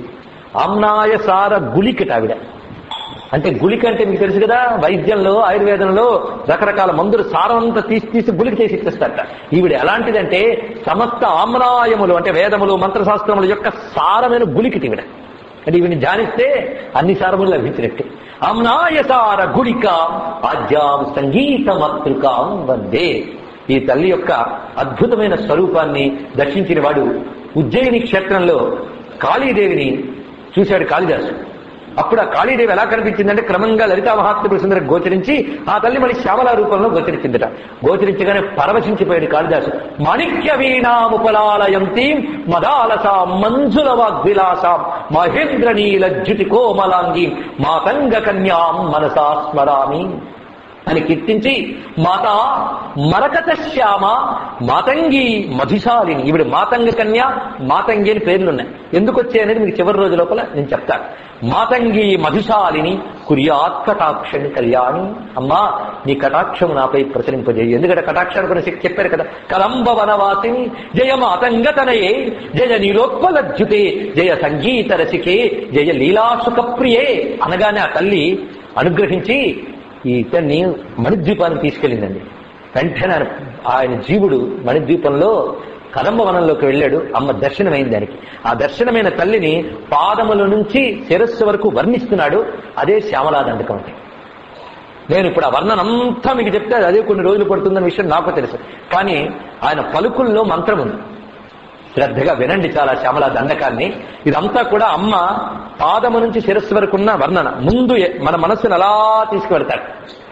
అమ్నాయసార గులికట ఆవిడ అంటే గుళిక అంటే మీకు తెలుసు కదా వైద్యంలో ఆయుర్వేదంలో రకరకాల మందులు సారం అంతా తీసి తీసి గుళిక చేసి ఇచ్చేస్తారట ఈవిడ ఎలాంటిదంటే సమస్త ఆమ్నాయములు అంటే వేదములు మంత్రశాస్త్రముల యొక్క సారమైన గుళికటి ఈవిడ అంటే ఈవిని ధ్యానిస్తే అన్ని సారములు లభించినట్టే అమ్నాయసార గుళిక ఆద్యాం సంగీతమతృకాం వందే ఈ తల్లి యొక్క అద్భుతమైన స్వరూపాన్ని దర్శించిన వాడు ఉజ్జయిని క్షేత్రంలో కాళీదేవిని చూశాడు కాళిదాసు అప్పుడు ఆ కాళీదేవి ఎలా కనిపించిందంటే క్రమంగా లలితా మహాత్మ సుందర గోచరించి ఆ తల్లి మళ్ళీ శ్యామల రూపంలో గోచరించిందట గోచరించగానే పరవశించిపోయాడు కాళిదాసు మాణిక్య వీణాముపలాలయంతి మదాలసా మంజుల వాగ్విలాసాం మహేంద్ర నీల జ్యుతి కోమలాంగి మాతంగ కన్యాం మనసా స్మరామి అని కీర్తించి మాత మరకత శ్యామ మాతంగి మధుశాలిని ఈవిడ మాతంగ కన్య మాతంగి అని పేర్లున్నాయి ఎందుకు వచ్చాయి అనేది మీకు చివరి రోజు లోపల నేను చెప్తాను మాతంగి మధుశాలిని కుర్యాత్ కటాక్షని కళ్యాణి అమ్మా నీ కటాక్షము నాపై ప్రసరింపజేయి ఎందుకంటే కటాక్షాన్ని కూడా శక్తి చెప్పారు కదా కలంబ వనవాసిని జయ మాతంగతనయే జయ నీలోత్పలజ్జుతే జయ సంగీత రసికే జయ లీలాసుక ప్రియే అనగానే ఆ తల్లి అనుగ్రహించి ఈ ఇతన్ని మణిద్వీపానికి తీసుకెళ్ళిందండి వెంటనే ఆయన- ఆయన జీవుడు మణిద్వీపంలో కదంబ వనంలోకి వెళ్ళాడు అమ్మ దర్శనమైంది దానికి ఆ దర్శనమైన తల్లిని పాదముల నుంచి శిరస్సు వరకు వర్ణిస్తున్నాడు అదే శ్యామలాదండకం అంటే నేను ఇప్పుడు ఆ వర్ణన అంతా మీకు చెప్తే అది అదే కొన్ని రోజులు పడుతుందన్న విషయం నాకు తెలుసు కానీ ఆయన పలుకుల్లో మంత్రం ఉంది శ్రద్ధగా వినండి చాలా శ్యామల దండకాన్ని ఇదంతా కూడా అమ్మ పాదము నుంచి శిరస్సు వరకు ఉన్న వర్ణన ముందు ఎ- మన మనస్సును అలా తీసుకువెడతాడు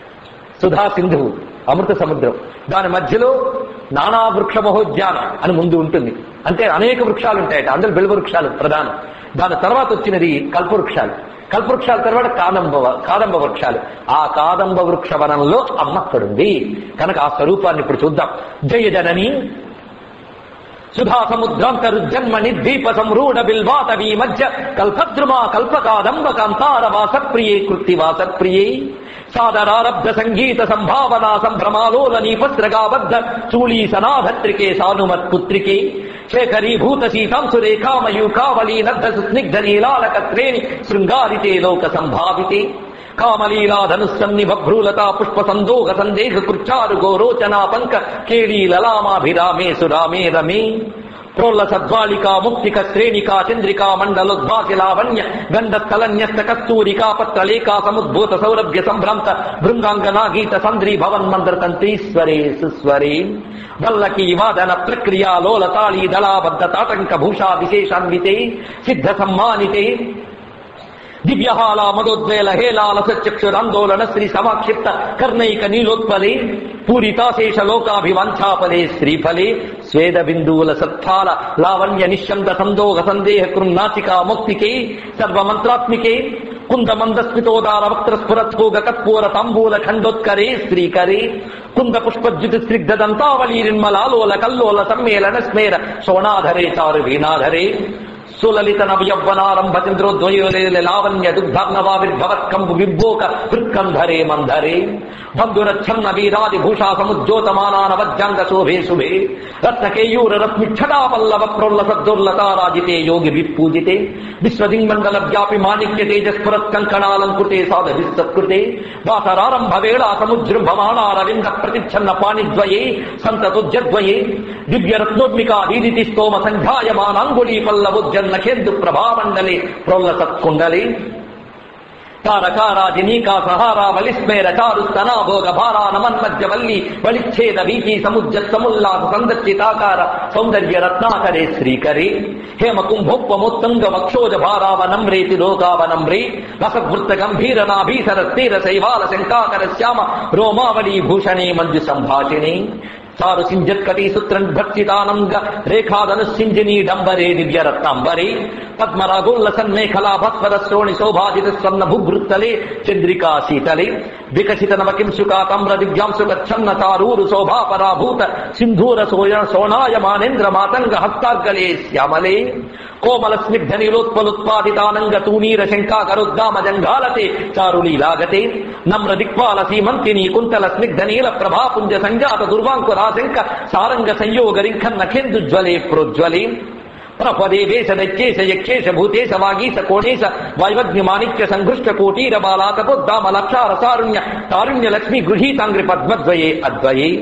సుధా సింధువు అమృత సముద్రం దాని మధ్యలో నానా వృక్ష మహోద్యానం అని ముందు ఉంటుంది అంటే అనేక వృక్షాలు ఉంటాయట అందులో బిల్వ వృక్షాలు ప్రధానం దాని తర్వాత వచ్చినది కల్పవృక్షాలు కల్పవృక్షాల తర్వాత కాదంబ కాదంబ వృక్షాలు ఆ కాదంబ వృక్ష వనంలో అమ్మ అక్కడుంది కనుక ఆ స్వరూపాన్ని ఇప్పుడు చూద్దాం జయ జనని సుధా సముద్రాంతరుజన్మని ద్వీప సంరూఢ బిల్వాతవీ మధ్య కల్పద్రుమా కల్పకాదంబ కాంతార వాసప్రియే కృత్తి వాసప్రియే సాదరారబ్ధ సంగీత సంభావనా సంభ్రమాలోల నీపస్రగాబద్ధ చూళీ సనాభత్రికే సానుమత్పుత్రికే శేఖరీభూత సీతాంశురేఖామయూకావళీ నద్ధ సుస్నిగ్ధ నీలాలకత్రేణి శృంగారితే లోక సంభావితే కామలీలాధనుస్సన్ని బభ్రూలతా పుష్ప సందోహ సందేహ కృచ్చారు గోరోచనా పంక కేళీ లలామాభిరామే సురామే రమే ప్రోల్ల సద్వాళికా ముక్తిక శ్రేణికా చంద్రికా మండలోద్భాసి లావణ్య గంధ స్థలన్యస్త కస్తూరికా పత్రలేఖా సముద్భూత సౌరభ్య సంభ్రాంత భృంగాంగనా గీత సంద్రీ భవన్ మంద్ర తంత్రీశ్వరే సుస్వరే వల్లకీ వాదన ప్రక్రియా లోలతాళీ దళాబద్ధ తాటంక భూషా విశేషాన్వితే సిద్ధ సమ్మానితే దివ్యహాల మదోద్వేల హేలాల సచక్షురాందోళన శ్రీ సమాక్షిప్త కర్ణైక నీలోత్పలే పూరితాశేష లోకాభివాంఛాపలే శ్రీఫలే స్వేద బిందువుల సత్ఫాల లావణ్య నిశ్శబ్ద సందోహ సందేహ కృన్నాచికా ముక్తికే సర్వమంత్రాత్మికే కుంద మందస్మితోదార వక్త్ర స్ఫురత్కోగ కత్పూర తాంబూల ఖండోత్కరే శ్రీకరే కుంద పుష్పద్యుతి స్నిగ్ధ దంతావళీ నిర్మలాలోల కల్లోల సమ్మేళన స్మేర శోణాధరే చారు వీణాధరే సులలిత నవయవ్వనారంభ చంద్రోద్వయోలే లావణ్య దుగ్ధార్ణవావిర్భవత్కంబు విబ్బోక హృత్కంధరే మంధరే బంధురచ్ఛన్న వీరాది భూషా సముజ్యోతమానాన వజ్జంగ శోభే శుభే రత్నకేయూర రత్మిక్షటా పల్లవ ప్రోల్ల సద్దుర్లతారాజితే యోగి విపూజితే విశ్వదింగండల వ్యాపి మాణిక్య తేజస్ఫురత్ కంకణాలంకృతే సాధవి సత్కృతే వాసరారంభ వేళా సముజృంభమాణారవింద ప్రతిచ్ఛన్న పాణిద్వయే సంతతుజ్యద్వయే దివ్యరత్నోద్మికా దీదితి స్తోమ సంధ్యాయమానాంగుళీ పల్లవోజ్జన్న కేందు ప్రభామండలే ప్రోల్ల సత్కుండలే తారకారాజినీకా సహారా వలిస్మేర చారు స్తనా భోగ భారా నమన్మధ్య వల్లి వలిచ్ఛేద వీచి సముజ్జ సముల్లాస సందర్శితాకార సౌందర్య రత్నాకరే శ్రీకరే హేమ కుంభోపముత్తంగ వక్షోజ భారావనమ్రేతి లోకావనమ్రే రసవృత్త గంభీర నాభీసర స్థిర శైవాల శంకాకర శ్యామ రోమావళీ భూషణే మంజు సంభాషిణే చారు సింజత్కటి సుత్రన్ భక్షితానంగ రేఖాదను సింజినీ డంబరే దివ్యరత్నాంబరే పద్మరాగోల్ల సన్మేఖలా భస్వర శ్రోణి శోభాజిత స్వర్ణ భూభృత్తలే చంద్రికా శీతలే వికసిత నవకింసుకా తమ్ర దివ్యాంశుక ఛన్న చారూరు శోభా పరాభూత సింధూర సోయ సోనాయ మానేంద్ర మాతంగ హస్తార్గలే శ్యామలే కోమల స్నిగ్ధ నిలోత్పలుత్పాదితానంగ తూనీర శంకాకరుద్దామ జంఘాలతే చారులీలాగతే నమ్ర దిక్పాల సీమంతిని కుంతల స్నిగ్ధ నీల ప్రభాపుంజ సంజాత దుర్వాంకురాశంక సారంగ సంయోగ రింఖన్న ఖేందుజ్వలే ప్రోజ్వలే ప్రపదే వేష దచ్చేశ యక్షేశ భూతేశ వాగీశ కోణేశ వైవజ్ఞ మాణిక్య సంఘృష్ట కోటీర బాలాతపోద్దామ లక్షార సారుణ్య తారుణ్య లక్ష్మి గృహీతాంగ్రి పద్మద్వయే అద్వయే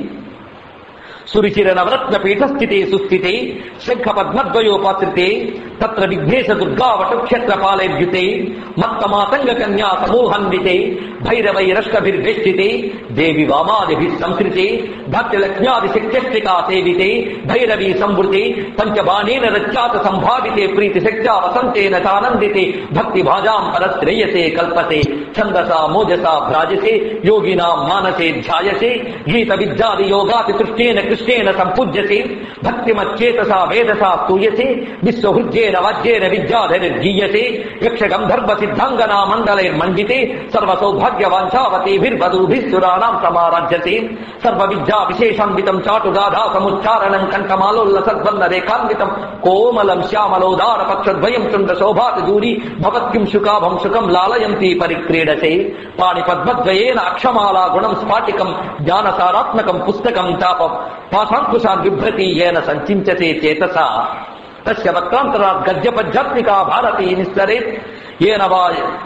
సురుచిర నవరత్న పీఠస్థితే సుస్థితే శంఖ పద్మద్వయోపాత్రితే తత్ర విఘ్నేశ దుర్గావటక్షత్ర పాలైర్యుతే మత్తమాతంగ కన్యా సమూహన్వితే భైరవైరష్టభిర్వేష్టితే దేవి వామాదిభిः సంస్కృతే భక్తిలక్ష్మ్యాది శక్త్యష్టికా సేవితే భైరవీ సంవృతే పంచబాణేన రచ్చాత సంభావితే ప్రీతి శక్త్యా వసంతేన చానందితే భక్తి భాజాం పరశ్రేయసే కల్పతే ఛందసా మోజసా భ్రాజసే యోగినాం మానసే ధ్యాయసే గీత విద్యాది యోగాతి తృష్టేన కృష్ణేన సంపూజ్యసే భక్తిమచ్చేతసా వేదసా స్తూయసే విశ్వహృజ్యేన వాజ్యేన విద్యాధరిర్గీయసే యక్ష గంధర్వ సిద్ధాంగనా మండలైర్మండితే సర్వ సౌభాగ్య వాంఛావతీభిర్వధూభిస్సురాణాం సమారాజ్యతే సర్వ విద్యా విశేషాన్వితం చాటు గాధా సముచ్చారణం కంఠమాలోల్ల సద్వన్న రేఖాన్వితం కోమలం శ్యామలోదార పక్షద్వయం చుండ శోభాతి దూరి భవత్కిం శుకాభం సుఖం లాలయంతి పరిక్రీడసే పాణి పద్మద్వయేన అక్షమాలా గుణం స్ఫాటికం జ్ఞానసారాత్మకం పుస్తకం చాప పాశాంకుశాన్ బిభ్రతి ఏన సంచించతే చేతసా తస్య వక్రాంతరాత్ గద్యపద్యాత్మికా భారతీ నిస్తరేత్ ఏన వా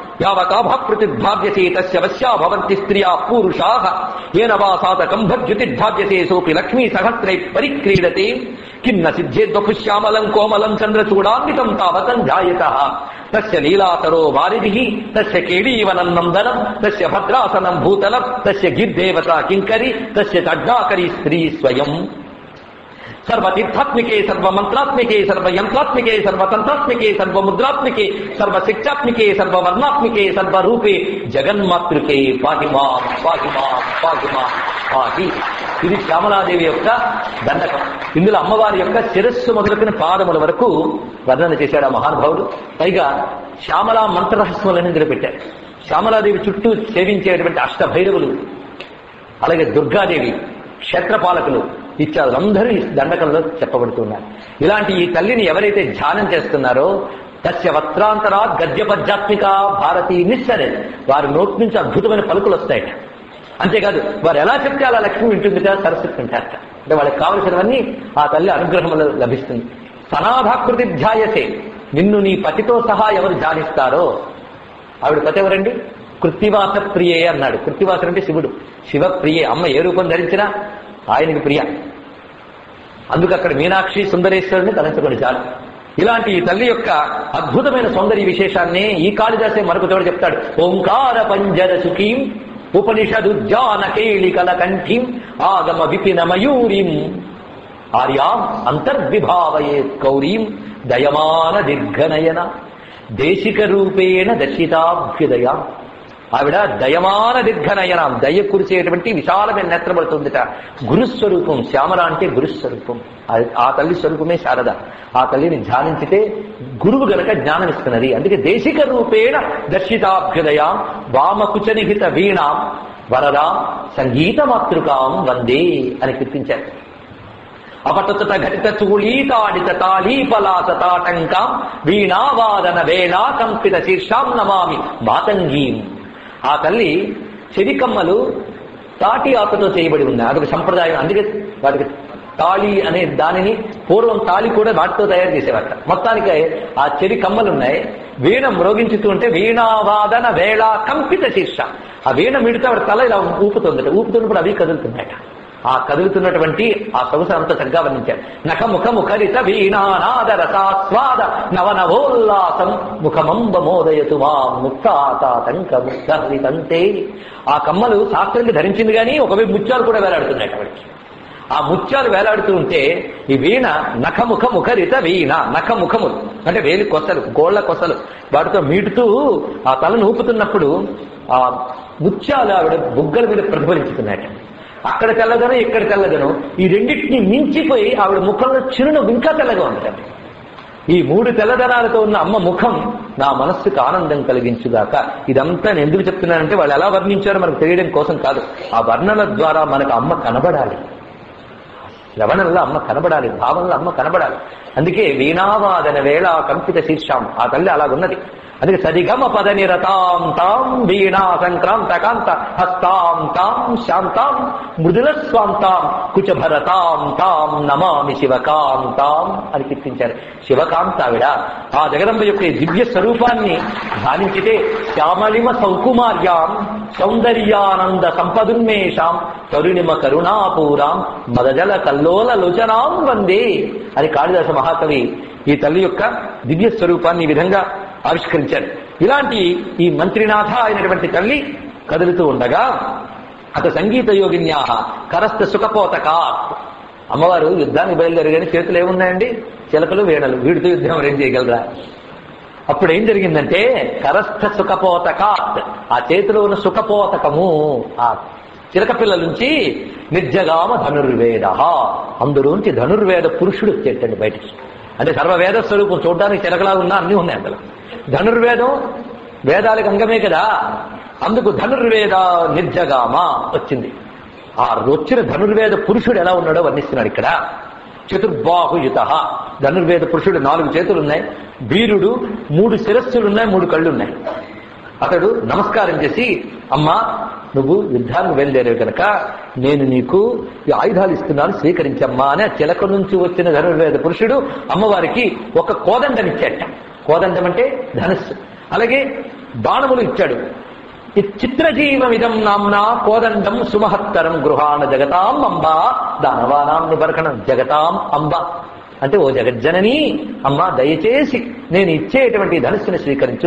యావకాభాకృతిర్భావ్యసే తస్య వశ్యా భవంతి స్త్రియా పూరుషాః ఏన వా సాధకం భర్జుతిర్భావ్యసే సోపి లక్ష్మీ సహస్రై పరిక్రీడతే కిన్న సిద్ధేద్వపుష్యామలం కోమలం చంద్రచూడాన్వితం తావతం జాయతః తస్య లీలాతరో వారిదిః తస్య కేళీవనం నందనం తస్య భద్రాసనం భూతలం తస్య గిర్దేవతా కింకరి తస్య చడ్డాకరి స్త్రీ స్వయం సర్వతీర్థాత్మికే సర్వమంత్రాత్మికే సర్వయంత్రాత్మికే సర్వతంత్రాత్మికే సర్వముద్రాత్మికే సర్వశిక్షాత్మికే సర్వవర్ణాత్మికే సర్వరూపే జగన్మాతృకే పాహిమా పాహిమా పాహిమా పాహి ఇది శ్యామలాదేవి యొక్క దండకం ఇందులో అమ్మవారి యొక్క శిరస్సు మొదలుకుని పాదముల వరకు వర్ణన చేశాడు ఆ మహానుభావుడు పైగా శ్యామలా మంత్రరహస్యములను ఇందులో పెట్టారు శ్యామలాదేవి చుట్టూ సేవించేటువంటి అష్టభైరవులు అలాగే దుర్గాదేవి క్షేత్రపాలకులు ఇత్యాదులు అందరూ ఈ దండకంలో చెప్పబడుతున్నారు ఇలాంటి ఈ తల్లిని ఎవరైతే ధ్యానం చేస్తున్నారో తస్య వస్త్రాంతరా గద్య పద్యాత్మిక భారతీ నిశ్చరే వారి నోటి నుంచి అద్భుతమైన పలుకులు వస్తాయట అంతేకాదు వారు ఎలా చెప్తే అలా లక్ష్మి వింటుందిట సరస్వతి వింటారట అంటే వాళ్ళకి కావలసినవన్నీ ఆ తల్లి అనుగ్రహంలో లభిస్తుంది సనాధాకృతి ధ్యాయసే నిన్ను నీ పతితో సహా ఎవరు ధ్యానిస్తారో ఆవిడ పతి ఎవరండి కృత్తివాస ప్రియే అన్నాడు కృత్తివాసుడు అంటే శివుడు శివ ప్రియే అమ్మ ఏ రూపం ధరించినా ఆయనకి ప్రియ అందుకు అక్కడ మీనాక్షి సుందరేశ్వరుని తలంచుకొని చాలు ఇలాంటి ఈ తల్లి యొక్క అద్భుతమైన సౌందర్య విశేషాన్ని ఈ కాళిదాసే మరొక చోట చెప్తాడు ఓంకార పంజర సుఖీం ఉపనిషదుజ్జాన కేళికల కంఠీం ఆగమ విపిన మయూరీం ఆర్యాం అంతర్విభావయే కౌరీం దయమాన దీర్ఘనయన దేశిక రూపేణ దర్శితాభ్యుదయ ఆవిడ దయమాన దీర్ఘనయనం దయ కురిసేటువంటి విశాలమైన నేత్రపడుతుందిట గురుస్వరూపం శ్యామల అంటే గురుస్వరూపం ఆ- ఆ తల్లి స్వరూపమే శారద ఆ తల్లిని ధ్యానించితే గురువు గనక జ్ఞానం ఇస్తున్నది అందుకే దేశిక రూపేణ దర్శితాభ్యుదయ వామకుచనిహిత వీణాం వరదాం సంగీత మాతృకాం వందే అని కీర్తించారు అపతత ఘటిత చూళీతాడిత తాళీపలాస తాటంకాం వీణావాదన వేళా కంపిత శీర్షాం నమామి మాతంగీం ఆ తల్లి చెవికమ్మలు తాటి ఆకుతో చేయబడి ఉన్నాయి అదొక సంప్రదాయం అందుకే వాటికి తాళి అనే దానిని పూర్వం తాళి కూడా వాటితో తయారు చేసేవాట మొత్తానికి ఆ చెవి కమ్మలు ఉన్నాయి వీణ మ్రోగించుతూ ఉంటే వీణావాదన వేళ కంపిత శీర్ష ఆ వీణ మిడితే ఆవిడ తల ఇలా ఊపుతుందట ఊపుతున్నప్పుడు అవి కదులుతున్నాయట ఆ కదులుతున్నటువంటి ఆ సొగసు అంత చక్కగా వర్ణించారు నఖ ముఖ ముఖరిత వీణానాద రసాస్వాద నవనవోల్లాసం ముఖమంబ మోదయతు మా ముక్తాతంక ముక్తంతే ఆ కమ్మలు శాస్త్రంగా ధరించింది కానీ ఒకవైపు ముత్యాలు కూడా వేలాడుతున్నాయి ఆవిడకి ఆ ముత్యాలు వేలాడుతూ ఉంటే ఈ వీణ నఖముఖ ముఖరిత వీణ నఖముఖములు అంటే వేలి కొసలు గోళ్ల కొసలు వాటితో మీటుతూ ఆ తలను ఊపుతున్నప్పుడు ఆ ముత్యాలు ఆవిడ బుగ్గల మీద ప్రతిఫలించుతున్నాయట అక్కడ తెల్లదనం ఇక్కడ తెల్లదనం ఈ రెండింటిని మించిపోయి ఆవిడ ముఖంలో చిరునవ్వు ఇంకా తెల్లగా ఉండటండి ఈ మూడు తెల్లదనాలతో ఉన్న అమ్మ ముఖం నా మనస్సుకు ఆనందం కలిగించుగాక ఇదంతా నేను ఎందుకు చెప్తున్నానంటే వాళ్ళు ఎలా వర్ణించారో మనకు తెలియడం కోసం కాదు ఆ వర్ణన ద్వారా మనకు అమ్మ కనబడాలి శ్రవణంలో అమ్మ కనబడాలి భావంలో అమ్మ కనబడాలి అందుకే వీణావాదన వేళ కంపిత శీర్షాం ఆ తల్లి అలాగున్నది అందుకే సరిగమ పద నిరతాం తాం వీణా సంక్రాంత కాంత హస్తాం తాం శాంతాం మృదుల స్వాంతాం కుచభరతాం తాం నమామి శివకాంతాం అని కీర్తించారు శివకాంత ఆవిడ ఆ జగదంబ యొక్క ఈ దివ్య స్వరూపాన్ని ధ్యానించితే శ్యామలిమ సౌకుమార్యాం సౌందర్యానంద సంపదున్మేషాం కరుణిమ కరుణాపూరాం మదజల కల్లోల లోచనాం వందే అని కాళిదాస మహాకవి ఈ తల్లి యొక్క దివ్య స్వరూపాన్ని ఈ విధంగా ఆవిష్కరించారు ఇలాంటి ఈ మంత్రినాథ అయినటువంటి తల్లి కదులుతూ ఉండగా అత సంగీత యోగిన్యా కరస్థ సుఖపోతకా అమ్మవారు యుద్ధానికి బయలుదేరి కానీ చేతులు ఏమున్నాయండి చిలకలు వేణలు వీడితో యుద్ధం ఏం చేయగలరా అప్పుడు ఏం జరిగిందంటే కరస్థ సుఖపోతకాత్ ఆ చేతిలో ఉన్న సుఖపోతకము ఆ చిలక పిల్లల నుంచి నిర్జగామ ధనుర్వేద అందులోంచి ధనుర్వేద పురుషుడు వచ్చేటండి బయటికి అంటే సర్వవేద స్వరూపం చూడడానికి చిలకలా ఉన్నా అన్నీ ఉన్నాయి అందులో ధనుర్వేదం వేదాలకు అంగమే కదా అందుకు ధనుర్వేద నిర్జగామ వచ్చింది ఆ వచ్చిన ధనుర్వేద పురుషుడు ఎలా ఉన్నాడో వర్ణిస్తున్నాడు ఇక్కడ చతుర్బాహుయుత ధనుర్వేద పురుషుడు నాలుగు చేతులు ఉన్నాయి వీరుడు మూడు శిరస్సులు ఉన్నాయి మూడు కళ్ళు ఉన్నాయి అతడు నమస్కారం చేసి అమ్మా నువ్వు యుద్ధానికి బయలుదేరావు కనుక నేను నీకు ఈ ఆయుధాలు ఇస్తున్నాను స్వీకరించమ్మా అని ఆ చిలక నుంచి వచ్చిన ధనుర్వేద పురుషుడు అమ్మవారికి ఒక కోదండం ఇచ్చాట కోదండం అంటే ధనుస్సు అలాగే బాణములు ఇచ్చాడు ఈ చిత్రజీవమిదం నామ్నా కోదండం సుమహత్తరం గృహాణ జగతాం అంబ దానవానాం నిబర్కణం జగతాం అంబ అంటే ఓ జగజ్జనని అమ్మా దయచేసి నేను ఇచ్చేటువంటి ధనుస్సుని స్వీకరించు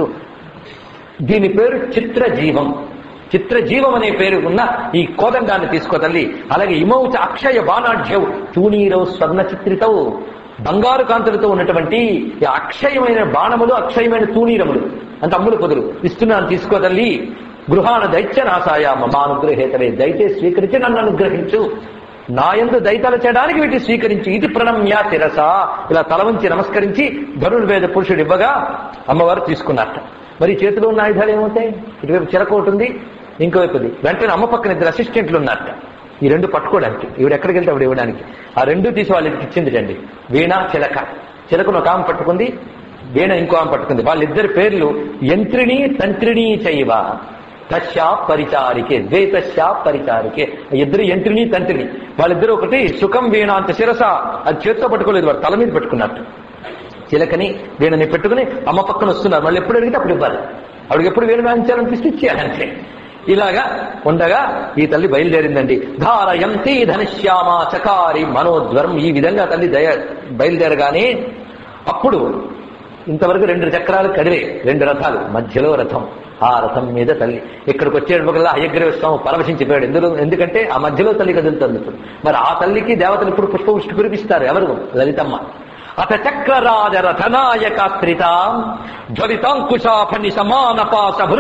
దీని పేరు చిత్రజీవం చిత్రజీవం అనే పేరు ఉన్న ఈ కోదండాన్ని తీసుకో తల్లి అలాగే ఇమౌచ అక్షయ బాణాఢ్యవు తూణీరవు స్వర్ణ చిత్రితవు బంగారు కాంతులతో ఉన్నటువంటి ఈ అక్షయమైన బాణములు అక్షయమైన తూణీరములు అంటే అమ్ములు పొదులు ఇస్తున్నాను తీసుకో తల్లి గృహాన దైత్య నాసాయ మమానుగ్రహేతలే దయచేసి స్వీకరించి నన్ను అనుగ్రహించు నా ఎందు దైతాలు చేయడానికి వీటిని స్వీకరించి ఇది ప్రణమ్య శిరస ఇలా తల వంచి నమస్కరించి ధనుర్వేద పురుషుడు ఇవ్వగా అమ్మవారు తీసుకున్నారట మరి చేతిలో ఉన్న ఆయుధాలు ఏమవుతాయి ఇటువైపు చిరక ఒకటి ఉంది ఇంకోవైపుది వెంటనే అమ్మ పక్కన ఇద్దరు అసిస్టెంట్లు ఉన్నారట ఈ రెండు పట్టుకోవడానికి ఈవిడ ఎక్కడికి వెళ్తే ఆవిడ ఇవ్వడానికి ఆ రెండు తీసి వాళ్ళకి ఇచ్చింది రండి వీణ చిలక చిలకను ఒక ఆమె పట్టుకుంది వీణ ఇంకో ఆమె పట్టుకుంది వాళ్ళిద్దరి పేర్లు యంత్రిణి తంత్రిణి చైవ తస్యా పరిచారికే ద్వైతస్యా పరిచారికే ఇద్దరు యంత్రిని తంత్రిని వాళ్ళిద్దరు ఒకటి సుఖం వీణ అంత శిరస అది చేత్తో పట్టుకోలేదు వాడు తల మీద పెట్టుకున్నట్టు చిలకని వీణని పెట్టుకుని అమ్మ పక్కన వస్తున్నారు మళ్ళీ ఎప్పుడు అడిగితే అప్పుడు ఇవ్వాలి ఆవిడకి ఎప్పుడు వీణ వాయించాలనిపిస్తే ఇచ్చేయాలంటే ఇలాగా ఉండగా ఈ తల్లి బయలుదేరిందండి ధారయంతి ధనుష్యామ చకారి మనోద్వరం ఈ విధంగా తల్లి దయ బయలుదేరగానే అప్పుడు ఇంతవరకు రెండు చక్రాలు కదిలే రెండు రథాలు మధ్యలో రథం ఆ రథం మీద తల్లి ఇక్కడికి వచ్చేటప్పటికల్లా అయ్యగ్రీవ స్వామి పరవశించిపోయాడు ఎందుకు ఎందుకంటే ఆ మధ్యలో తల్లి కదులుతుంది ఇప్పుడు మరి ఆ తల్లికి దేవతలు ఇప్పుడు పుష్పవృష్టి కురిపిస్తారు ఎవరు లలితమ్మ అత చక్రరాజ రథనాయకాశ్రిత జ్వలితాంకుశాఫని సమాన పాశభృ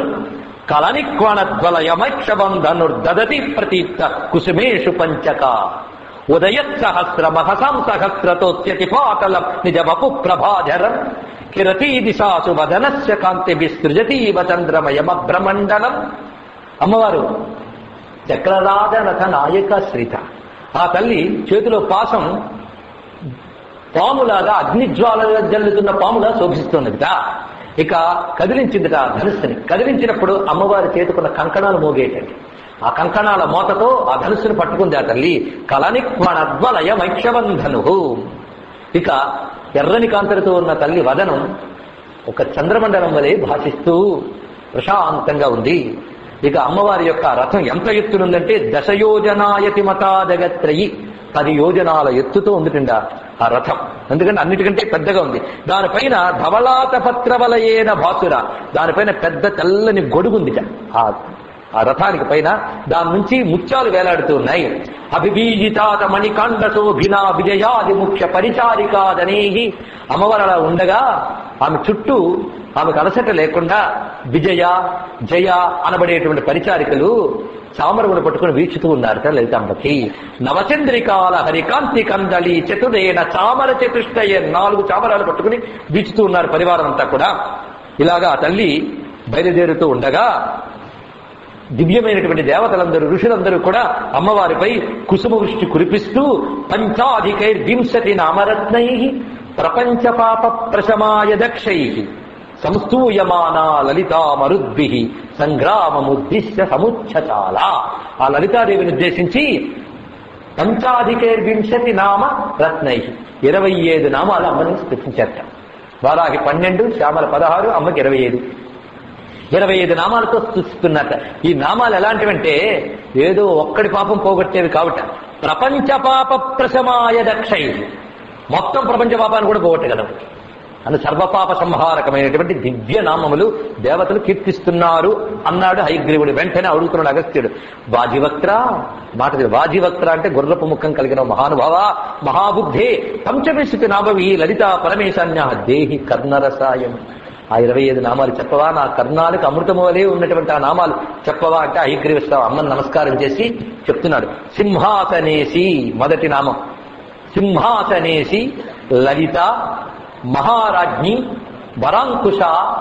కలనిక్వణద్వలయమైక్షబంధనుర్దదతి ప్రతీప్త కుసుమేషు పంచక ఉదయత్సహస్ర మహసాం సహస్రతోత్యతి పాటలం నిజ వపు ప్రభాధరం కిరతీ దిశాసు వదనస్య కాంతి విసృజతీవ చంద్రమయమభ్రమండలం అమ్మవారు చక్రరాజ రథ నాయక శ్రీత ఆ తల్లి చేతిలో పాసం పాములాగా అగ్నిజ్వాల జల్లుతున్న పాములా శోభిస్తున్నదిట ఇక కదిలించిందిట ఆ ధనుస్సుని కదిలించినప్పుడు అమ్మవారి చేతుకున్న కంకణాలు మోగేటండి ఆ కంకణాల మోతతో ఆ ధనుస్సుని పట్టుకుంది ఆ తల్లి కలనిక్వణద్వలయ మైక్షబంధను ఇక ఎర్రని కాంతలతో ఉన్న తల్లి వదనం ఒక చంద్రమండలం వలె భాషిస్తూ ప్రశాంతంగా ఉంది ఇక అమ్మవారి యొక్క రథం ఎంత ఎత్తునుందంటే దశయోజనాయతి మతా జగత్రయి పది యోజనాల ఎత్తుతో ఉందిటండి ఆ రథం ఎందుకంటే అన్నిటికంటే పెద్దగా ఉంది దానిపైన ధవళాత పత్రవలయేన భాసుర దానిపైన పెద్ద తెల్లని గొడుగుందిట ఆ ఆ రథానికి పైన దాని నుంచి ముత్యాలు వేలాడుతూ ఉన్నాయి అభిబీజితాత మణికాండ శోభినా విజయాది ముఖ్య పరిచారికాదనేహి అమ్మవారు అలా ఉండగా ఆమె చుట్టూ ఆమెకు అలసట లేకుండా విజయ జయ అనబడేటువంటి పరిచారికలు చామరమును పట్టుకుని వీక్షిస్తూ ఉన్నారట లలితాంబకి నవచంద్రికాల హరికాంతి కందళి చతురేన చామర చతుష్టయ నాలుగు చామరాలు పట్టుకుని వీక్షిస్తూ ఉన్నారు పరివారం అంతా కూడా ఇలాగా ఆ తల్లి బయలుదేరుతూ ఉండగా దివ్యమైనటువంటి దేవతలందరూ ఋషులందరూ కూడా అమ్మవారిపై కుసుమ వృష్టి కురిపిస్తూ పంచాధికై వింశతి నామరత్నై ప్రపంచ పాప ప్రశమాయ దక్షై సంస్తూయమానా లలితా మరుద్భి సంగ్రామముద్దిశ్య సముచ్చచాల ఆ లలితాదేవిని ఉద్దేశించి పంచాధికైర్వింశతి నామ రత్నై ఇరవై ఏడు నామాలు అమ్మని స్థుతించారట వారాకి పన్నెండు శ్యామల పదహారు అమ్మకి ఇరవై ఐదు ఇరవై ఐదు నామాలతో స్థుతిస్తున్నట్ట ఈ నామాలు ఎలాంటివంటే ఏదో ఒక్కడి పాపం పోగొట్టేవి కావట ప్రపంచ పాప ప్రశమాయ దక్షై మొత్తం ప్రపంచ పాపాన్ని కూడా పోగొట్టగలవు అని సర్వపాప సంహారకమైనటువంటి దివ్య నామములు దేవతలు కీర్తిస్తున్నారు అన్నాడు హైగ్రీవుడు వెంటనే అడుగుతున్నాడు అగస్త్యుడు వాజివక్త్ర మాట ఇది. వాజివక్త్ర అంటే గుర్రపు ముఖం కలిగిన మహానుభావ మహాబుద్ధే పంచవిశతి నామవి లలిత పరమేశాన్య దేహి కర్ణరసాయం ఆ ఇరవై ఐదు నామాలు చెప్పవా నా కర్ణాలకు అమృతము వలె ఉన్నటువంటి ఆ నామాలు చెప్పవా అంటే ఐగ్రీవిస్తావు అమ్మని నమస్కారం చేసి చెప్తున్నాడు సింహాసనేసి మొదటి నామం సింహాసనేసి లలిత మహారాజ్ఞి వరాంకుశ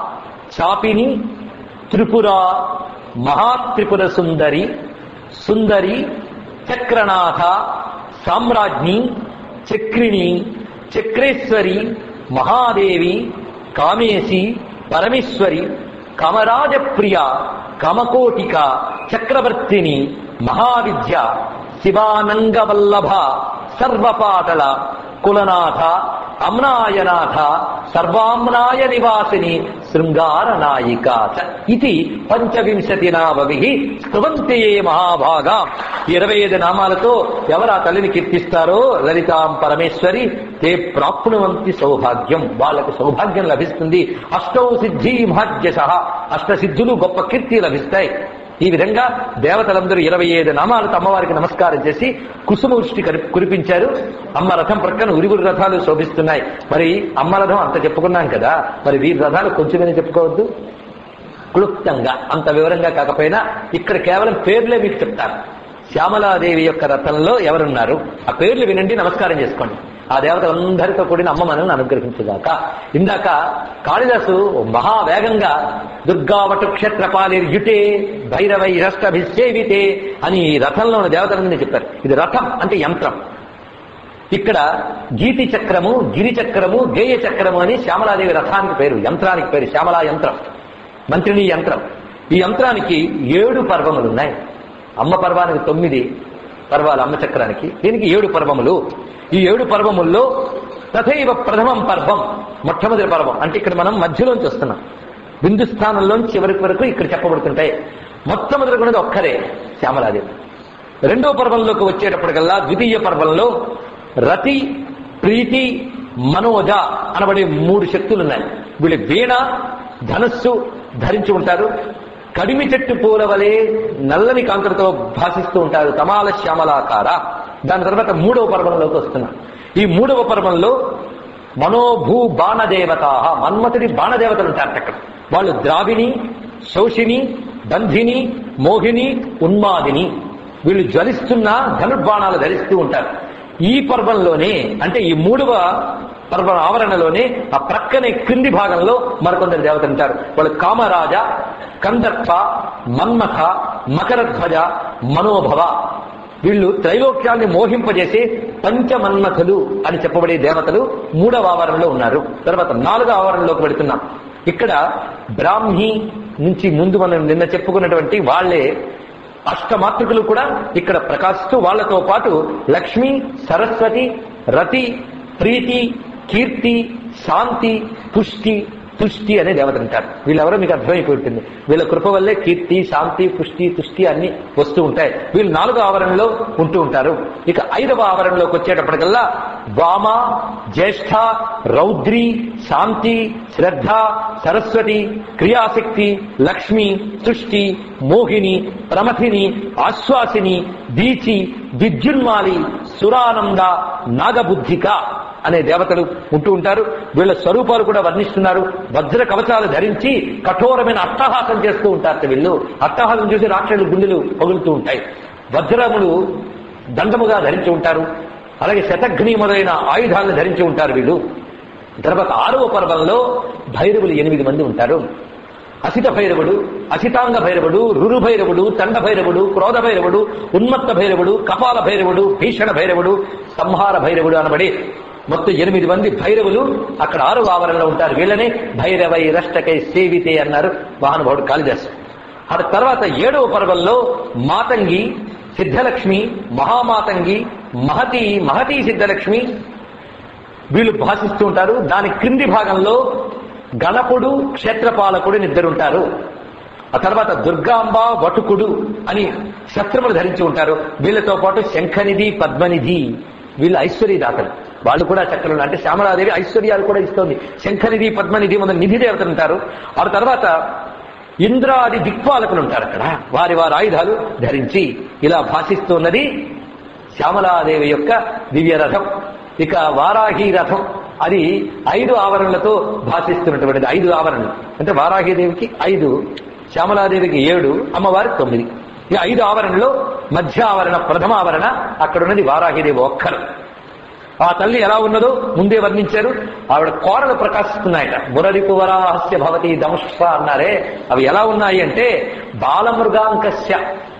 చాపిని త్రిపుర మహాత్రిపుర సుందరి సుందరి చక్రనాథ సామ్రాజ్ఞి చక్రిణి చక్రేశ్వరి మహాదేవి కామేశి పరమేశ్వరి కమరాజప్రియ కమకోటిక చక్రవర్తిని మహావిద్య శివానంగవల్లభ సర్వపాటల కులనాథ అమ్నాయనాథ సర్వామ్నాయ నివాసిని శృంగార నాయిక చ ఇది పంచవింశతి నామవి స్తువంతి ఏ మహాభాగా ఇరవై ఐదు నామాలతో ఎవరు ఆ తల్లిని కీర్తిస్తారో లలితాం పరమేశ్వరి తే ప్రాప్నువంతి సౌభాగ్యం వాళ్ళకి సౌభాగ్యం లభిస్తుంది అష్టౌ సిద్ధి మహద్యశ అష్ట సిద్ధులు గొప్ప కీర్తి లభిస్తాయి ఈ విధంగా దేవతలందరూ ఇరవై ఐదు నామాలతో అమ్మవారికి నమస్కారం చేసి కుసుమ వృష్టి కరి- కురిపించారు అమ్మ రథం ప్రక్కన ఉరుగురు రథాలు శోభిస్తున్నాయి మరి అమ్మ రథం అంత చెప్పుకున్నాం కదా మరి వీరి రథాలు కొంచెమైనా చెప్పుకోవద్దు క్లుప్తంగా అంత వివరంగా కాకపోయినా ఇక్కడ కేవలం పేర్లే మీకు చెప్తాను శ్యామలాదేవి యొక్క రథంలో ఎవరున్నారు ఆ పేర్లు వినండి నమస్కారం చేసుకోండి ఆ దేవతలందరితో కూడిన అమ్మ మనల్ని అనుగ్రహించుగాక ఇందాక కాళిదాసు మహావేగంగా దుర్గావటు క్షేత్రపాలి యుటే భైరవై రష్టభిసేవితే అని ఈ రథంలో ఉన్న దేవతలని చెప్పారు ఇది రథం అంటే యంత్రం ఇక్కడ గీతి చక్రము గిరి చక్రము గేయ చక్రము అని శ్యామలాదేవి రథానికి పేరు యంత్రానికి పేరు శ్యామలా యంత్రం మంత్రిని యంత్రం ఈ యంత్రానికి ఏడు పర్వములు ఉన్నాయి అమ్మ పర్వానికి తొమ్మిది పర్వాలు అమ్మ చక్రానికి దీనికి ఏడు పర్వములు ఈ ఏడు పర్వముల్లో తథైవ ప్రథమం పర్వం మొట్టమొదటి పర్వం అంటే ఇక్కడ మనం మధ్యలోంచి వస్తున్నాం బిందు స్థానంలోంచి చివరికి వరకు ఇక్కడ చెప్పబడుతుంటాయి మొట్టమొదటి ఉన్నది ఒక్కరే శ్యామలాదేవి రెండో పర్వంలోకి వచ్చేటప్పటికల్లా ద్వితీయ పర్వంలో రతి ప్రీతి మనోజ అనబడే మూడు శక్తులు ఉన్నాయి వీళ్ళు వీణ ధనస్సు ధరించి ఉంటారు కడిమి చెట్టు పూల వలె నల్లని కాంతులతో భాషిస్తూ ఉంటారు తమాల శ్యామలాకార దాని తర్వాత మూడవ పర్వంలోకి వస్తున్నాం ఈ మూడవ పర్వంలో మనోభూ బాణదేవత మన్మథుడి బాణదేవతలు ఉంటారు అక్కడ వాళ్ళు ద్రావిణి శోషిని బంధిని మోహిని ఉన్మాదిని వీళ్ళు జ్వలిస్తున్న ధనుర్బాణాలు ధరిస్తూ ఉంటారు ఈ పర్వంలోనే అంటే ఈ మూడవ పర్వ ఆవరణలోనే ఆ ప్రక్కనే క్రింది భాగంలో మరికొందరు దేవతలు ఉంటారు వాళ్ళు కామరాజ కందర్ప మన్మథ మకరధ్వజ మనోభవ వీళ్ళు త్రైలోక్యాన్ని మోహింపజేసే పంచమన్మథులు అని చెప్పబడే దేవతలు మూడవ ఆవరణలో ఉన్నారు తర్వాత నాలుగవ ఆవరణలోకి వెళుతున్నాం ఇక్కడ బ్రాహ్మి నుంచి ముందు మనం నిన్న చెప్పుకున్నటువంటి వాళ్లే అష్టమాతృకులు కూడా ఇక్కడ ప్రకాశిస్తూ వాళ్లతో పాటు లక్ష్మి సరస్వతి రతి ప్రీతి కీర్తి శాంతి పుష్టి తుష్టి అనే దేవతలు అంటారు వీళ్ళెవరో మీకు అర్థమైపోయి ఉంటుంది వీళ్ళ కృప వల్లే కీర్తి శాంతి పుష్టి తుష్టి అన్ని వస్తూ ఉంటాయి వీళ్ళు నాలుగో ఆవరణలో ఉంటూ ఉంటారు ఇక ఐదవ ఆవరణలోకి వచ్చేటప్పటికల్లా వామ జ్యేష్ఠ రౌద్రి శాంతి శ్రద్ధ సరస్వతి క్రియాశక్తి లక్ష్మి సృష్టి మోహిని ప్రమథిని ఆశ్వాసిని దీచి విద్యున్మాలి సురానంద నాగబుద్ధిక అనే దేవతలు ఉంటూ ఉంటారు వీళ్ళ స్వరూపాలు కూడా వర్ణిస్తున్నారు వజ్ర కవచాలు ధరించి కఠోరమైన అట్టహాసం చేస్తూ ఉంటారు వీళ్ళు అట్టహాసం చూసి రాక్షసులు గుండెలు పగులుతూ ఉంటాయి వజ్రములు దండముగా ధరించి ఉంటారు అలాగే శతఘ్ని మొదలైన ఆయుధాలను ధరించి ఉంటారు వీళ్ళు తర్వాత ఆరవ పర్వంలో భైరవులు ఎనిమిది మంది ఉంటారు అసిత భైరవుడు అసితాంగ భైరవుడు రురు భైరవుడు తండ భైరవుడు క్రోధ భైరవుడు ఉన్మత్త భైరవుడు కపాల భైరవుడు భీషణ భైరవుడు సంహార భైరవుడు అనబడి మొత్తం ఎనిమిది మంది భైరవులు అక్కడ ఆరు ఆవరణలో ఉంటారు వీళ్ళనే భైరవై రష్టకై సేవితే అన్నారు మహానుభావుడు కాళిదాసు ఆ తర్వాత ఏడవ పర్వంలో మాతంగి సిద్ధలక్ష్మి మహామాతంగి మహతి మహతి సిద్ధలక్ష్మి వీళ్ళు భాషిస్తూ ఉంటారు దాని క్రింది భాగంలో గణపుడు క్షేత్రపాలకుడు అని ఇద్దరుంటారు ఆ తర్వాత దుర్గాంబ వటుకుడు అని శస్త్రములు ధరించి ఉంటారు వీళ్ళతో పాటు శంఖనిధి పద్మనిధి వీళ్ళు ఐశ్వర్యదాతలు వాళ్ళు కూడా చక్రంలో అంటే శ్యామలాదేవి ఐశ్వర్యాలు కూడా ఇస్తోంది శంఖనిధి పద్మనిధి మొదలు నిధి దేవతలు ఉంటారు ఆ తర్వాత ఇంద్రాది దిక్పాలకులు ఉంటారు అక్కడ వారి వారి ఆయుధాలు ధరించి ఇలా భాషిస్తున్నది శ్యామలాదేవి యొక్క దివ్య రథం ఇక వారాహి రథం అది ఐదు ఆవరణలతో భాషిస్తున్నటువంటిది ఐదు ఆవరణలు అంటే వారాహిదేవికి ఐదు శ్యామలాదేవికి ఏడు అమ్మవారికి తొమ్మిది ఈ ఐదు ఆవరణలో మధ్య ఆవరణ ప్రథమ ఆవరణ అక్కడ ఉన్నది వారాహిదేవి ఒక్కరు ఆ తల్లి ఎలా ఉన్నదో ముందే వర్ణించారు ఆవిడ కోరలు ప్రకాశిస్తున్నాయట బురరిపు వరాహస్య భవతి దంష్ట అన్నారే అవి ఎలా ఉన్నాయి అంటే బాలమృగాంకస్య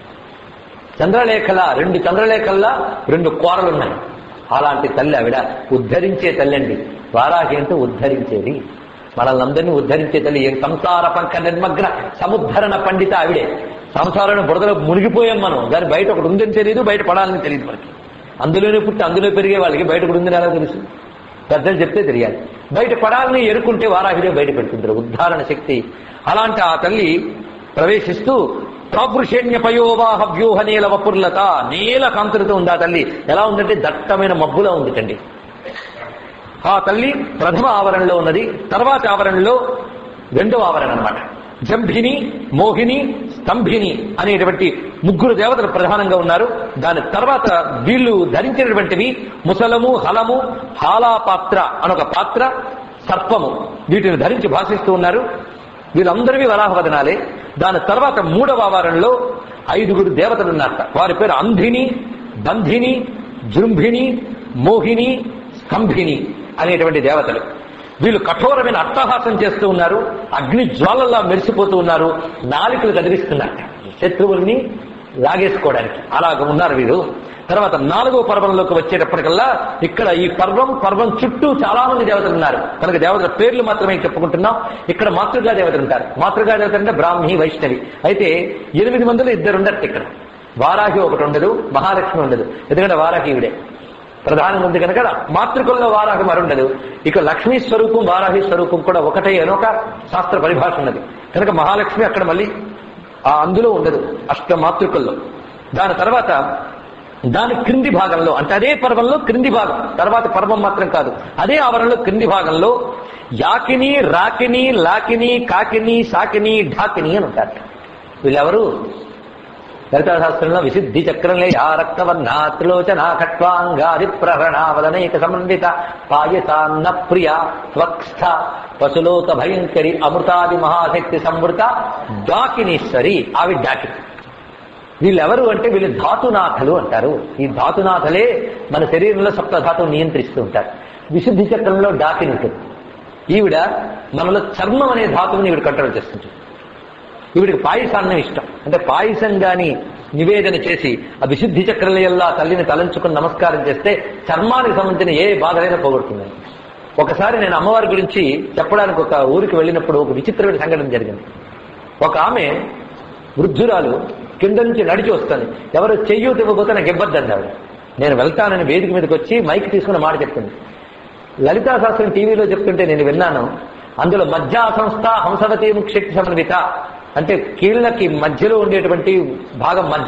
చంద్రలేఖల రెండు చంద్రలేఖల్లా రెండు కోరలున్నాయి అలాంటి తల్లి ఆవిడ ఉద్ధరించే తల్లి అండి వారాహి అంటే ఉద్ధరించేది మనల్ని అందరినీ ఉద్ధరించే తల్లి ఏం సంసార పంక నిర్మగ్న సముద్ధరణ పండిత ఆవిడే సంసారాన్ని బురదలో మునిగిపోయాం మనం దాని బయట ఒకటి ఉందని తెలియదు బయట పడాలని తెలియదు మనకి అందులోనే పుట్టి అందులో పెరిగే వాళ్ళకి బయట ఒకటి ఉందని ఎలా తెలుసు పెద్దలు చెప్తే తెలియాలి బయట పడాలని ఎరుకుంటే వారాహిదే బయట పెడుతుంటారు ఉద్ధారణ శక్తి అలాంటి ఆ తల్లి ప్రవేశిస్తూ ప్రాపురుషేణ్య పయోవాహ వ్యూహ నీల వపుర్లత నీల కాంతులతో ఉంది ఆ తల్లి ఎలా ఉందంటే దట్టమైన మబ్బులా ఉందిటండి ఆ తల్లి ప్రథమ ఆవరణలో ఉన్నది తర్వాత ఆవరణలో రెండవ ఆవరణ అన్నమాట జంభిని మోహిని స్తంభిని అనేటువంటి ముగ్గురు దేవతలు ప్రధానంగా ఉన్నారు దాని తర్వాత వీళ్ళు ధరించినటువంటివి ముసలము హలము హాలాపాత్ర అనొక పాత్ర సర్పము వీటిని ధరించి భాషిస్తూ ఉన్నారు వీళ్ళందరివి వరాహవదనాలే దాని తర్వాత మూడవ ఆవారంలో ఐదుగురు దేవతలు ఉన్నారట వారి పేరు అంధిని బంధిని జృంభిని మోహిని స్తంభిని అనేటువంటి దేవతలు వీళ్ళు కఠోరమైన అట్టహాసం చేస్తూ ఉన్నారు అగ్ని జ్వాలలా మెరిసిపోతూ ఉన్నారు నాలికలు కదిలిస్తున్నారు శత్రువుల్ని లాగేసుకోవడానికి అలాగ ఉన్నారు వీరు తర్వాత నాలుగో పర్వంలోకి వచ్చేటప్పటికల్లా ఇక్కడ ఈ పర్వం పర్వం చుట్టూ చాలా మంది దేవతలు ఉన్నారు కనుక దేవతల పేర్లు మాత్రమే చెప్పుకుంటున్నాం ఇక్కడ మాతృగా దేవతలు ఉంటారు మాతృగా దేవత అంటే బ్రాహ్మి వైష్ణవి అయితే ఎనిమిది మందిలో ఇద్దరు ఉండరు ఇక్కడ వారాహి ఒకటి ఉండదు మహాలక్ష్మి ఉండదు ఎందుకంటే వారాహి ఇవిడే ప్రధానంగా ఉంది కనుక మాతృకుల్లో వారాహి మరి ఉండదు ఇక లక్ష్మీ స్వరూపం వారాహి స్వరూపం కూడా ఒకటే అని ఒక శాస్త్ర పరిభాష ఉన్నది కనుక మహాలక్ష్మి అక్కడ మళ్ళీ ఆ అందులో ఉండదు అష్ట మాతృకుల్లో దాని తర్వాత దాని క్రింది భాగంలో అంటే అదే పర్వంలో క్రింది భాగం తర్వాత పర్వం మాత్రం కాదు అదే ఆవరణలో క్రింది భాగంలో యాకిని రాకిని లాకిని కాకిని సాకిని ఢాకిని అని ఉంటారు వీళ్ళెవరు లలితా శాస్త్రంలో విశుద్ధి చక్రంలో యా రక్తవర్ణ త్రిలోచన ఖట్వాంగాది ప్రహరణావదనైక సమన్విత పాయసాన్న ప్రియ త్వక్స్థ పశులోక భయంకరి అమృతాది మహాశక్తి సంవృత డాకినీశ్వరి ఆవి డాకిని వీళ్ళెవరు అంటే వీళ్ళు ధాతునాథలు అంటారు ఈ ధాతునాథలే మన శరీరంలో సప్తధాతువు నియంత్రిస్తూ ఉంటారు విశుద్ధి చక్రంలో డాకిని ఉంటుంది ఈవిడ మనలో చర్మం అనే ధాతువుని ఈవిడ కంట్రోల్ చేస్తుంటుంది ఈవిడికి పాయసాన్నం ఇష్టం అంటే పాయసం గాని నివేదన చేసి ఆ విశుద్ధి చక్రలయల్లా తల్లిని తలంచుకుని నమస్కారం చేస్తే చర్మానికి సంబంధించిన ఏ బాధలైనా పోగొడుతుందని ఒకసారి నేను అమ్మవారి గురించి చెప్పడానికి ఒక ఊరికి వెళ్ళినప్పుడు ఒక విచిత్రమైన సంఘటన జరిగింది ఒక ఆమె వృద్ధురాలు కింద నుంచి నడిచి వస్తుంది ఎవరు చెయ్యూతి ఇవ్వబోతే నాకు ఇబ్బంది ఆవిడ నేను వెళ్తానని వేదిక మీదకి వచ్చి మైక్ తీసుకున్న మాట చెప్తుంది లలితా శాస్త్రం టీవీలో చెప్తుంటే నేను విన్నాను అందులో మధ్య సంస్థ హంసవతి ముఖ్యక్తి సమన్విత అంటే కీళ్ళకి మధ్యలో ఉండేటువంటి భాగం మధ్య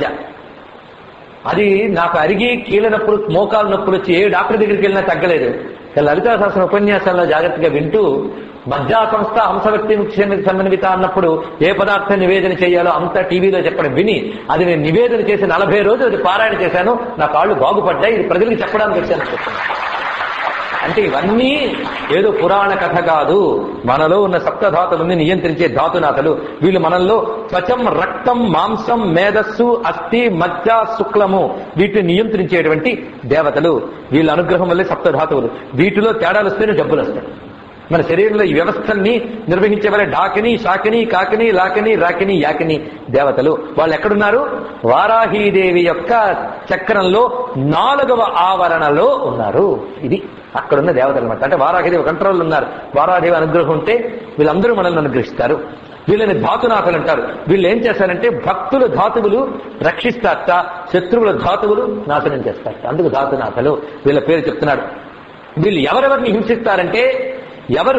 అది నాకు అరిగి కీళ్ళ నొప్పులు మోకాలు నొప్పులు వచ్చి ఏ డాక్టర్ దగ్గరికి వెళ్ళినా తగ్గలేదు ఇక లలితా శాస్త్రం ఉపన్యాసాల్లో జాగ్రత్తగా వింటూ మధ్యా సంస్థ హంసవ్యక్తి ముఖ్య సమన్విత అన్నప్పుడు ఏ పదార్థం నివేదన చేయాలో అంతా టీవీలో చెప్పడం విని అది నేను నివేదన చేసి నలభై రోజులు అది పారాయణ చేశాను నా కాళ్ళు బాగుపడ్డాయి ఇది ప్రజలకు చెప్పడానికి వచ్చాను చెప్తున్నాను అంటే ఇవన్నీ ఏదో పురాణ కథ కాదు మనలో ఉన్న సప్తధాతులని నియంత్రించే ధాతునాథలు వీళ్ళు మనల్లో త్వచం రక్తం మాంసం మేధస్సు అస్థి మధ్య శుక్లము వీటిని నియంత్రించేటువంటి దేవతలు వీళ్ళ అనుగ్రహం వల్లే సప్తధాతువులు వీటిలో తేడాలు వస్తేనే జబ్బులు వస్తాయి మన శరీరంలో ఈ వ్యవస్థల్ని నిర్వహించే వారే డాకిని శాకిని కాకిని లాకిని రాకిని యాకిని దేవతలు వాళ్ళు ఎక్కడున్నారు వారాహీదేవి యొక్క చక్రంలో నాలుగవ ఆవరణలో ఉన్నారు ఇది అక్కడున్న దేవతలు అనమాట అంటే వారాహిదేవి కంట్రోల్ ఉన్నారు వారాదేవి అనుగ్రహం ఉంటే వీళ్ళందరూ మనల్ని అనుగ్రహిస్తారు వీళ్ళని ధాతునాథులు అంటారు వీళ్ళు ఏం చేస్తారంటే భక్తుల ధాతువులు రక్షిస్తారట శత్రువుల ధాతువులు నాశనం చేస్తారట అందుకు ధాతునాథులు వీళ్ళ పేరు చెప్తున్నాడు వీళ్ళు ఎవరెవరిని హింసిస్తారంటే ఎవరు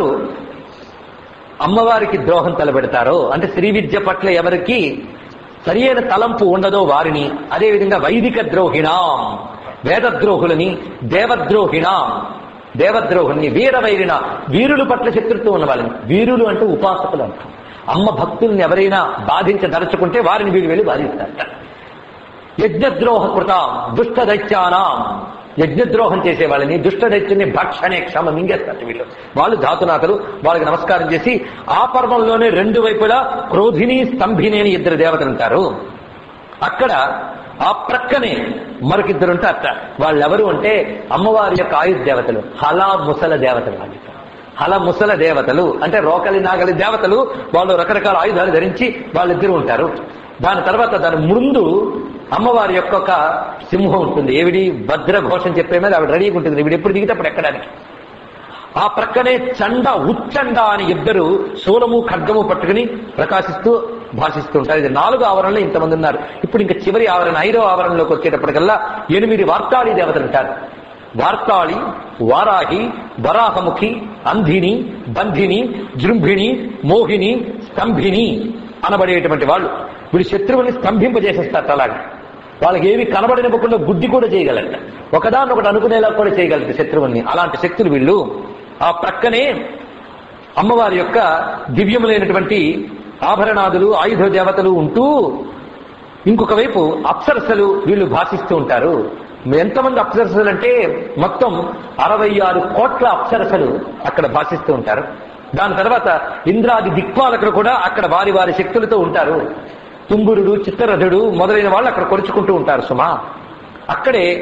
అమ్మవారికి ద్రోహం తలబెడతారో అంటే శ్రీ విద్య పట్ల ఎవరికి సరియైన తలంపు ఉండదో వారిని అదేవిధంగా వైదిక ద్రోహిణాం వేదద్రోహులని దేవద్రోహిణాం దేవద్రోహుల్ని వీరవైరిన వీరుల పట్ల శత్రుత్వం ఉన్న వాళ్ళని వీరులు అంటే ఉపాసకులు అంట అమ్మ భక్తుల్ని ఎవరైనా బాధించదలుచుకుంటే వారిని వీళ్ళు వెళ్ళి బాధిస్తారట యజ్ఞద్రోహ కృతాం దుష్ట దైత్యానాం యజ్ఞద్రోహం చేసే వాళ్ళని దుష్ట దైత్యుని భక్షణే క్షమ మింగేస్తారు వీళ్ళు వాళ్ళు ధాతునాథులు వాళ్ళకి నమస్కారం చేసి ఆ పర్వంలోనే రెండు వైపులా క్రోధిని స్తంభిని అని ఇద్దరు దేవతలు ఉంటారు అక్కడ ఆ ప్రక్కనే మరొకిద్దరు ఉంటారట వాళ్ళెవరు అంటే అమ్మవారి యొక్క ఆయుధ దేవతలు హలా ముసల దేవతలు వాళ్ళు హల ముసల దేవతలు అంటే రోకలి నాగలి దేవతలు వాళ్ళు రకరకాల ఆయుధాలు ధరించి వాళ్ళిద్దరు ఉంటారు దాని తర్వాత దాని ముందు అమ్మవారి యొక్క ఒక సింహం ఉంటుంది ఏవిడి భద్ర ఘోషం చెప్పే మీద ఆవిడ రెడీగా ఉంటుంది ఈవిడ ఎప్పుడు దిగితే అప్పుడు ఎక్కడానికి ఆ ప్రక్కనే చండ ఉచ్చండ అని ఇద్దరు శూలము ఖడ్గము పట్టుకుని ప్రకాశిస్తూ భాషిస్తూ ఉంటారు ఇది నాలుగు ఆవరణలో ఇంతమంది ఉన్నారు ఇప్పుడు ఇంకా చివరి ఆవరణ ఐదో ఆవరణలోకి వచ్చేటప్పటికల్లా ఎనిమిది వార్తాళి దేవతలు ఉంటారు వార్తాళి వారాహి వరాహముఖి అంధిని బంధిని జృంభిణి మోహిని స్తంభిని అనబడేటువంటి వాళ్ళు వీడు శత్రువుని స్తంభింపజేసేస్తారు అలాగే వాళ్ళకి ఏవి కనబడినవ్వకుండా బుద్ధి కూడా చేయగలట ఒకదాన్ని ఒకటి అనుకునేలా కూడా చేయగలరు శత్రువుల్ని అలాంటి శక్తులు వీళ్ళు ఆ ప్రక్కనే అమ్మవారి యొక్క దివ్యములైనటువంటి ఆభరణాదులు ఆయుధ దేవతలు ఉంటూ ఇంకొక వైపు అప్సరసలు వీళ్ళు భాషిస్తూ ఉంటారు ఎంతమంది అప్సరసలు అంటే మొత్తం అరవై ఆరు కోట్ల అప్సరసలు అక్కడ భాషిస్తూ ఉంటారు దాని తర్వాత ఇంద్రాది దిక్పాలకులు కూడా అక్కడ వారి వారి శక్తులతో ఉంటారు తుంబురుడు చిత్తరథుడు మొదలైన వాళ్ళు అక్కడ కొరుచుకుంటూ ఉంటారు సుమా అక్కడే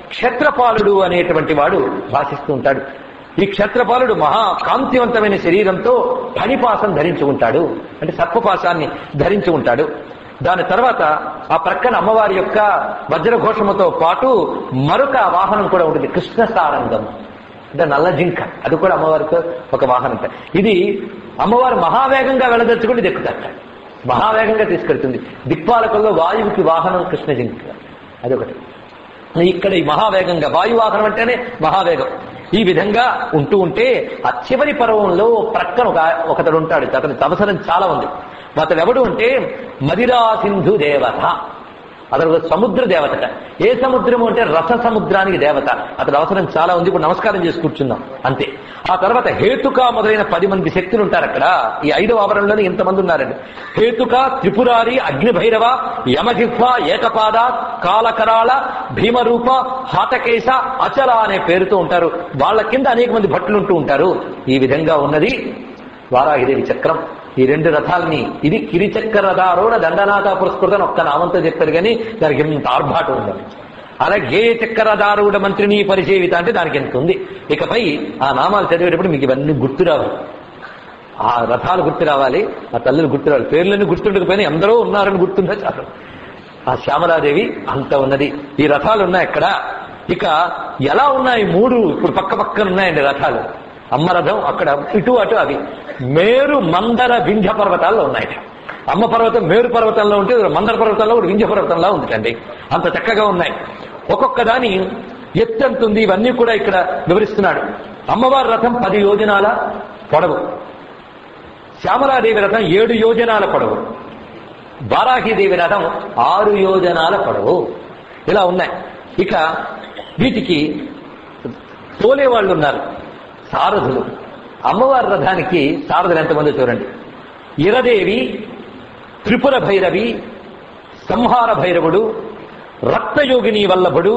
క్షత్రపాలుడు అనేటువంటి వాడు భాషిస్తూ ఉంటాడు ఈ క్షత్రపాలుడు మహా కాంతివంతమైన శరీరంతో ఫణిపాసం ధరించి ఉంటాడు అంటే సర్పపాసాన్ని ధరించి ఉంటాడు దాని తర్వాత ఆ ప్రక్కన అమ్మవారి యొక్క వజ్రఘోషముతో పాటు మరొక వాహనం కూడా ఉంటుంది కృష్ణ సారంగం అంటే నల్ల జింక అది కూడా అమ్మవారితో ఒక వాహనం ఇది అమ్మవారు మహావేగంగా వెళ్ళదలుచుకుంటే దెక్కుతాట మహావేగంగా తీసుకెళ్తుంది దిక్పాలకుల్లో వాయువుకి వాహనం కృష్ణ జింక అదొకటి ఇక్కడ ఈ మహావేగంగా వాయువాహనం అంటేనే మహావేగం ఈ విధంగా ఉంటూ ఉంటే ఆ చివరి పర్వంలో ప్రక్కన ఒక ఒకతడు ఉంటాడు అతని అవసరం చాలా ఉంది అతడు ఎవడు అంటే మదిరా సింధు దేవత అతడు ఒక సముద్ర దేవత ఏ సముద్రము అంటే రస సముద్రానికి దేవత అతడు అవసరం చాలా ఉంది ఇప్పుడు నమస్కారం చేసి కూర్చున్నాం అంతే ఆ తర్వాత హేతుక మొదలైన పది మంది శక్తులు ఉంటారు అక్కడ ఈ ఐదవ ఆవరణలోనే ఇంతమంది ఉన్నారండి హేతుక త్రిపురారి అగ్నిభైరవ యమజిహ్వ ఏకపాద కాలకరాళ భీమరూప హాతకేశ అచల అనే పేరుతో ఉంటారు వాళ్ళ కింద అనేక మంది భట్టులు ఉంటూ ఉంటారు ఈ విధంగా ఉన్నది వారాహిదేవి చక్రం ఈ రెండు రథాలని ఇది కిరిచక్ర రథారూఢ దండనాథ పురస్కృతం ఒక్క నామంతో చెప్పారు కానీ దానికి ఇంత ఆర్భాటం ఉండాలి అలాగే గేయ చక్రధారూఢ మంత్రిని పరిసేవిత అంటే దానికి ఎంత ఉంది ఇకపై ఆ నామాలు చదివేటప్పుడు మీకు ఇవన్నీ గుర్తు రావాలి ఆ రథాలు గుర్తు రావాలి ఆ తల్లులు గుర్తు రావాలి పేర్లన్నీ గుర్తుండకపోయినా ఎందరో ఉన్నారని గుర్తుందా చాలు ఆ శ్యామలాదేవి అంత ఉన్నది ఈ రథాలు ఉన్నాయి అక్కడ ఇక ఎలా ఉన్నాయి మూడు ఇప్పుడు పక్క పక్కన ఉన్నాయండి రథాలు అమ్మ రథం అక్కడ ఇటు అటు అవి మేరు మందర వింధ్య పర్వతాల్లో ఉన్నాయి అమ్మ పర్వతం మేరు పర్వతంలో ఉంటే మందర పర్వతంలో కూడా వింధ్య పర్వతంలో ఉందండి అంత చక్కగా ఉన్నాయి ఒక్కొక్క దాని ఎత్తు ఎంత ఉంది ఇవన్నీ కూడా ఇక్కడ వివరిస్తున్నాడు అమ్మవారి రథం పది యోజనాల పొడవు శ్యామలాదేవి రథం ఏడు యోజనాల పొడవు బారాహీదేవి రథం ఆరు యోజనాల పొడవు ఇలా ఉన్నాయి ఇక వీటికి తోలే వాళ్ళు ఉన్నారు సారథులు అమ్మవారి రథానికి సారథులు ఎంతమంది చూడండి ఇరదేవి త్రిపుర భైరవి సంహార భైరవుడు రక్తయోగిని వల్లభుడు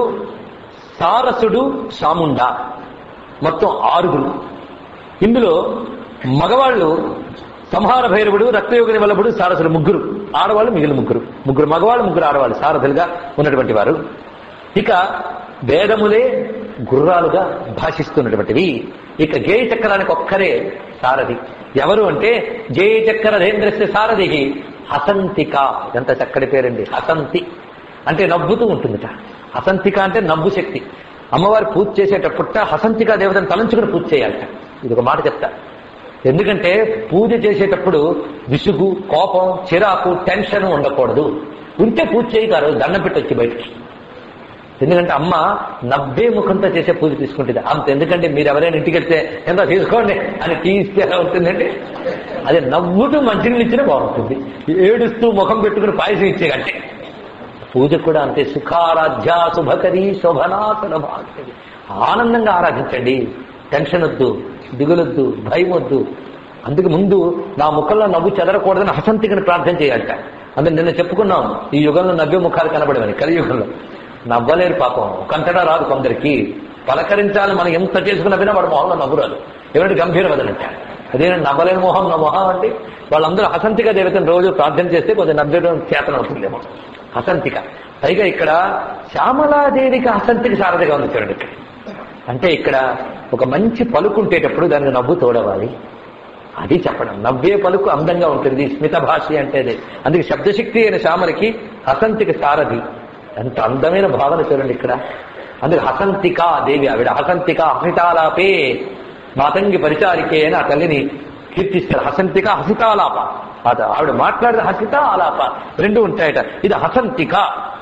సారసుడు చాముండ మొత్తం ఆరుగురు ఇందులో మగవాళ్ళు సంహార భైరవుడు రక్తయోగిని వల్లభుడు సారసుడు ముగ్గురు ఆడవాళ్ళు మిగిలిన ముగ్గురు ముగ్గురు మగవాళ్ళు ముగ్గురు ఆడవాళ్ళు సారథులుగా ఉన్నటువంటి వారు ఇక వేదములే గుర్రాలుగా భాషిస్తున్నటువంటివి ఇక గేయ చక్రానికి ఒక్కరే సారథి ఎవరు అంటే జయ చక్రధేంద్రస్య సారథి హసంతిక ఎంత చక్కటి పేరండి హసంతి అంటే నవ్వుతూ ఉంటుందిట హసంతిక అంటే నవ్వు శక్తి అమ్మవారు పూజ చేసేటప్పుట హసంతిక దేవతను తలంచుకుని పూజ చేయాలట ఇది ఒక మాట చెప్తా ఎందుకంటే పూజ చేసేటప్పుడు విసుగు కోపం చిరాకు టెన్షన్ ఉండకూడదు ఉంటే పూజ చేయగారు దండం పెట్టి వచ్చి బయటికి ఎందుకంటే అమ్మ నవ్వే ముఖంతో చేసే పూజ తీసుకుంటుంది అంత ఎందుకంటే మీరు ఎవరైనా ఇంటికి వెళ్తే ఎంత తీసుకోండి అని తీస్తే ఎలా ఉంటుందండి అదే నవ్వుతూ మంచినీళ్ళు ఇచ్చినా బాగుంటుంది ఏడుస్తూ ముఖం పెట్టుకుని పాయసం ఇచ్చే కంటే పూజ కూడా అంతే సుఖారాధ్య శుభకరి శోభనాసన భాగరి ఆనందంగా ఆరాధించండి టెన్షన్ వద్దు దిగులొద్దు భయం వద్దు అందుకు ముందు నా ముఖంలో నవ్వు చెదరకూడదని హసంతికని ప్రార్థన చేయాలట అందుకు నిన్న చెప్పుకున్నాం ఈ యుగంలో నవ్వే ముఖాలు కనబడేవని కలియుగంలో నవ్వలేరు పాపం కంటడా రాదు కొందరికి పలకరించాలి మనం ఎంత చేసుకున్న వినా వాడు మొహంలో నవ్వు రాదు ఎవరికి గంభీర వదనంట అదే నవ్వలేని మొహం నా మొహం అంటే వాళ్ళందరూ హసంతిక దేవతను రోజు ప్రార్థన చేస్తే కొంచెం నవ్వేయడం చేతన అవుతుందేమో హసంతిక పైగా ఇక్కడ శ్యామలాదేవికి హసంతిక సారథిగా ఉంది చూడండి ఇక్కడ అంటే ఇక్కడ ఒక మంచి పలుకు ఉంటేటప్పుడు దానికి నవ్వు తోడవాలి అది చెప్పడం నవ్వే పలుకు అందంగా ఉంటుంది స్మిత భాష అంటే అదే అందుకే శబ్దశక్తి అయిన శ్యామలకి హసంతిక సారథి ఎంత అందమైన భావన చూడండి ఇక్కడ అందుకే హసంతిక దేవి ఆవిడ హసంతిక హసితాలాపే మాతంగి పరిచారికే అని ఆ తల్లిని కీర్తిస్తారు హసంతిక హసితాలాప అద- ఆవిడ మాట్లాడిన హసిత ఆలాప రెండు ఉంటాయట ఇది హసంతిక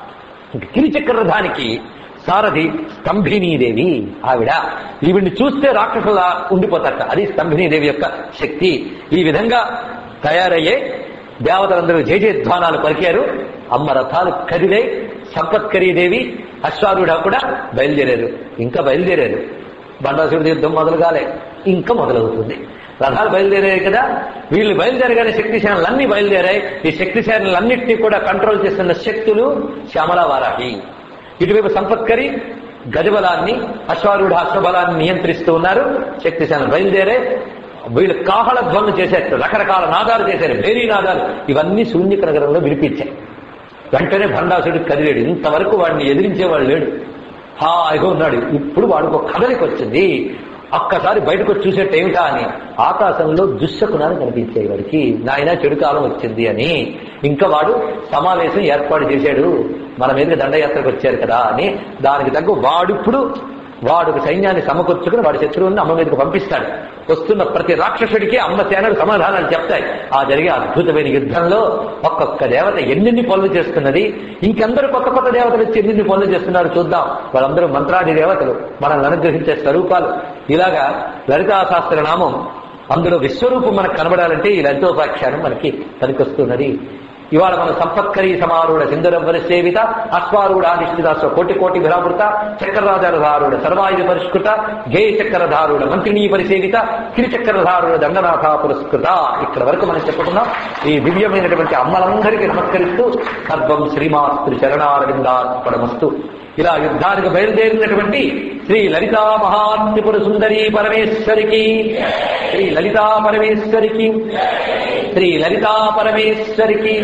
కిరిచక్రధానికి సారథి స్తంభినీదేవి ఆవిడ ఈవిడ్ని చూస్తే రాక్షసులా ఉండిపోతారట అది స్తంభినీదేవి యొక్క శక్తి ఈ విధంగా తయారయ్యే దేవతలందరూ జయ జయధ్వానాలు పలికారు అమ్మ రథాలు కదిలే సంపత్కరీదేవి అశ్వారుడ కూడా బయలుదేరారు ఇంకా బయలుదేరారు బండాసుడి యుద్ధం మొదలు కాలే ఇంకా మొదలవుతుంది రథాలు బయలుదేరాయి కదా వీళ్ళు బయలుదేరగానే శక్తి సేనలన్నీ బయలుదేరాయి ఈ శక్తి సేనలన్నింటినీ కూడా కంట్రోల్ చేస్తున్న శక్తులు శ్యామల వారాహి ఇటువైపు సంపత్కరి గజబలాన్ని అశ్వారూఢ అశ్వబలాన్ని నియంత్రిస్తూ ఉన్నారు శక్తి సేనలు బయలుదేరే వీళ్ళు కాహళ ధ్వనులు చేశారు రకరకాల నాదాలు చేశారు భేరీ నాదాలు ఇవన్నీ శూన్యక నగరంలో వినిపించాయి వెంటనే భండాసుడికి కదిలేడు ఇంతవరకు వాడిని ఎదిరించేవాడు లేడు హాయిగా ఉన్నాడు ఇప్పుడు వాడికి ఒక కదలికి వచ్చింది ఒక్కసారి బయటకు వచ్చి చూసేట ఏమిటా అని ఆకాశంలో దుశ్శకునాలు కనిపించాయి వాడికి నాయన చెడు కాలం వచ్చింది అని ఇంకా వాడు సమావేశం ఏర్పాటు చేశాడు మన మీదకి దండయాత్రకు వచ్చారు కదా అని దానికి తగ్గ వాడిప్పుడు వాడు సైన్యాన్ని సమకూర్చుకుని వాడి శత్రువుని అమ్మ మీదకి పంపిస్తాడు వస్తున్న ప్రతి రాక్షసుడికి అమ్మ సేనలు సమాధానాలు చెప్తాయి ఆ జరిగే అద్భుతమైన యుద్ధంలో ఒక్కొక్క దేవత ఎన్నెన్ని పనులు చేస్తున్నది ఇంకెందరూ కొత్త కొత్త దేవతలు వచ్చి ఎన్నెన్ని పనులు చేస్తున్నారు చూద్దాం వాళ్ళందరూ మంత్రాది దేవతలు మనల్ని అనుగ్రహించే స్వరూపాలు ఇలాగా లలితా సహస్ర నామం అందులో విశ్వరూపం మనకు కనబడాలంటే ఈ లలితోపాఖ్యానం మనకి పనికొస్తున్నది ఇవాళ మన సంపత్కరీ సమారూఢ సింధురవ్వరి సేవిత అశ్వారూఢ నిశ్చిదాశ్వ కోటి కోటి విరామృత చక్రరాజారధారుడ సర్వాయుధ పరిష్కృత గేయ చక్రధారుడ మంత్రినీ పరిసేవిత కిరిచక్రధారుడ దండనాథ పురస్కృత ఇక్కడ వరకు మనం చెప్పుకున్నాం ఈ దివ్యమైనటువంటి అమ్మలందరికీ నమస్కరిస్తూ సర్వం శ్రీమాస్తృ చరణారవిందార్పణమస్తు ఇలా యుద్ధానికి బయలుదేరినటువంటి శ్రీ లలితా మహాత్రిపుర సుందరి పరమేశ్వరికి శ్రీ లలితా పరమేశ్వరికి శ్రీ లలితా పరమేశ్వరికి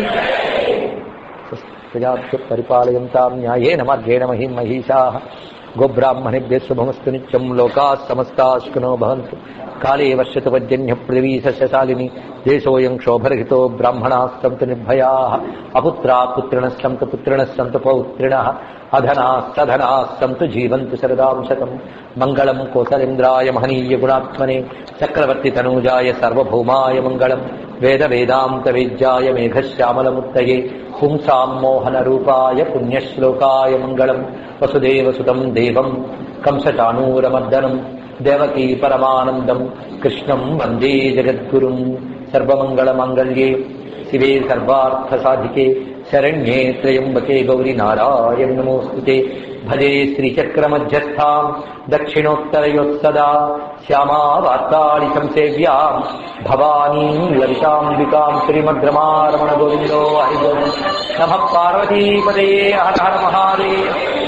ప్రజాభ్య పరిపాలయంతాం న్యాయేన మార్గేణ మహిం మహిషా గోబ్రాహ్మణిభ్య శుభమస్తు నిత్యం లోకా సమస్తాశ్కునో భవంతు కాళే వర్షతు పర్జన్య పృథివీ సస్యశాలిని దేశోయం క్షోభరహితో బ్రాహ్మణా సంతు నిర్భయా అపుత్రా పుత్రిణ సంతు పుత్రిణ సంతు పౌత్రిణ అధనా సధనా సంతు జీవంతు శరదాం శతం మంగళం కోసలేంద్రాయ మహనీయ గుణాత్మనే చక్రవర్తి తనూజాయ సర్వభౌమాయ మంగళం వేద వేదాంత వేద్యాయ మేఘశ్యామలముత్తయే పుంసాం మోహన రూపాయ పుణ్యశ్లోకాయ మంగళం వసుదేవసుతం దేవం కంసచానూరమర్దనం దేవకీ పరమానందం కృష్ణం వందే జగద్గురుం సర్వమంగళమాంగళ్యే శివే సర్వార్థసాధికే శరణ్యే త్రయంబకే గౌరి నారాయణ నమోస్తుతే భజే శ్రీచక్రమధ్యస్థాం దక్షిణోత్తరయోత్సదా శ్యామా వార్తాళి సంసేవ్యాం భవానీం లలితాంబికాం శ్రీమద్రమారమణ గోవిందో హరి గోవింద నమ పార్వతీపదే హర హర మహాదేవ